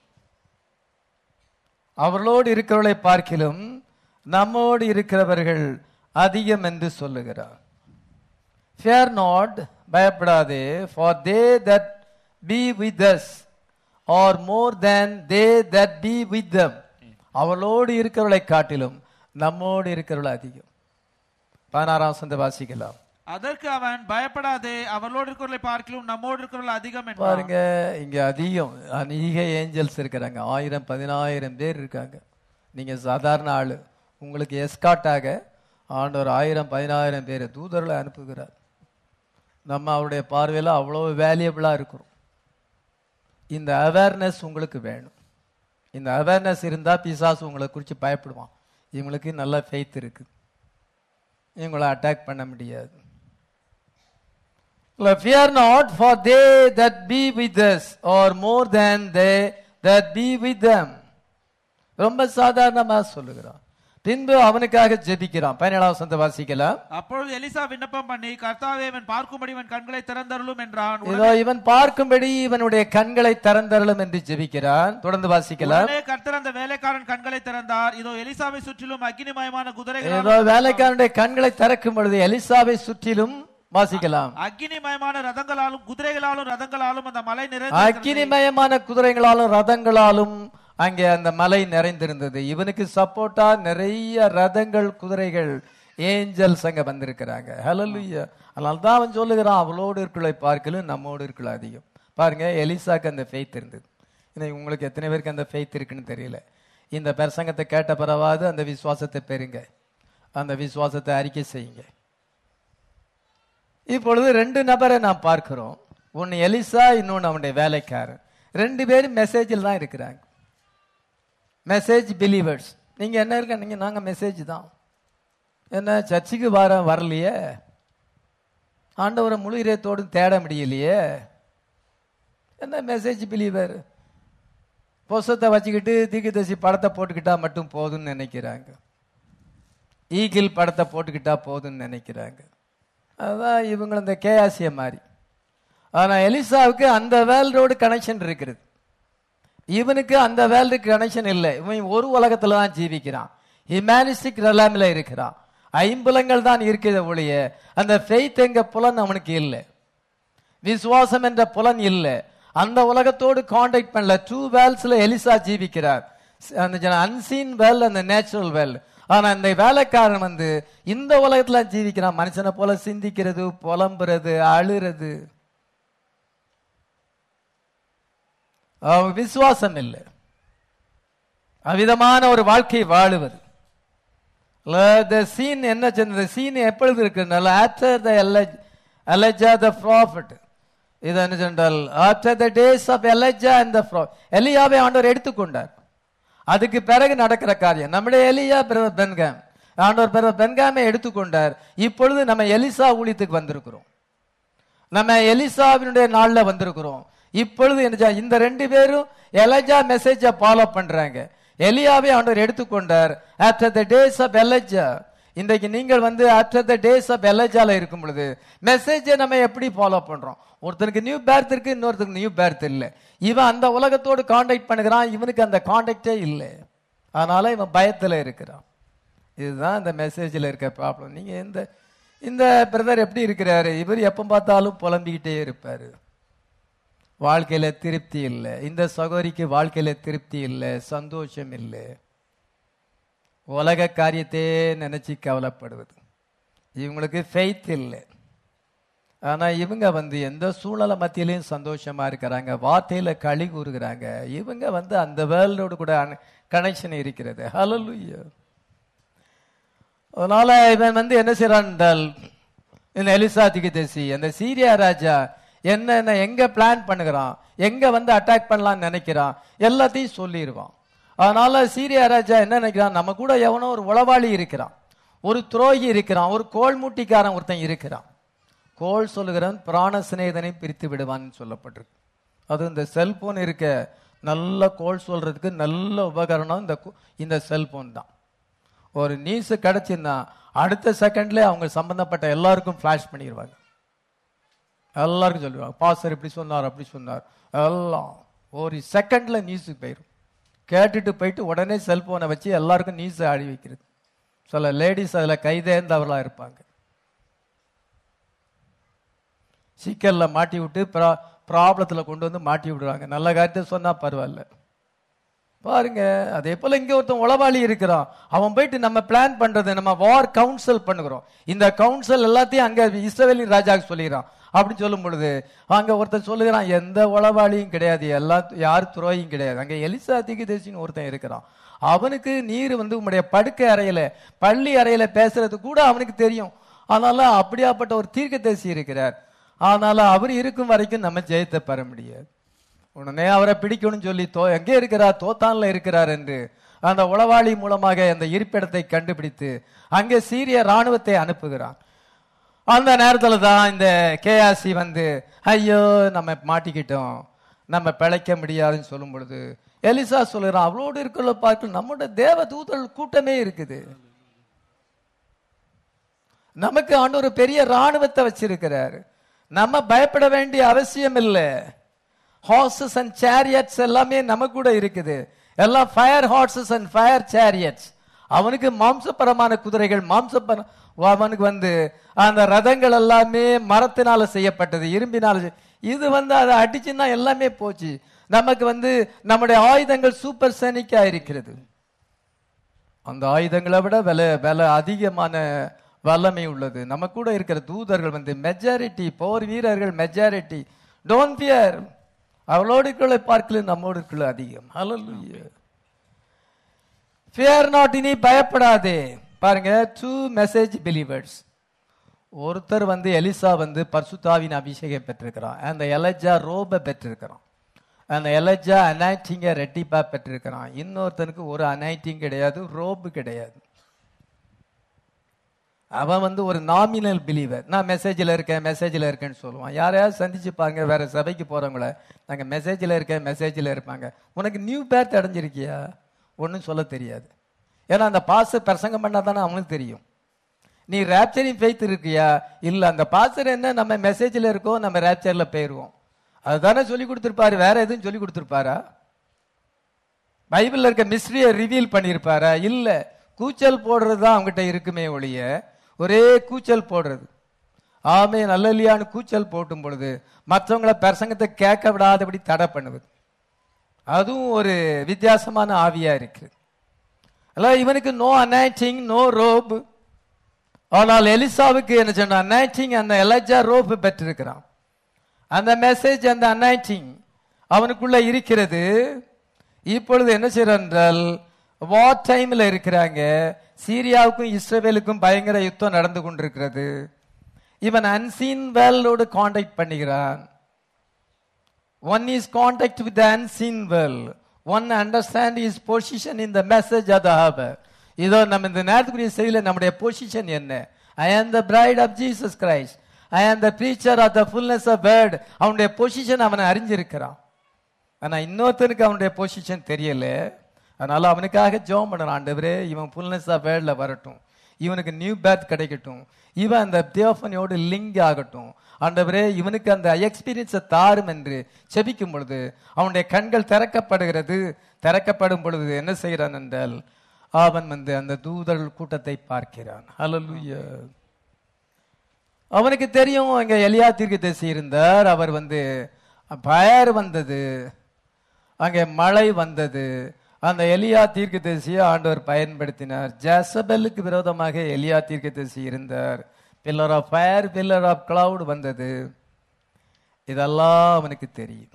அவர்களோடு இருக்கிறவளை பார்க்கிலும் நம்மோடு இருக்கிறவர்கள் அதிகம் என்று சொல்லுகிறார் fear not பயப்படாதே for they that be with us are more than they that be with them அவளோடு இருக்கிறவளை காட்டிலும் நம்மோடு இருக்கிறவள் அதிகம் பதினாறாம் சந்த வாசிக்கலாம் அதற்கு அவன் பயப்படாதே அவர்களோடு இருக்கிறவர்களை பார்க்கிலும் நம்மோடு இருக்கிறவர்கள் அதிகம் என்றான் பாருங்க இங்க அதிகம் அநேக ஏஞ்சல்ஸ் இருக்கிறாங்க ஆயிரம் பதினாயிரம் பேர் இருக்காங்க நீங்க சாதாரண ஆளு உங்களுக்கு எஸ்காட்டாக ஆண்டவர் ஆயிரம் பதினாயிரம் பேர் தூதர்களை அனுப்புகிறார் நம்ம அவருடைய பார்வையில அவ்வளோ வேல்யூபிளா இருக்கிறோம் இந்த அவேர்னஸ் உங்களுக்கு வேணும் இந்த அவேர்னஸ் இருந்தா பிசாசு உங்களை குறித்து பயப்படுவான் இவங்களுக்கு நல்ல ஃபெய்த் இருக்கு இவங்களை அட்டாக் பண்ண முடியாது Fear not, for they that be with us are more than they that be with them. ரொம்ப சாதாரணமா சொல்லுகிறான் பின்பு அவனுக்காக ஜெபிக்கிறான் பதினேழாம் சந்த வாசிக்கலாம் அப்பொழுது எலிசா விண்ணப்பம் பண்ணி கர்த்தாவே இவன் பார்க்கும்படி இவன் கண்களை திறந்தருளும் என்றான் இதோ இவன் பார்க்கும்படி இவனுடைய கண்களை திறந்தருளும் என்று ஜெபிக்கிறான் தொடர்ந்து வாசிக்கலாம் உடனே கர்த்தர் அந்த வேலைக்காரன் கண்களை திறந்தார் இதோ எலிசாவை சுற்றிலும் அக்னிமயமான குதிரைகள் ஏதோ வேலைக்காரனுடைய கண்களை திறக்கும் பொழுது எலிசாவை சுற்றிலும் வாசிக்கலாம் அக்னிமயமான ரதங்களாலும் குதிரைகளாலும் ரதங்களாலும் அந்த மலை நிறைந்து அக்கினிமயமான குதிரைகளாலும் ரதங்களாலும் அங்கே அந்த மலை நிறைந்திருந்தது இவனுக்கு சப்போர்ட்டா நிறைய ரதங்கள் குதிரைகள் ஏஞ்சல்ஸ் அங்க வந்திருக்கிறாங்க ஹalleluya அதனால தான் அவன் சொல்லுகிறான் அவளோடு இருக்கிறளை பார்க்கலும் நம்மோடு இருக்கிற அதிகம் பாருங்க எலிசாக்கு அந்த ஃபெய்த் இருந்தது இன்னைக்கு உங்களுக்கு எத்தனை பேருக்கு அந்த ஃபெய்த் இருக்குன்னு தெரியல இந்த பிரசங்கத்தை கேட்ட பிறவாது அந்த விசுவாசத்தை பெறுங்க அந்த விசுவாசத்தை அறிக்கை செய்யுங்க இப்பொழுது ரெண்டு நபரை நாம் பார்க்கிறோம் ஒன்னு எலிசா இன்னொன்னு அவனுடைய வேலைக்காரன் ரெண்டு பேரும் மெசேஜில் தான் இருக்கிறாங்க மெசேஜ் பிலீவர்ஸ் நீங்க என்ன இருக்க நீங்க நாங்க மெசேஜ் தான் என்ன சர்ச்சுக்கு வர வரலையே ஆண்டவரை முழு இதயத்தோடு தேட முடியலையே என்ன மெசேஜ் பிலீவர் புஸ்தத்தை வச்சுக்கிட்டு தீர்க்கதரிசி படத்தை போட்டுக்கிட்டா மட்டும் போதும்னு நினைக்கிறாங்க ஈகிள் படத்தை போட்டுக்கிட்டா போதும்னு நினைக்கிறாங்க அதுதான் இவங்க இந்த கேஆசிய மாதிரி ஆனா எலிசாவுக்கு அந்த வேல்டோடு கனெக்ஷன் இருக்கிறது இவனுக்கு அந்த வேல்டுக்கு கனெக்ஷன் இல்லை இவன் ஒரு உலகத்துல தான் ஜீவிக்கிறான் ஹியூமனிஸ்டிக் நிலைமையில இருக்கிறான் ஐம்புலங்கள் தான் இருக்கிறத ஒழிய அந்த ஃபெய்த் எங்க புலன் அவனுக்கு இல்லை விசுவாசம் என்ற புலன் இல்லை அந்த உலகத்தோடு காண்டாக்ட் பண்ணல டூ வேல்ஸ்ல எலிசா ஜீவிக்கிறார் அந்த அன்சீன் வேல் அந்த நேச்சுரல் வேல் ஆனா இந்த வேலைக்காரன் வந்து இந்த உலகத்துல ஜீவிக்கிறான் மனுஷனை போல சிந்திக்கிறது புலம்புறது அழுறது அவன் விசுவாசம் இல்லை அவ்விதமான ஒரு வாழ்க்கை வாழுவது சீன் என்ன சொன்னது சீன் எப்பொழுது இருக்கிறதுனால after the Elijah the prophet இது என்ன சொன்னால் after the days of Elijah and the எலியாவை ஆண்டவர் எடுத்துக்கொண்டார் அதுக்கு பிறகு நடக்கிற காரியம் நம்முடைய எலியா பிரதர் பென்காம் ஆண்டவர் பிரதர் பென்காமை எடுத்துக்கொண்டார் இப்பொழுது நம்ம எலிசா ஊழியத்துக்கு வந்திருக்கிறோம் நம்ம எலிசாவினுடைய நாள்ல வந்திருக்கிறோம் இப்பொழுது என்ன இந்த ரெண்டு பேரும் எலஜா மெசேஜ ஃபாலோ பண்றாங்க எலியாவை ஆண்டவர் எடுத்துக்கொண்டார் after the days of Elijah இன்றைக்கு நீங்கள் வந்து ஆஃப்டர் த டேஸ் ஆஃப் எலஜால இருக்கும் பொழுது மெசேஜை நம்ம எப்படி ஃபாலோ பண்றோம் ஒருத்தனுக்கு நியூ பேர்த் இருக்கு இன்னொருத்தருக்கு நியூ பேர்த் இல்லை இவன் அந்த உலகத்தோடு காண்டாக்ட் பண்ணுகிறான் இவனுக்கு அந்த காண்டாக்டே இல்லை அதனால இவன் பயத்துல இருக்கிறான் இதுதான் இந்த மெசேஜில் இருக்க ப்ராப்ளம் நீங்க எந்த இந்த பிரதர் எப்படி இருக்கிறாரு இவர் எப்ப பார்த்தாலும் புலம்பிக்கிட்டே இருப்பாரு வாழ்க்கையில திருப்தி இல்லை இந்த சகோதரிக்கு வாழ்க்கையில திருப்தி இல்லை சந்தோஷம் இல்லை உலக காரியத்தையே நினைச்சு கவலைப்படுவது இவங்களுக்கு ஃபெய்த் இல்லை ஆனா இவங்க வந்து எந்த சூழ்நிலை மத்தியிலையும் சந்தோஷமா இருக்கிறாங்க வார்த்தையில களி கூறுகிறாங்க இவங்க வந்து அந்த வேர்ல்டோடு கூட கனெக்ஷன் இருக்கிறது ஹalleluya அதனால இவன் வந்து என்ன செய்யறான் என்றால் இந்த எலிசா திகிதேசி அந்த சீரியா ராஜா என்னென்ன எங்க பிளான் பண்ணுகிறான் எங்க வந்து அட்டாக் பண்ணலாம்னு நினைக்கிறான் எல்லாத்தையும் சொல்லிடுவான் அதனால சீரியா ராஜா என்ன நினைக்கிறான் நம்ம கூட எவனோ ஒரு உளவாளி இருக்கிறான் ஒரு துரோகி இருக்கிறான் ஒரு கோல் மூட்டிக்காரன் ஒருத்தன் இருக்கிறான் கோல் சொல்லுகிறவன் பிராண சிநேகிதனை பிரித்து விடுவான்னு சொல்லப்பட்டிருக்கு அது இந்த செல்போன் இருக்க நல்ல கோல் சொல்றதுக்கு நல்ல உபகரணம் இந்த கு- இந்த செல்போன் தான் ஒரு நியூஸ் கிடைச்சுன்னா அடுத்த செகண்ட்ல அவங்க சம்பந்தப்பட்ட எல்லாருக்கும் ஃபிளாஷ் பண்ணிடுவாங்க எல்லாருக்கும் சொல்லுவாங்க பாஸ்டர் இப்படி சொன்னார் அப்படி சொன்னார் எல்லாம் ஒரு செகண்ட்ல நியூஸுக்கு போயிடும் கேட்டுட்டு போயிட்டு உடனே செல்போனை வச்சு எல்லாருக்கும் நியூஸ் ஆடி வைக்கிறது சில லேடிஸ் அதில் கைதேர்ந்தவர்களா இருப்பாங்க சிக்கல்ல மாட்டி விட்டு ப்ராப்ளத்துல கொண்டு வந்து மாட்டி விடுறாங்க நல்ல காரியத்தை சொன்னா பரவாயில்ல பாருங்க அதே போல இங்க ஒருத்தன் உளவாளி இருக்கிறான் அவன் போயிட்டு நம்ம பிளான் பண்றது நம்ம வார் கவுன்சில் பண்ணுகிறோம் இந்த கவுன்சில் எல்லாத்தையும் அங்க இஸ்ரவேலின் ராஜாவுக்கு சொல்லிடுறான் அப்படின்னு சொல்லும் பொழுது அங்க ஒருத்தன் சொல்லுகிறான் எந்த உளவாளியும் கிடையாது எல்லா யார் துரோகியும் கிடையாது அங்க எலிசா திகிதேசின்னு ஒருத்தன் இருக்கிறான் அவனுக்கு நீர் வந்து உம்முடைய படுக்கை அறையில பள்ளி அறையில பேசுறது கூட அவனுக்கு தெரியும் அதனால அப்படியாப்பட்ட ஒரு தீர்க்கதரிசி இருக்கிறார் அதனால அவர் இருக்கும் வரைக்கும் நம்ம ஜெயத்தை பெற முடியாது உடனே அவரை பிடிக்கணும்னு சொல்லி தோ எங்கே இருக்கிறார் தோத்தான்ல இருக்கிறார் என்று அந்த உளவாளி மூலமாக அந்த இருப்பிடத்தை கண்டுபிடித்து அங்கே சீரிய ராணுவத்தை அனுப்புகிறான் அந்த நேரத்துல தான் இந்த கேஆசி வந்து ஐயோ நம்ம மாட்டிக்கிட்டோம் நம்ம பிழைக்க முடியாதுன்னு சொல்லும் பொழுது எலிசா சொல்லுறான் அவளோடு இருக்கிற பார்க்க நம்முடைய தேவ தூதர்கள் கூட்டமே இருக்குது நமக்கு ஆண்டவர் பெரிய ராணுவத்தை வச்சிருக்கிறார் நம்ம பயப்பட வேண்டிய அவசியம் இல்லை ஹார்சஸ் அண்ட் சேரியட்ஸ் எல்லாமே நம்ம கூட இருக்குது எல்லாம் fire horses and fire chariots அவனுக்கு மாம்சபரமான குதிரைகள் மாம்சப்பர அவனுக்கு வந்து அந்த ரதங்கள் எல்லாமே மரத்தினால செய்யப்பட்டது இரும்பினால செய்- இது வந்து அதை அடிச்சுன்னா எல்லாமே போச்சு நமக்கு வந்து நம்முடைய ஆயுதங்கள் சூப்பர் சனிக்கா இருக்கிறது அந்த ஆயுதங்களை விட விலை விலை அதிகமான வல்லமை உள்ளது நம்ம கூட இருக்கிற தூதர்கள் வந்து மெஜாரிட்டி போர் வீரர்கள் மெஜாரிட்டி டோன்ட் ஃபியர் அவளோடு இருக்கிற பார்க்கல நம்மோடு இருக்கிற அதிகம் ஹalleluya ஃபியர் நாட் இனி பயப்படாதே பாருங்க டூ மெசேஜ் பிலீவர்ஸ் ஒருத்தர் வந்து எலிசா வந்து பர்சுத்தாவின் அபிஷேகம் பெற்றிருக்கிறான் அந்த எலஜா ரோபை பெற்றிருக்கிறான் அந்த எலஜா அனைட்டிங்க ரெட்டிப்பா பெற்றிருக்கிறான் இன்னொருத்தனுக்கு ஒரு அனைட்டிங் கிடையாது ரோபு கிடையாது அவன் வந்து ஒரு நாமினல் பிலீவர் நான் மெசேஜில் இருக்கேன் மெசேஜில் இருக்கேன்னு சொல்லுவான் யாரையாவது சந்திச்சு பாருங்க வேற சபைக்கு போறவங்கள நாங்கள் மெசேஜில் இருக்கேன் மெசேஜில் இருப்பாங்க உனக்கு நியூ பேர்த் அடைஞ்சிருக்கியா ஒன்றும் சொல்ல தெரியாது ஏன்னா அந்த பாச பிரசங்கம் பண்ணா தானே அவனுக்கு தெரியும் நீ ரேப்சரிங் ஃபெய்த் இருக்கியா இல்ல அந்த பாஸ்டர் என்ன நம்ம மெசேஜ்ல இருக்கோம் நம்ம ரேப்சர்ல போயிருவோம் அதுதானே சொல்லி கொடுத்துருப்பாரு வேற எதுவும் சொல்லி கொடுத்துருப்பாரா பைபிள்ல இருக்க மிஸ்ட்ரியை ரிவீல் பண்ணியிருப்பாரா இல்ல கூச்சல் போடுறது தான் அவங்ககிட்ட இருக்குமே ஒழிய ஒரே கூச்சல் போடுறது ஆமே நல்ல இல்லையான்னு கூச்சல் போட்டும் பொழுது மற்றவங்கள பிரசங்கத்தை கேட்க விடாதபடி தடை பண்ணுவது அதுவும் ஒரு வித்தியாசமான ஆவியா இருக்கு அல்ல இவனுக்கு நோ அனைட்டிங் நோ ரோப் ஆனால் எலிசாவுக்கு என்ன சொன்ன அனைட்டிங் அந்த எலஜா ரோப் பெற்றிருக்கிறான் அந்த மெசேஜ் அந்த அனைட்டிங் அவனுக்குள்ள இருக்கிறது இப்பொழுது என்ன செய்யறான் என்றால் வார் டைம்ல இருக்கிறாங்க சீரியாவுக்கும் இஸ்ரேலுக்கும் பயங்கர யுத்தம் நடந்து கொண்டிருக்கிறது இவன் அன்சீன் வேலோடு காண்டாக்ட் பண்ணுகிறான் One is contact with the unseen world. One understand his position in the message of the hour. இதோ நம்ம இந்த நேரத்துக்குரிய செய்தியில நம்முடைய பொசிஷன் என்ன I am the bride of Jesus Christ I am the preacher of the fullness of word அவனுடைய position அவனை அறிஞ்சிருக்கிறான் ஆனா இன்னொருத்தனுக்கு அவனுடைய பொசிஷன் தெரியல அதனால அவனுக்காக ஜெபம் பண்ணலாம் ஆண்டவரே இவன் ஃபுல்னஸ் ஆஃப் வேர்ட்ல வரட்டும் இவனுக்கு நியூ பேர்த் கிடைக்கட்டும் இவன் அந்த தியோஃபனியோடு லிங்க் ஆகட்டும் ஆண்டவரே இவனுக்கு அந்த எக்ஸ்பீரியன்ஸை தாரும் என்று செபிக்கும் பொழுது அவனுடைய கண்கள் திறக்கப்படுகிறது திறக்கப்படும் பொழுது என்ன செய்கிறான் என்றால் அவன் வந்து அந்த தூதர்கள் கூட்டத்தை பார்க்கிறான் ஹalleluya அவனுக்கு தெரியும் அங்க எலியா தீர்க்கதரிசி இருந்தார் அவர் வந்து பயர் வந்தது அங்கே மழை வந்தது அந்த எலியா தீர்க்கதரிசியை ஆண்டவர் பயன்படுத்தினார் ஜசபெலுக்கு விரோதமாக எலியா தீர்க்கதரிசி இருந்தார் pillar of fire pillar of cloud வந்தது இதெல்லாம் அவனுக்கு தெரியும்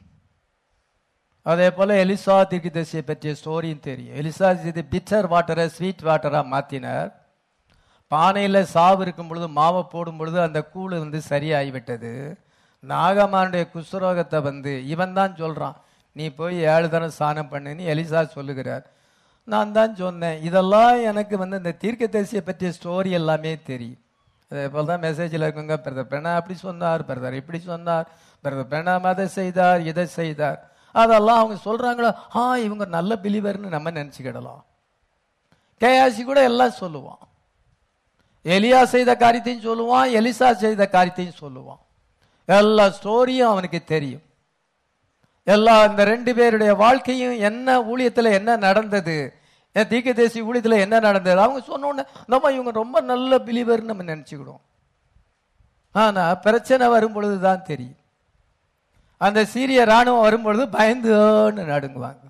அதே போல எலிசா தீர்க்கதரிசியை பற்றிய ஸ்டோரியும் தெரியும் எலிசா இது பிட்டர் வாட்டரை ஸ்வீட் வாட்டரா மாத்தினார் பானையில சாவு இருக்கும் பொழுது மாவை போடும் பொழுது அந்த கூழ் வந்து சரியாகிவிட்டது நாகமானுடைய குஷ்ரோகத்தை வந்து இவன் தான் சொல்றான் நீ போய் ஏழு தரம் ஸ்நானம் பண்ணுன்னு எலிசா சொல்லுகிறார் நான் தான் சொன்னேன் இதெல்லாம் எனக்கு வந்து இந்த தீர்க்கதரிசியை பற்றிய ஸ்டோரி எல்லாமே தெரியும் அதே போல தான் மெசேஜில் இருக்குங்க பிரதர் பிரணா அப்படி சொன்னார் பிரதர் இப்படி சொன்னார் பிரதர் பிரணாம் அதை செய்தார் இதை செய்தார் அதெல்லாம் அவங்க சொல்றாங்களோ ஆ இவங்க நல்ல பிலிவர்னு நம்ம நினச்சிக்கிடலாம் கேயாசி கூட எல்லாம் சொல்லுவான் எலியா செய்த காரியத்தையும் சொல்லுவான் எலிசா செய்த காரியத்தையும் சொல்லுவான் எல்லா ஸ்டோரியும் அவனுக்கு தெரியும் எல்லா இந்த ரெண்டு பேருடைய வாழ்க்கையும் என்ன ஊழியத்துல என்ன நடந்தது என் தீக்க தேசி ஊழியத்துல என்ன நடந்தது அவங்க சொன்ன உடனே நம்ம இவங்க ரொம்ப நல்ல பிலீவர்னு நம்ம நினைச்சுக்கிடுவோம் ஆனா பிரச்சனை வரும் பொழுதுதான் தெரியும் அந்த சீரிய ராணுவம் வரும் பொழுது பயந்துன்னு நடுங்குவாங்க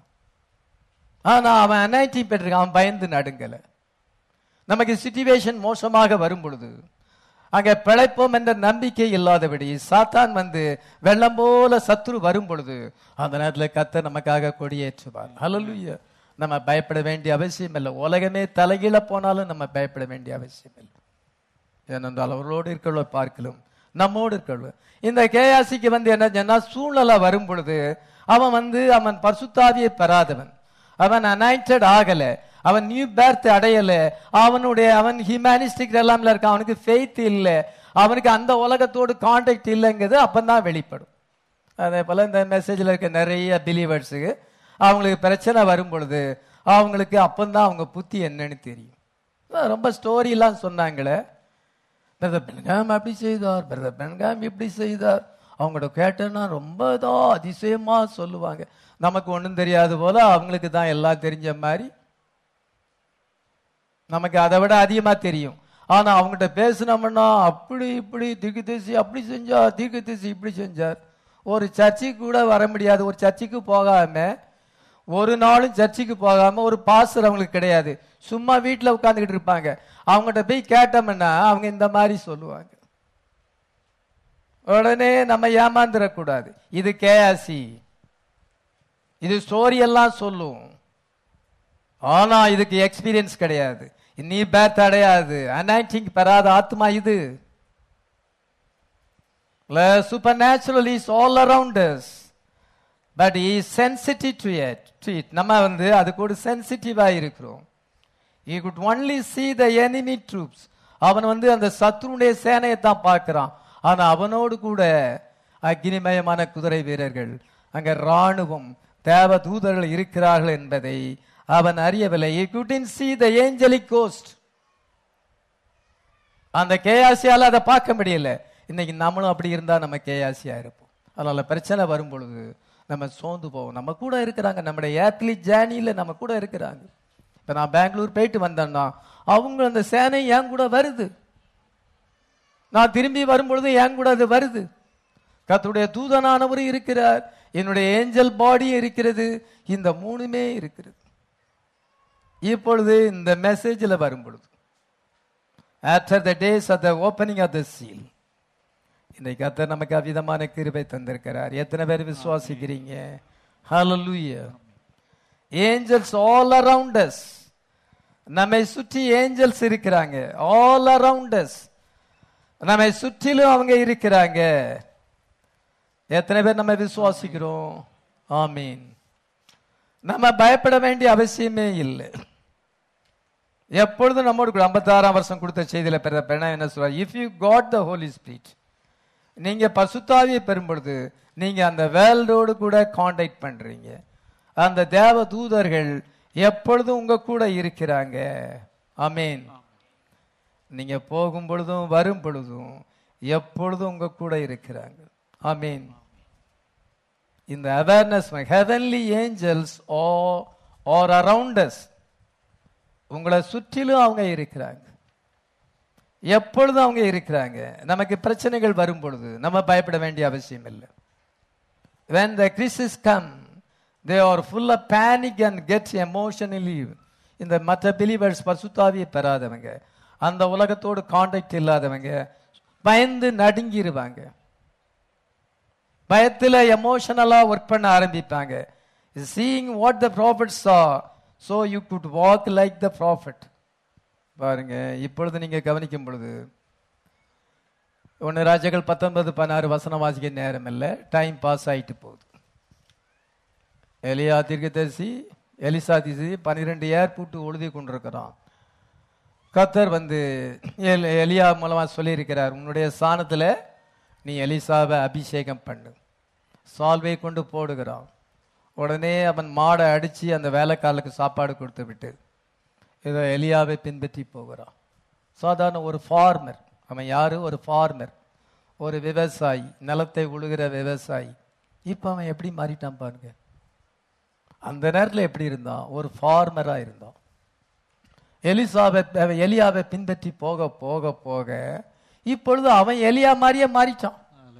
ஆனா அவன் அனாய்ச்சி பெற்றிருக்கான் அவன் பயந்து நடுங்கல நமக்கு சிச்சுவேஷன் மோசமாக வரும் பொழுது அங்க பிழைப்போம் என்ற நம்பிக்கை இல்லாதபடி சாத்தான் வந்து வெள்ளம் போல சத்துரு வரும் பொழுது அந்த நேரத்தில் கத்த நமக்காக கொடியேற்றுவார் ஹalleluya நம்ம பயப்பட வேண்டிய அவசியம் இல்லை உலகமே தலைகீழ போனாலும் நம்ம பயப்பட வேண்டிய அவசியம் இல்லை ஏனென்றால் அவர்களோடு இருக்கிறவளோ பார்க்கலும் நம்மோடு இருக்கிறவள் இந்த கேயாசிக்கு வந்து என்ன சொன்னா சூழ்நிலை வரும் பொழுது அவன் வந்து அவன் பரிசுத்தாவியை பெறாதவன் அவன் அனாயிண்டட் ஆகல அவன் நியூ பேர்த் அடையல அவனுடைய அவன் ஹியூமனிஸ்டிக் எல்லாம்ல இருக்கான் அவனுக்கு ஃபெய்த் இல்லை அவனுக்கு அந்த உலகத்தோடு கான்டாக்ட் இல்லைங்கிறது அப்பந்தான் வெளிப்படும் அதே போல இந்த மெசேஜில் இருக்க நிறைய பிலீவர்ஸுக்கு அவங்களுக்கு பிரச்சனை வரும் பொழுது அவங்களுக்கு அப்பந்தான் அவங்க புத்தி என்னன்னு தெரியும் ரொம்ப ஸ்டோரிலாம் சொன்னாங்களே பிரதர் பென்காம் அப்படி செய்தார் பிரதர் பென்காம் இப்படி செய்தார் அவங்களோட கேட்டேன்னா ரொம்ப இதோ அதிசயமா சொல்லுவாங்க நமக்கு ஒன்றும் தெரியாது போல அவங்களுக்கு தான் எல்லாம் தெரிஞ்ச மாதிரி நமக்கு அதை விட அதிகமா தெரியும் ஆனா அவங்ககிட்ட பேசினோம்னா அப்படி இப்படி தீர்க்க தேசி அப்படி செஞ்சார் தீர்க்க தேசி இப்படி செஞ்சார் ஒரு சர்ச்சுக்கு கூட வர முடியாது ஒரு சர்ச்சுக்கு போகாம ஒரு நாளும் சர்ச்சுக்கு போகாம ஒரு பாஸ்டர் அவங்களுக்கு கிடையாது சும்மா வீட்டில் உட்காந்துக்கிட்டு இருப்பாங்க அவங்ககிட்ட போய் கேட்டோம்னா அவங்க இந்த மாதிரி சொல்லுவாங்க உடனே நம்ம ஏமாந்துடக்கூடாது இது கேஆசி இது ஸ்டோரி எல்லாம் சொல்லும் ஆனா இதுக்கு எக்ஸ்பீரியன்ஸ் கிடையாது நீ பேத் அடையாது அனாயிட்டிங் பெறாத ஆத்மா இது supernatural is all around but is sensitive to it to it நம்ம வந்து அது கூட சென்சிட்டிவா இருக்கிறோம் he could only see the enemy troops அவன் வந்து அந்த சத்ருடைய சேனையை தான் பார்க்கிறான் ஆனா அவனோடு கூட அக்னிமயமான குதிரை வீரர்கள் அங்க ராணுவம் தேவ தூதர்கள் இருக்கிறார்கள் என்பதை அவன் அறியவில்லை he couldn't see the angelic host அந்த கேயாசியால அதை பார்க்க முடியல இன்னைக்கு நம்மளும் அப்படி இருந்தா நம்ம கேயாசியா இருப்போம் அதனால பிரச்சனை வரும் பொழுது நம்ம சோர்ந்து போவோம் நம்ம கூட இருக்கிறாங்க நம்முடைய ஏர்த்லி ஜேர்னியில நம்ம கூட இருக்கிறாங்க இப்ப நான் பெங்களூர் போயிட்டு வந்தேன்னா அவங்க அந்த சேனை என் கூட வருது நான் திரும்பி வரும் பொழுது என் கூட அது வருது கத்துடைய தூதனானவரும் இருக்கிறார் என்னுடைய ஏஞ்சல் பாடியும் இருக்கிறது இந்த மூணுமே இருக்கிறது இப்பொழுது இந்த மெசேஜில் வரும் பொழுது after the days of the opening of the seal இன்னைக்கு கத்தர் நமக்கு அவ்விதமான கிருபை தந்திருக்கிறார் எத்தனை பேர் விசுவாசிக்கிறீங்க hallelujah angels all around us நம்மை சுற்றி ஏஞ்சல்ஸ் இருக்கிறாங்க ஆல் அரவுண்ட் அஸ் நம்மை சுற்றிலும் அவங்க இருக்கிறாங்க எத்தனை பேர் நம்ம விசுவாசிக்கிறோம் ஆமீன் நம்ம பயப்பட வேண்டிய அவசியமே இல்லை எப்பொழுதும் நம்மோடு கூட ஐம்பத்தாறாம் வருஷம் கொடுத்த செய்தியில பெற பெண்ணா என்ன சொல்றார் if you got the Holy Spirit நீங்க பசுத்தாவியை பெறும் பொழுது நீங்க அந்த வேல்டோடு கூட காண்டாக்ட் பண்றீங்க அந்த தேவ தூதர்கள் எப்பொழுதும் உங்க கூட இருக்கிறாங்க அமீன் நீங்க போகும் பொழுதும் வரும் பொழுதும் எப்பொழுதும் உங்க கூட இருக்கிறாங்க அமீன் இந்த awareness heavenly angels are around us உங்களை சுற்றிலும் அவங்க இருக்கிறாங்க எப்பொழுதும் அவங்க இருக்கிறாங்க நமக்கு பிரச்சனைகள் வரும் பொழுது நம்ம பயப்பட வேண்டிய அவசியம் இல்லை when the crisis come they are full of panic and get emotionally இந்த மற்ற பிலீவர்ஸ் பசுத்தாவியை பெறாதவங்க அந்த உலகத்தோடு காண்டாக்ட் இல்லாதவங்க பயந்து நடுங்கிருவாங்க பயத்துல எமோஷனலா ஒர்க் பண்ண ஆரம்பிப்பாங்க seeing what the prophet saw so you could walk like the prophet பாருங்க இப்பொழுது நீங்க கவனிக்கும் பொழுது ஒன்று ராஜாக்கள் பத்தொன்பது பதினாறு வசனம் வாசிக்க நேரம் இல்லை டைம் பாஸ் ஆயிட்டு போகுது எலியா தீர்க்கதரிசி எலிசா திசி பன்னிரெண்டு ஏர்பூட்டு உழுதி கொண்டிருக்கிறான் கத்தர் வந்து எல்- எலியா மூலமா சொல்லியிருக்கிறார் உன்னுடைய ஸ்தானத்துல நீ எலிசாவை அபிஷேகம் பண்ணு சால்வை கொண்டு போடுகிறான் உடனே அவன் மாடை அடிச்சு அந்த வேலைக்காரனுக்கு சாப்பாடு கொடுத்து விட்டு இதோ எலியாவை பின்பற்றி போகிறான் சாதாரண ஒரு ஃபார்மர் அவன் யாரு ஒரு ஃபார்மர் ஒரு விவசாயி நிலத்தை உழுகிற விவசாயி இப்போ அவன் எப்படி மாறிட்டான் பாருங்க அந்த நேரத்தில் எப்படி இருந்தான் ஒரு ஃபார்மரா இருந்தான் எலிசாவை எலியாவை பின்பற்றி போக போக போக இப்பொழுது அவன் எலியா மாதிரியே மாறிட்டான்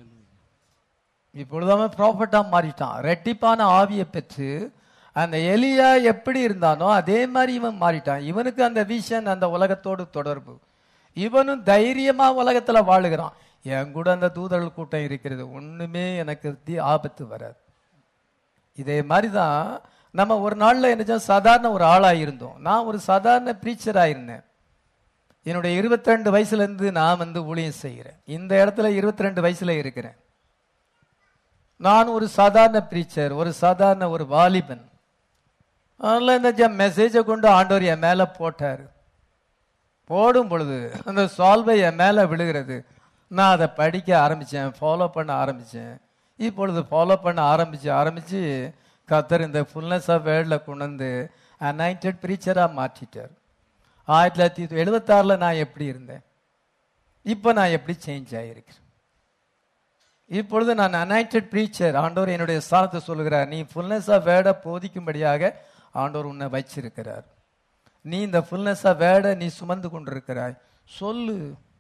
இப்பொழுது அவன் ப்ராஃபட்டா மாறிட்டான் ரெட்டிப்பான ஆவியை பெற்று அந்த எலியா எப்படி இருந்தானோ அதே மாதிரி இவன் மாறிட்டான் இவனுக்கு அந்த விஷன் அந்த உலகத்தோடு தொடர்பு இவனும் தைரியமா உலகத்துல வாழுகிறான் என் கூட அந்த தூதர்கள் கூட்டம் இருக்கிறது ஒண்ணுமே எனக்கு தி- ஆபத்து வராது இதே மாதிரி தான் நம்ம ஒரு நாள்ல என்ன சாதாரண ஒரு ஆளா இருந்தோம் நான் ஒரு சாதாரண பிரீச்சரா இருந்தேன் என்னுடைய 22 ரெண்டு வயசுல இருந்து நான் வந்து ஊழியம் செய்கிறேன் இந்த இடத்துல 22 ரெண்டு வயசுல இருக்கிறேன் நான் ஒரு சாதாரண பிரீச்சர் ஒரு சாதாரண ஒரு வாலிபன் அதனால இந்த மெசேஜை கொண்டு ஆண்டவர் என் மேல போட்டாரு போடும் பொழுது அந்த சால்வை என் மேல விழுகிறது நான் அதை படிக்க ஆரம்பிச்சேன் ஃபாலோ பண்ண ஆரம்பிச்சேன் இப்பொழுது ஃபாலோ பண்ண ஆரம்பிச்சு ஆரம்பிச்சு கத்தர் இந்த ஃபுல்னஸ் ஆஃப் வேர்ல்டில் கொண்டு வந்து அனைண்டட் ப்ரீச்சராக மாற்றிட்டார் ஆயிரத்தி தொள்ளாயிரத்தி எழுபத்தாறில் நான் எப்படி இருந்தேன் இப்போ நான் எப்படி சேஞ்ச் ஆகியிருக்கிறேன் இப்பொழுது நான் அனைண்டட் ப்ரீச்சர் ஆண்டவர் என்னுடைய ஸ்தானத்தை சொல்லுகிறார் நீ ஃபுல்னஸ் ஆஃப் வேர்டை போதிக்கும்படியாக ஆண்டவர் உன்னை வச்சிருக்கிறார் நீ இந்த ஃபுல்னஸ் ஆஃப் வேர்டை நீ சுமந்து கொண்டிருக்கிறாய் சொல்லு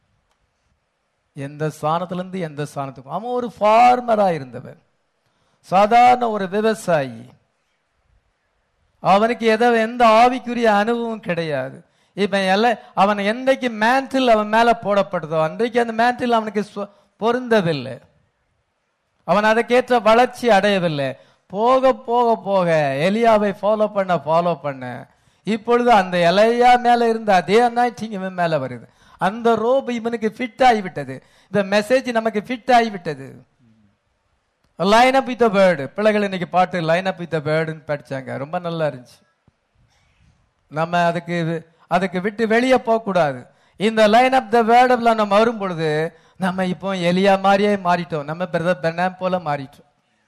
எந்த ஸ்தானத்திலிருந்து எந்த ஸ்தானத்துக்கும் அவன் ஒரு ஃபார்மரா இருந்தவன் சாதாரண ஒரு விவசாயி அவனுக்கு எதை எந்த ஆவிக்குரிய அனுபவம் கிடையாது இப்ப எல்ல அவன் என்றைக்கு மேண்டில் அவன் மேல போடப்படுதோ அன்றைக்கு அந்த மேண்டில் அவனுக்கு சொ- பொருந்தவில்லை அவன் அதற்கேற்ற வளர்ச்சி அடையவில்லை போக போக போக எலியாவை ஃபாலோ பண்ண ஃபாலோ பண்ண இப்பொழுது அந்த எலையா மேல இருந்த அதே அனாய்டிங் இவன் மேல வருது அந்த ரோப் இவனுக்கு ஃபிட் ஆகிவிட்டது இந்த மெசேஜ் நமக்கு ஃபிட் ஆகிவிட்டது லைன் அப் வித் பேர்டு பிள்ளைகள் இன்னைக்கு பாட்டு லைன் அப் வித் பேர்டுன்னு படிச்சாங்க ரொம்ப நல்லா இருந்துச்சு நம்ம அதுக்கு அதுக்கு விட்டு வெளியே போகக்கூடாது இந்த லைன் அப் த வேர்டில் நம்ம வரும் பொழுது நம்ம இப்போ எலியா மாதிரியே மாறிட்டோம் நம்ம பிரதர் பெண்ணாம் போல மாறிட்டோம்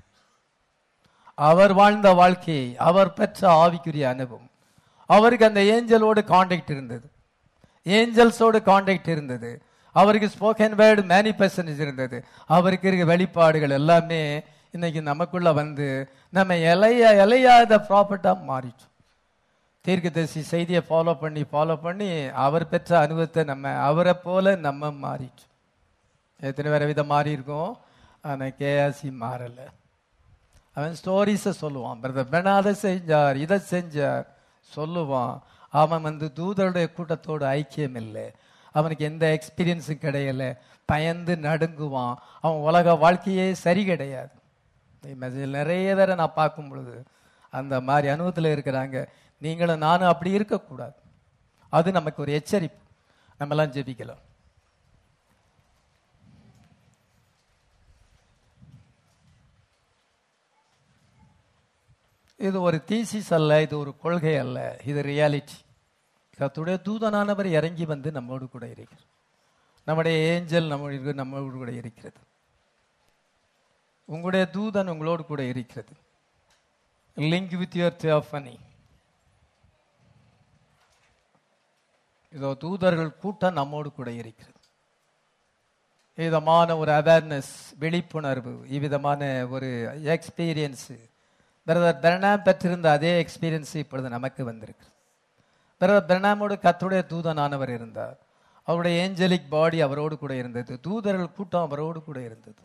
அவர் வாழ்ந்த வாழ்க்கையை அவர் பெற்ற ஆவிக்குரிய அனுபவம் அவருக்கு அந்த ஏஞ்சலோடு காண்டாக்ட் இருந்தது ஏஞ்சல்ஸோடு காண்டாக்ட் இருந்தது அவருக்கு ஸ்போக்கன் வேர்டு மேனிபெஷன்ஸ் இருந்தது அவருக்கு இருக்க வெளிப்பாடுகள் எல்லாமே இன்னைக்கு நமக்குள்ள வந்து நம்ம இலைய இலையாத ப்ராப்பர்ட்டாக மாறிட்டோம் தீர்க்கதரிசி செய்தியை ஃபாலோ பண்ணி ஃபாலோ பண்ணி அவர் பெற்ற அனுபவத்தை நம்ம அவரை போல நம்ம மாறிட்டோம் எத்தனை வேற விதம் மாறி இருக்கோம் ஆனால் கேஆசி மாறலை அவன் ஸ்டோரிஸை சொல்லுவான் பிரதர் பெண் அதை செஞ்சார் இதை செஞ்சார் சொல்லுவான் அவன் வந்து தூதருடைய கூட்டத்தோடு ஐக்கியம் இல்லை அவனுக்கு எந்த எக்ஸ்பீரியன்ஸும் கிடையல பயந்து நடுங்குவான் அவன் உலக வாழ்க்கையே சரி கிடையாது மெசேஜ் நிறைய பேரை நான் பார்க்கும் பொழுது அந்த மாதிரி அனுபவத்தில் இருக்கிறாங்க நீங்களும் நானும் அப்படி இருக்கக்கூடாது அது நமக்கு ஒரு எச்சரிப்பு நம்மலாம் ஜெபிக்கலாம் இது ஒரு தீசிஸ் அல்ல இது ஒரு கொள்கை அல்ல இது ரியாலிட்டி கத்துடைய தூதனானவர் இறங்கி வந்து நம்மோடு கூட இருக்கிறார் நம்முடைய ஏஞ்சல் நம்மோடு நம்மோடு கூட இருக்கிறது உங்களுடைய தூதன் உங்களோடு கூட இருக்கிறது லிங்க் வித் யுவர் தியோஃபனி இதோ தூதர்கள் கூட்டம் நம்மோடு கூட இருக்கிறது விதமான ஒரு அவேர்னஸ் விழிப்புணர்வு இவ்விதமான ஒரு எக்ஸ்பீரியன்ஸு பிரதர் பிரணாம் பெற்றிருந்த அதே எக்ஸ்பீரியன்ஸ் இப்பொழுது நமக்கு வந்திருக்கு பிரதர் பிரணாமோடு கத்துடைய தூதனானவர் இருந்தார் அவருடைய ஏஞ்சலிக் பாடி அவரோடு கூட இருந்தது தூதர்கள் கூட்டம் அவரோடு கூட இருந்தது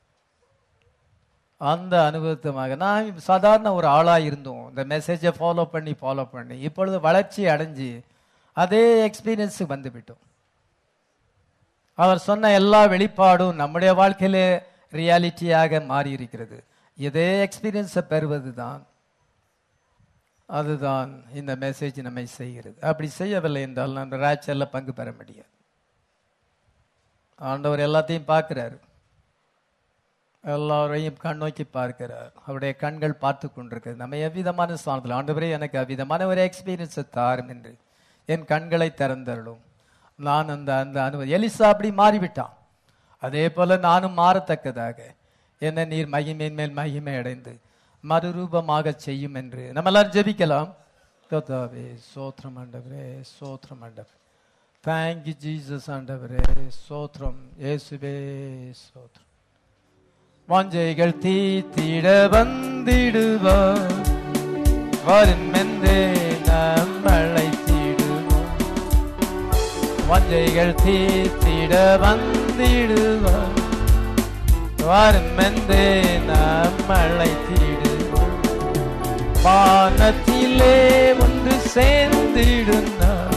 அந்த அனுபவத்தமாக நான் சாதாரண ஒரு ஆளாக இருந்தோம் இந்த மெசேஜை ஃபாலோ பண்ணி ஃபாலோ பண்ணி இப்பொழுது வளர்ச்சி அடைஞ்சு அதே எக்ஸ்பீரியன்ஸு வந்துவிட்டோம் அவர் சொன்ன எல்லா வெளிப்பாடும் நம்முடைய வாழ்க்கையிலே ரியாலிட்டியாக மாறி இருக்கிறது இதே எக்ஸ்பீரியன்ஸை பெறுவது தான் அதுதான் இந்த மெசேஜ் நம்மை செய்கிறது அப்படி செய்யவில்லை என்றால் நம்ம ராச்சல்ல பங்கு பெற முடியாது ஆண்டவர் எல்லாத்தையும் பார்க்கிறார் எல்லாரையும் கண் நோக்கி பார்க்கிறார் அவருடைய கண்கள் பார்த்து கொண்டிருக்கிறது நம்ம எவ்விதமான ஸ்தானத்தில் ஆண்டவரே எனக்கு அவ்விதமான ஒரு எக்ஸ்பீரியன்ஸை தாரும் என்று என் கண்களை திறந்தருளும் நான் அந்த அந்த அனுபவம் எலிசா அப்படி மாறிவிட்டான் அதே போல நானும் மாறத்தக்கதாக என்ன நீர் மகிமையின் மேல் மகிமை அடைந்து மறுரூபமாக செய்யும் என்று நம்ம எல்லாரும் ஜெபிக்கலாம் கர்த்தாவே சோத்திரம் ஆண்டவரே சோத்திரம் ஆண்டவர் தேங்க்யூ ஜீசஸ் ஆண்டவரே சோத்திரம் இயேசுவே சோத்திரம் வாஞ்சைகள் தீத்திட வந்திடுவார் வரும் என்றே நாம் அழைத்திடுவோம் வாஞ்சைகள் தீத்திட வந்திடுவார் வரும் என்றே நாம் அழைத்திடுவோம் வானத்திலே ஒன்று சேர்ந்திடுந்தார்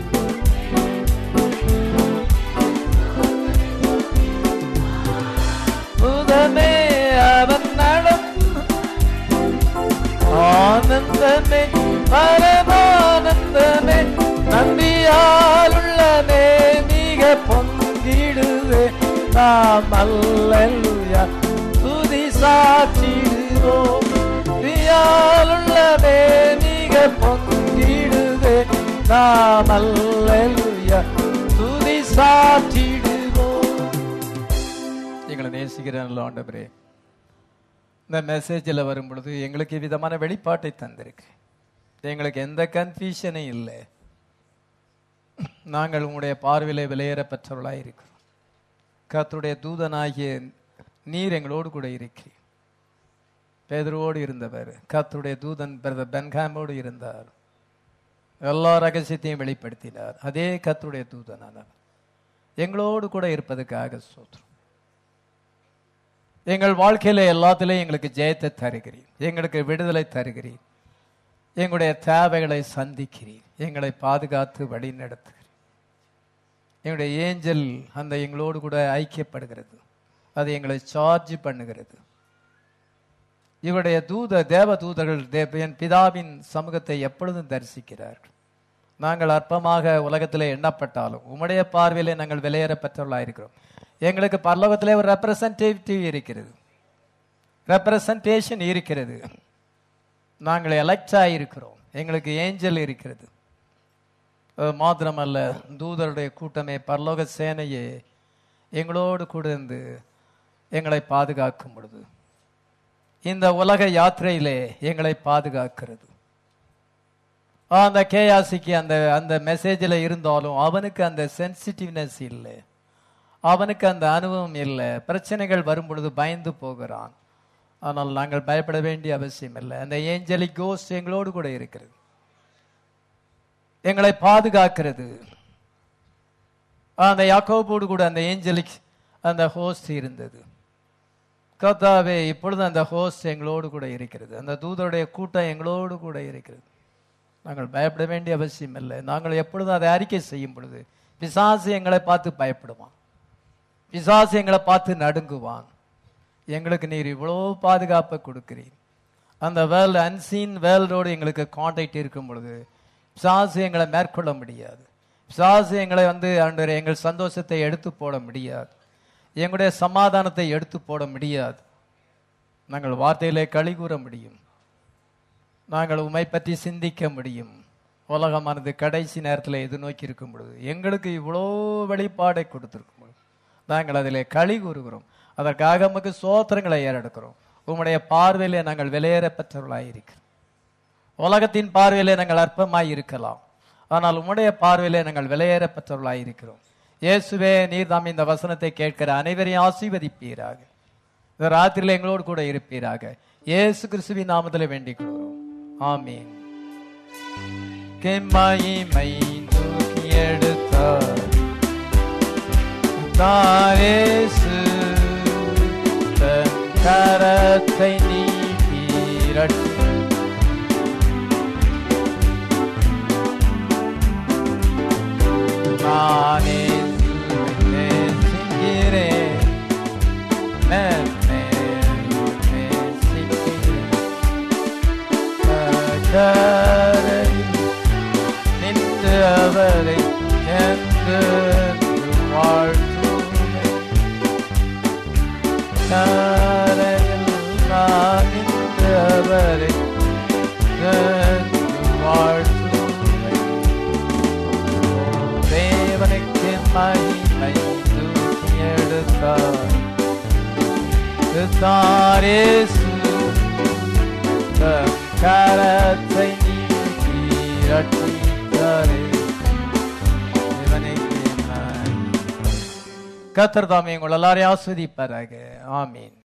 முதமே அவன் நடந்த ஆனந்தமே பரமானந்தமே நம்பியாலுள்ளமே மிக பொங்கிடுவே நாம் அல்லேலூயா துதி சாற்றிடுவோம் நம்பியாலுள்ளமே மிக பொங்கிடுவே நாம் அல்லேலூயா துதி சாற்றிடுவோம் எங்களை நேசிக்கிற நல்ல ஆண்டவரே இந்த மெசேஜில் வரும் பொழுது எங்களுக்கு விதமான வெளிப்பாட்டை தந்திருக்கு எங்களுக்கு எந்த கன்ஃபியூஷனும் இல்லை நாங்கள் உங்களுடைய பார்வையிலே விலையேற பெற்றவர்களாக இருக்கிறோம் கர்த்தருடைய தூதனாகிய நீர் எங்களோடு கூட இருக்கிறீர் பேதரோடு இருந்தவர் கர்த்தருடைய தூதன் பிரதர் பென்காமோடு இருந்தார் எல்லா ரகசியத்தையும் வெளிப்படுத்தினார் அதே கர்த்தருடைய தூதனானவர் எங்களோடு கூட இருப்பதற்காக சோத்திரம் எங்கள் வாழ்க்கையில எல்லாத்திலையும் எங்களுக்கு ஜெயத்தை தருகிறீர் எங்களுக்கு விடுதலை தருகிறீர் எங்களுடைய தேவைகளை சந்திக்கிறீர் எங்களை பாதுகாத்து வழி நடத்துகிறீர் எங்களுடைய ஏஞ்சல் அந்த எங்களோடு கூட ஐக்கியப்படுகிறது அது எங்களை சார்ஜ் பண்ணுகிறது இவருடைய தூத தேவ தூதர்கள் தே- என் பிதாவின் சமூகத்தை எப்பொழுதும் தரிசிக்கிறார்கள் நாங்கள் அற்பமாக உலகத்திலே எண்ணப்பட்டாலும் உம்முடைய பார்வையிலே நாங்கள் விலையேற பெற்றவர்களாக இருக்கிறோம் எங்களுக்கு பரலோகத்திலே ஒரு ரெப்ரசன்டேட்டிவ் இருக்கிறது ரெப்ரசன்டேஷன் இருக்கிறது நாங்கள் எலெக்ட் இருக்கிறோம் எங்களுக்கு ஏஞ்சல் இருக்கிறது அது மாத்திரமல்ல தூதருடைய கூட்டமே பரலோக சேனையே எங்களோடு கூட இருந்து எங்களை பாதுகாக்கும் பொழுது இந்த உலக யாத்திரையிலே எங்களை பாதுகாக்கிறது அந்த கேயாசிக்கு அந்த அந்த மெசேஜில் இருந்தாலும் அவனுக்கு அந்த சென்சிட்டிவ்னஸ் இல்லை அவனுக்கு அந்த அனுபவம் இல்லை பிரச்சனைகள் வரும் பொழுது பயந்து போகிறான் ஆனால் நாங்கள் பயப்பட வேண்டிய அவசியம் இல்லை அந்த ஏஞ்சலிக் கோஸ்ட் எங்களோடு கூட இருக்கிறது எங்களை பாதுகாக்கிறது அந்த யாக்கோபோடு கூட அந்த ஏஞ்சலிக் அந்த ஹோஸ்ட் இருந்தது கர்த்தாவே இப்பொழுது அந்த ஹோஸ்ட் எங்களோடு கூட இருக்கிறது அந்த தூதருடைய கூட்டம் எங்களோடு கூட இருக்கிறது நாங்கள் பயப்பட வேண்டிய அவசியம் இல்லை நாங்கள் எப்பொழுதும் அதை அறிக்கை செய்யும் பொழுது பிசாசு எங்களை பார்த்து பயப்படுவான் பிசாசு எங்களை பார்த்து நடுங்குவான் எங்களுக்கு நீர் இவ்வளோ பாதுகாப்பை கொடுக்கிறீர் அந்த வேர்ல்டு அன்சீன் வேர்ல்டோடு எங்களுக்கு கான்டாக்ட் இருக்கும் பொழுது பிசாசு எங்களை மேற்கொள்ள முடியாது பிசாசு எங்களை வந்து ஆண்டவரே எங்கள் சந்தோஷத்தை எடுத்து போட முடியாது எங்களுடைய சமாதானத்தை எடுத்து போட முடியாது நாங்கள் வார்த்தையிலே களி கூற முடியும் நாங்கள் உமை பற்றி சிந்திக்க முடியும் உலகமானது கடைசி நேரத்தில் எதிர்நோக்கி இருக்கும் பொழுது எங்களுக்கு இவ்வளோ வெளிப்பாடை கொடுத்திருக்கும் பொழுது நாங்கள் அதிலே களி கூறுகிறோம் அதற்காக நமக்கு சோத்திரங்களை ஏறெடுக்கிறோம் உம்முடைய பார்வையிலே நாங்கள் விலையேற பெற்றவர்களாக இருக்கிறோம் உலகத்தின் பார்வையிலே நாங்கள் அற்பமாய் இருக்கலாம் ஆனால் உம்முடைய பார்வையிலே நாங்கள் விலையேற பெற்றவர்களாய் இருக்கிறோம் இயேசுவே நீர் தாம் இந்த வசனத்தை கேட்கிற அனைவரையும் ஆசீர்வதிப்பீராக இந்த ராத்திரியில் எங்களோடு கூட இருப்பீராக இயேசு கிறிஸ்துவின் நாமத்தில் வேண்டிக் கொள்கிறோம் ஆமீன் கெம்மாயிமை தூக்கி எடுத்தார் தாரேசு தன் கரத்தை நீட்டி ரட்சி நானே நேசிக்கிறேன் நன்னே நேசிக்கிறேன் கரை நின்று அவரை என்று வாழ்த்துவேன் கரையில் நான் நின்று அவரை என்று வாழ்த்துவேன் தேவனுக்கு மகிமை தூக்கி எடுத்தார் தாரேசு தம் கரத்தை நீக்கி ரட்சித்தாரே தேவனுக்கு மகிமை. கர்த்தர் தாமே உங்கள் எல்லாரையும் ஆஸ்வதிப்பாராக ஆமீன்